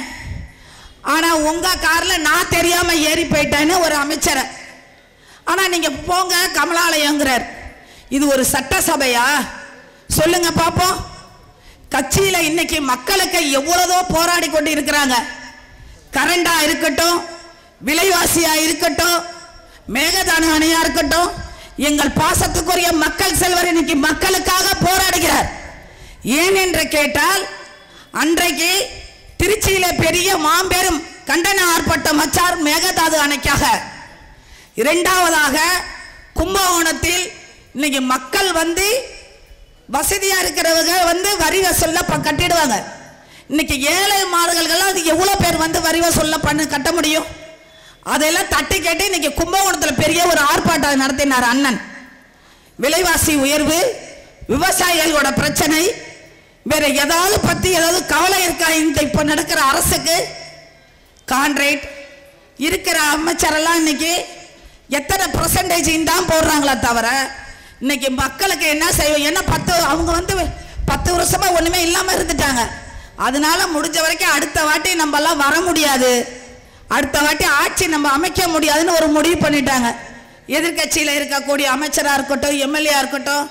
ஆனா உங்க கார்ல நான் தெரியாம ஏறி போயிட்டேன்னு ஒரு அமைச்சரை ஆனா நீங்க போங்க கமலாலயங்கிறார் இது ஒரு சட்டசபையா சொல்லுங்க பாப்போம் கட்சியில இன்னைக்கு மக்களுக்கு எவ்வளவோ போராடி கொண்டு இருக்கிறாங்க கரண்டா இருக்கட்டும் விலைவாசியா இருக்கட்டும் மேகதான அணையா இருக்கட்டும் எங்கள் பாசத்துக்குரிய மக்கள் செல்வர் இன்னைக்கு மக்களுக்காக போராடுகிறார் ஏன் என்று கேட்டால் அன்றைக்கு திருச்சியில பெரிய மாபெரும் கண்டன ஆர்ப்பாட்டம் வச்சார் மேகதாது அணைக்காக இரண்டாவதாக கும்பகோணத்தில் இன்னைக்கு மக்கள் வந்து வசதியா இருக்கிறவங்க வந்து வரி வசூல்ல ப- கட்டிடுவாங்க இன்னைக்கு ஏழை மாறுகள்லாம் அது எவ்வளவு பேர் வந்து வரி வசூல்ல பண்ண கட்ட முடியும் அதெல்லாம் தட்டி கேட்டு இன்னைக்கு கும்பகோணத்தில் பெரிய ஒரு ஆர்ப்பாட்டம் நடத்தினார் அண்ணன் விலைவாசி உயர்வு விவசாயிகளோட பிரச்சனை வேற ஏதாவது பத்தி ஏதாவது கவலை இருக்கா இந்த இப்ப நடக்கிற அரசுக்கு கான்ட்ராக்ட் இருக்கிற அமைச்சரெல்லாம் இன்னைக்கு எத்தனை பர்சன்டேஜ் தான் போடுறாங்களே தவிர இன்னைக்கு மக்களுக்கு என்ன செய்வோம் என்ன பத்து அவங்க வந்து பத்து வருஷமா ஒண்ணுமே இல்லாம இருந்துட்டாங்க அதனால முடிஞ்ச வரைக்கும் அடுத்த வாட்டி நம்ம எல்லாம் வர முடியாது அடுத்த வாட்டி ஆட்சி நம்ம அமைக்க முடியாதுன்னு ஒரு முடிவு பண்ணிட்டாங்க எதிர்க்கட்சியில இருக்கக்கூடிய அமைச்சரா இருக்கட்டும் எம்எல்ஏ இருக்கட்டும்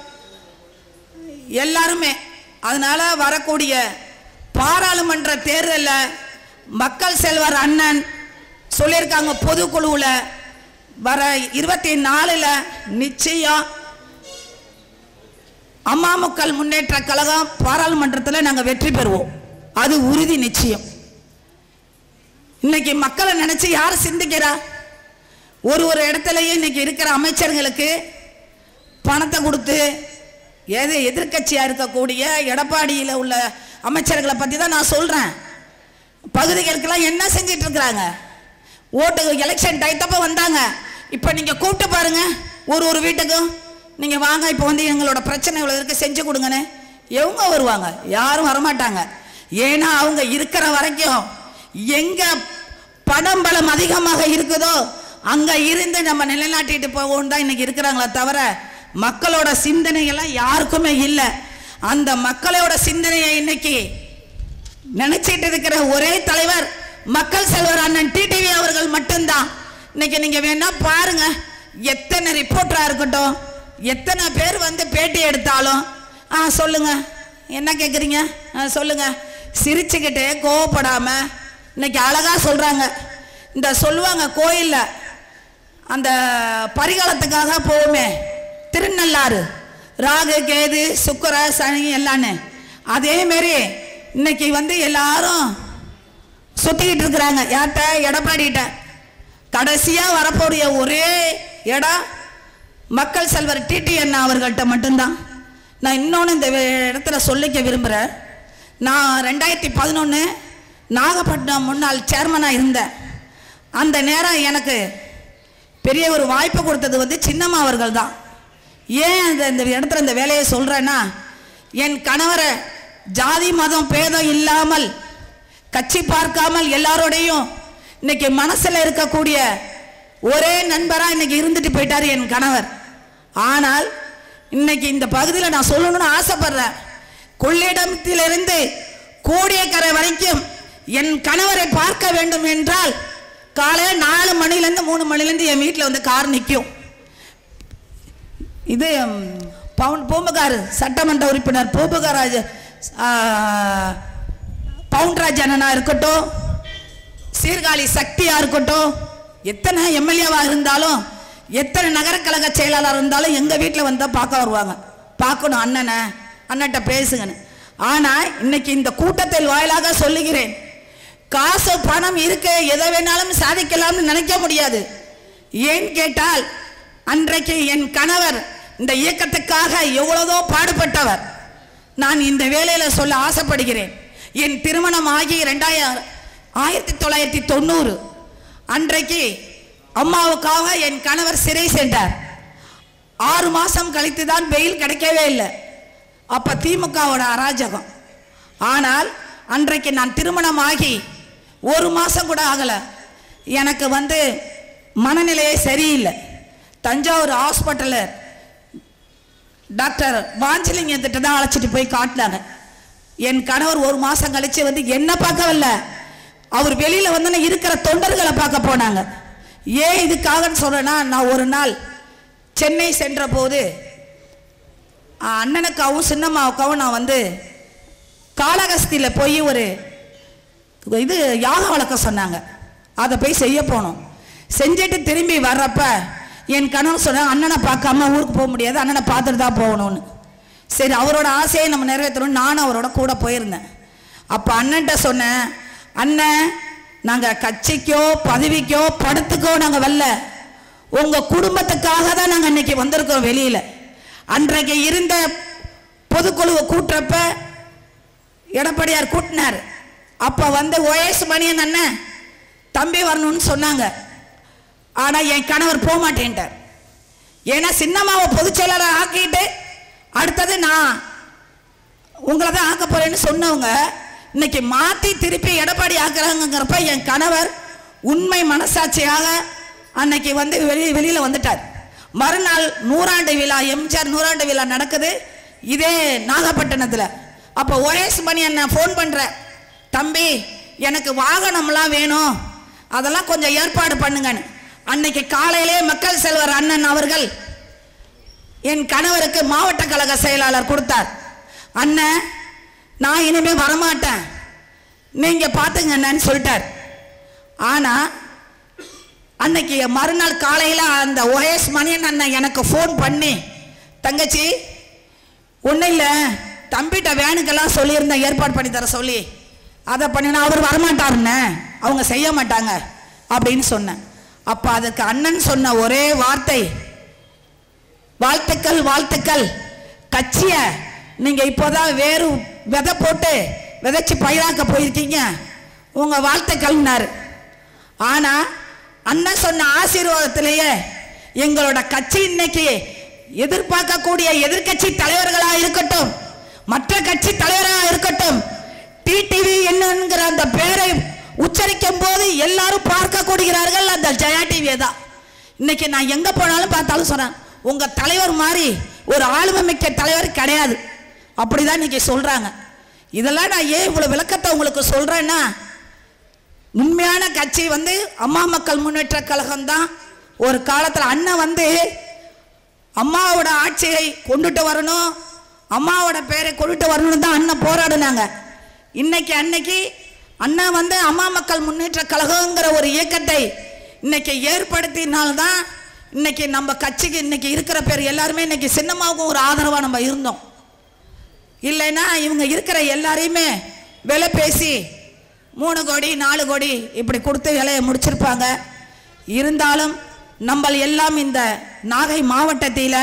எல்லாருமே அதனால வரக்கூடிய பாராளுமன்ற தேர்தலில் மக்கள் செல்வர் அண்ணன் சொல்லியிருக்காங்க பொதுக்குழுவில் வர இருபத்தி நாலுல நிச்சயம் அம்மா மக்கள் முன்னேற்ற கழகம் பாராளுமன்றத்தில் நாங்கள் வெற்றி பெறுவோம் அது உறுதி நிச்சயம் இன்னைக்கு மக்களை நினைச்சு யார் சிந்திக்கிறா ஒரு ஒரு இடத்துலயும் இன்னைக்கு இருக்கிற அமைச்சர்களுக்கு பணத்தை கொடுத்து எது எதிர்க்கட்சியா இருக்கக்கூடிய எடப்பாடியில் உள்ள அமைச்சர்களை பத்தி தான் நான் சொல்றேன் பகுதிகளுக்கெல்லாம் என்ன செஞ்சிட்டு இருக்கிறாங்க ஓட்டு எலெக்ஷன் டைத்தப்ப வந்தாங்க இப்போ நீங்க கூப்பிட்டு பாருங்க ஒரு ஒரு வீட்டுக்கும் நீங்க வாங்க இப்போ வந்து எங்களோட பிரச்சனை இவ்வளவு இருக்கு செஞ்சு கொடுங்கன்னு எவங்க வருவாங்க யாரும் வரமாட்டாங்க ஏன்னா அவங்க இருக்கிற வரைக்கும் எங்க பணம் பலம் அதிகமாக இருக்குதோ அங்க இருந்து நம்ம நிலைநாட்டிட்டு போவோம் தான் இன்னைக்கு இருக்கிறாங்களே தவிர மக்களோட சிந்தனைகள்லாம் யாருக்குமே இல்லை அந்த மக்களோட சிந்தனையை இன்னைக்கு நினைச்சிட்டு இருக்கிற ஒரே தலைவர் மக்கள் செல்வர் அண்ணன் டிடிவி அவர்கள் மட்டும்தான் இன்னைக்கு நீங்க வேணா பாருங்க எத்தனை ரிப்போர்ட்டரா இருக்கட்டும் எத்தனை பேர் வந்து பேட்டி எடுத்தாலும் ஆ சொல்லுங்க என்ன கேக்குறீங்க ஆ சொல்லுங்க சிரிச்சுக்கிட்டே கோவப்படாம இன்னைக்கு அழகா சொல்றாங்க இந்த சொல்லுவாங்க கோயில்ல அந்த பரிகாலத்துக்காக போவோமே திருநள்ளாறு ராகு கேது சுக்கர சனி எல்லான்னு அதே மாரி இன்னைக்கு வந்து எல்லாரும் சுத்திக்கிட்டு இருக்கிறாங்க யார்கிட்ட எடப்பாடிகிட்ட கடைசியா வரக்கூடிய ஒரே இடம் மக்கள் செல்வர் டிடி அண்ணா அவர்கள்ட்ட மட்டும்தான் நான் இன்னொன்று இந்த வே- இடத்துல சொல்லிக்க விரும்புகிறேன் நான் ரெண்டாயிரத்தி பதினொன்று நாகப்பட்டினம் முன்னாள் சேர்மனாக இருந்தேன் அந்த நேரம் எனக்கு பெரிய ஒரு வாய்ப்பு கொடுத்தது வந்து சின்னம்மா அவர்கள் தான் ஏன் அந்த இந்த இடத்துல இந்த வேலையை சொல்கிறேன்னா என் கணவரை ஜாதி மதம் பேதம் இல்லாமல் கட்சி பார்க்காமல் எல்லாரோடையும் இன்னைக்கு மனசுல இருக்கக்கூடிய ஒரே நண்பரா இன்னைக்கு இருந்துட்டு போயிட்டாரு என் கணவர் ஆனால் இன்னைக்கு இந்த பகுதியில் நான் சொல்லணும்னு ஆசைப்படுறேன் கொள்ளிடத்திலிருந்து கோடியக்கரை வரைக்கும் என் கணவரை பார்க்க வேண்டும் என்றால் காலையில் நாலு மணிலேருந்து மூணு மணிலேருந்து என் வீட்டில் வந்து கார் நிற்கும் இது ம், பவுன் பூம்புகார் சட்டமன்ற உறுப்பினர் பூம்புகாராஜ் பவுன்ராஜ் அண்ணனா இருக்கட்டும் சீர்காழி சக்தியா இருக்கட்டும் எத்தனை எம்எல்ஏவா இருந்தாலும் எத்தனை நகர கழக செயலாளர் இருந்தாலும் எங்க வீட்டில் வந்தா பார்க்க வருவாங்க பார்க்கணும் அண்ணனை அண்ணன்ட்ட பேசுங்கன்னு ஆனா இன்னைக்கு இந்த கூட்டத்தில் வாயிலாக சொல்லுகிறேன் காசு பணம் இருக்க எதை வேணாலும் சாதிக்கலாம்னு நினைக்க முடியாது ஏன் கேட்டால் அன்றைக்கு என் கணவர் இந்த இயக்கத்துக்காக எவ்வளவோ பாடுபட்டவர் நான் இந்த வேலையில சொல்ல ஆசைப்படுகிறேன் என் திருமணம் ஆகி ரெண்டாயிரம் ஆயிரத்தி தொள்ளாயிரத்தி தொண்ணூறு அன்றைக்கு அம்மாவுக்காக என் கணவர் சிறை சென்றார் ஆறு மாசம் கழித்து தான் பெயில் கிடைக்கவே இல்லை அப்ப திமுகவோட அராஜகம் ஆனால் அன்றைக்கு நான் திருமணம் ஆகி ஒரு மாசம் கூட ஆகல எனக்கு வந்து மனநிலையே சரியில்லை தஞ்சாவூர் ஹாஸ்பிட்டலில் டாக்டர் வாஞ்சலிங்கத்திட்ட தான் அழைச்சிட்டு போய் காட்டினாங்க என் கணவர் ஒரு மாசம் கழிச்சு வந்து என்ன பார்க்கவில்ல அவர் வெளியில வந்து இருக்கிற தொண்டர்களை பார்க்க போனாங்க ஏன் இதுக்காகன்னு சொல்றேன்னா நான் ஒரு நாள் சென்னை சென்ற போது அஹ், அண்ணனுக்காகவும் சின்னம்மாவுக்காகவும் நான் வந்து காளகஸ்தியில் போய் ஒரு இது யாக வழக்கம் சொன்னாங்க அதை போய் செய்ய போனோம் செஞ்சுட்டு திரும்பி வர்றப்ப என் கணவன் சொன்னாங்க அண்ணனை பார்க்காம ஊருக்கு போக முடியாது அண்ணனை பார்த்துட்டு தான் போகணும்னு சரி அவரோட ஆசையை நம்ம நிறைவேற்றணும் நானும் அவரோட கூட போயிருந்தேன் அப்போ அண்ணன்ட்ட சொன்னேன் அண்ணன் நாங்கள் கட்சிக்கோ பதவிக்கோ படத்துக்கோ நாங்கள் வரல உங்கள் குடும்பத்துக்காக தான் நாங்கள் இன்னைக்கு வந்திருக்கோம் வெளியில் அன்றைக்கு இருந்த பொதுக்குழுவை கூட்டுறப்ப எடப்பாடியார் கூட்டினார் அப்போ வந்து ஓஎஸ் மணியன் அண்ணன் தம்பி வரணும்னு சொன்னாங்க ஆனால் என் கணவர் போக மாட்டேன்ட்டார் ஏன்னா சின்னம்மாவை பொதுச் செயலாளர் ஆக்கிட்டு அடுத்தது நான் உங்களை தான் ஆக்க போறேன்னு சொன்னவங்க இன்னைக்கு மாத்தி திருப்பி எடப்பாடி ஆக்குறாங்கிறப்ப என் கணவர் உண்மை மனசாட்சியாக அன்னைக்கு வந்து வெளி வெளியில வந்துட்டார் மறுநாள் நூறாண்டு விழா எம்ஜிஆர் நூறாண்டு விழா நடக்குது இதே நாகப்பட்டினத்தில் அப்போ ஓஎஸ் மணி அண்ணன் ஃபோன் பண்ற தம்பி எனக்கு வாகனம்லாம் வேணும் அதெல்லாம் கொஞ்சம் ஏற்பாடு பண்ணுங்கன்னு அன்னைக்கு காலையிலே மக்கள் செல்வர் அண்ணன் அவர்கள் என் கணவருக்கு மாவட்ட கழக செயலாளர் கொடுத்தார் அண்ணன் நான் இனிமே வரமாட்டேன் நீங்க பாத்துங்க அண்ணன்னு சொல்லிட்டார் ஆனா அன்னைக்கு மறுநாள் காலையில அந்த ஓஎஸ் மணியன் அண்ணன் எனக்கு ஃபோன் பண்ணி தங்கச்சி ஒன்றும் இல்லை தம்பிட்ட வேனுக்கெல்லாம் சொல்லியிருந்தேன் ஏற்பாடு பண்ணி தர சொல்லி அதை பண்ணினா அவர் வரமாட்டாருண்ணே அவங்க செய்ய மாட்டாங்க அப்படின்னு சொன்னேன் அப்போ அதுக்கு அண்ணன் சொன்ன ஒரே வார்த்தை வாழ்த்துக்கள் வாழ்த்துக்கள் கட்சிய நீங்க இப்போதான் வேறு விதை போட்டு விதைச்சு பயிராக்க போயிருக்கீங்க உங்க வாழ்த்துக்கள்னாரு ஆனா அண்ணன் சொன்ன ஆசீர்வாதத்திலேயே எங்களோட கட்சி இன்னைக்கு எதிர்பார்க்கக்கூடிய எதிர்க்கட்சி தலைவர்களா இருக்கட்டும் மற்ற கட்சி தலைவரா இருக்கட்டும் டிடிவி என்னங்கிற அந்த பேரை உச்சரிக்கும் போது எல்லாரும் பார்க்க கூடுகிறார்கள் அந்த ஜெயா டிவியை தான் இன்னைக்கு நான் எங்க போனாலும் பார்த்தாலும் சொல்றேன் உங்க தலைவர் மாதிரி ஒரு ஆளுமை மிக்க தலைவர் கிடையாது அப்படிதான் இன்னைக்கு சொல்றாங்க இதெல்லாம் நான் ஏன் இவ்வளவு விளக்கத்தை உங்களுக்கு சொல்றேன்னா உண்மையான கட்சி வந்து அம்மா மக்கள் முன்னேற்ற கழகம் தான் ஒரு காலத்தில் அண்ணன் வந்து அம்மாவோட ஆட்சியை கொண்டுட்டு வரணும் அம்மாவோட பேரை கொண்டுட்டு வரணும்னு தான் அண்ணன் போராடினாங்க இன்னைக்கு அன்னைக்கு அண்ணன் வந்து அம்மா மக்கள் முன்னேற்ற கழகங்கிற ஒரு இயக்கத்தை இன்னைக்கு ஏற்படுத்தினால்தான் இன்னைக்கு நம்ம கட்சிக்கு இன்னைக்கு இருக்கிற பேர் எல்லாருமே இன்னைக்கு சின்னம்மாவுக்கும் ஒரு ஆதரவா நம்ம இருந்தோம் இல்லைன்னா இவங்க இருக்கிற எல்லாரையுமே விலை பேசி மூணு கோடி நாலு கோடி இப்படி கொடுத்து விலையை முடிச்சிருப்பாங்க இருந்தாலும் நம்ம எல்லாம் இந்த நாகை மாவட்டத்தில்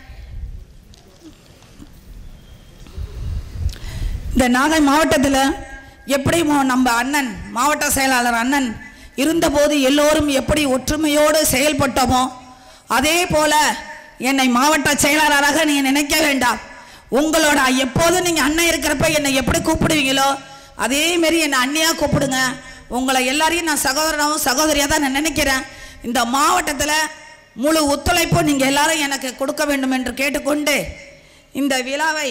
இந்த நாகை மாவட்டத்தில் எப்படி மோ- நம்ம அண்ணன் மாவட்ட செயலாளர் அண்ணன் இருந்தபோது எல்லோரும் எப்படி ஒற்றுமையோடு செயல்பட்டோமோ அதே போல என்னை மாவட்ட செயலாளராக நீங்க நினைக்க வேண்டாம் உங்களோட எப்போதும் நீங்க அண்ணன் இருக்கிறப்ப என்னை எப்படி கூப்பிடுவீங்களோ அதே மாரி என்னை அண்ணியா கூப்பிடுங்க உங்களை எல்லாரையும் நான் சகோதரனாவும் சகோதரியா தான் நான் நினைக்கிறேன் இந்த மாவட்டத்தில் முழு ஒத்துழைப்பும் நீங்க எல்லாரும் எனக்கு கொடுக்க வேண்டும் என்று கேட்டுக்கொண்டு இந்த விழாவை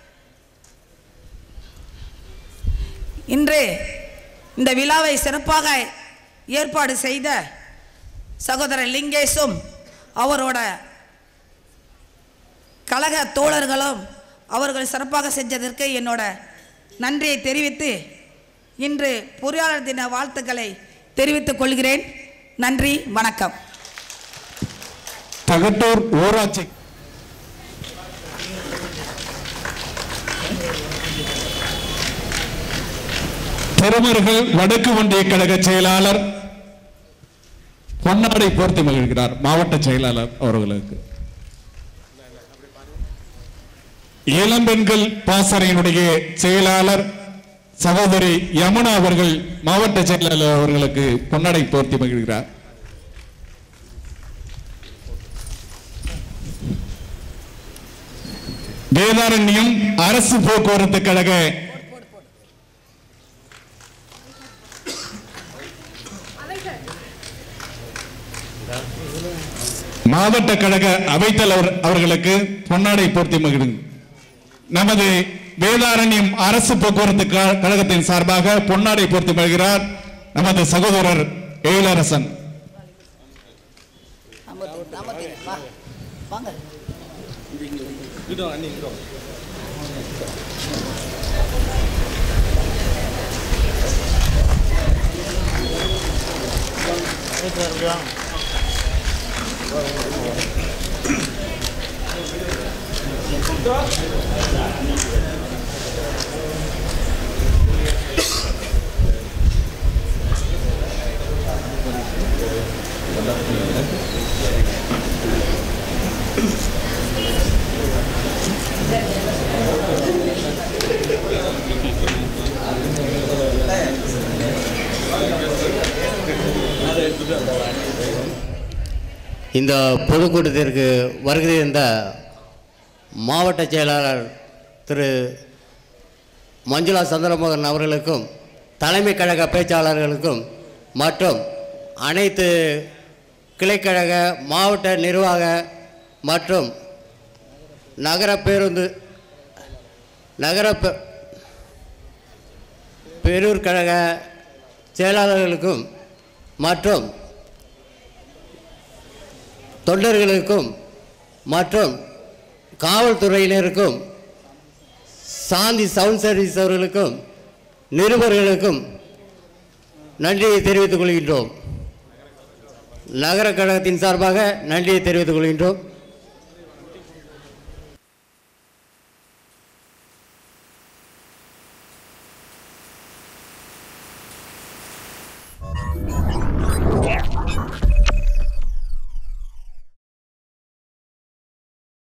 இன்று இந்த விழாவை சிறப்பாக ஏற்பாடு செய்த சகோதரர் லிங்கேஷும் அவரோட கழக தோழர்களும் அவர்கள் சிறப்பாக செஞ்சதற்கு என்னோட நன்றியை தெரிவித்து இன்று பொறியாளர் தின வாழ்த்துக்களை தெரிவித்துக் கொள்கிறேன் நன்றி வணக்கம் தகட்டூர் ஊராட்சி திருமருகள் வடக்கு ஒன்றிய கழக செயலாளர் பொன்னாடை போர்த்தி மகிழ்கிறார் மாவட்ட செயலாளர் அவர்களுக்கு இளம்பெண்கள் பாசறையினுடைய செயலாளர் சகோதரி யமுனா அவர்கள் மாவட்ட செயலாளர் அவர்களுக்கு பொன்னாடை போர்த்தி மகிழ்கிறார் வேதாரண்யம் அரசு போக்குவரத்து கழக மாவட்ட கழக அவைத்தலைவர் அவர்களுக்கு பொன்னாடை போர்த்தி மகிழ்ந்து நமது வேதாரண்யம் அரசு போக்குவரத்து க- கழகத்தின் சார்பாக பொன்னாடை போர்த்தி மகிழ்கிறார் நமது சகோதரர் எழிலரசன் இந்த பொதுக்கூட்டத்திற்கு வருகை இருந்த மாவட்ட செயலாளர் திரு மஞ்சுளா சந்திரமோகன் அவர்களுக்கும் தலைமை கழக பேச்சாளர்களுக்கும் மற்றும் அனைத்து கிளைக்கழக மாவட்ட நிர்வாக மற்றும் நகர பேருந்து நகர பெ- பேரூர் கழக செயலாளர்களுக்கும் மற்றும் தொண்டர்களுக்கும் மற்றும் காவல்துறையினருக்கும் சாந்தி சவுண்ட் சர்வீஸ் அவர்களுக்கும் நிருபர்களுக்கும் நன்றியை தெரிவித்துக் கொள்கின்றோம் நகர கழகத்தின் சார்பாக நன்றியை தெரிவித்துக் கொள்கின்றோம்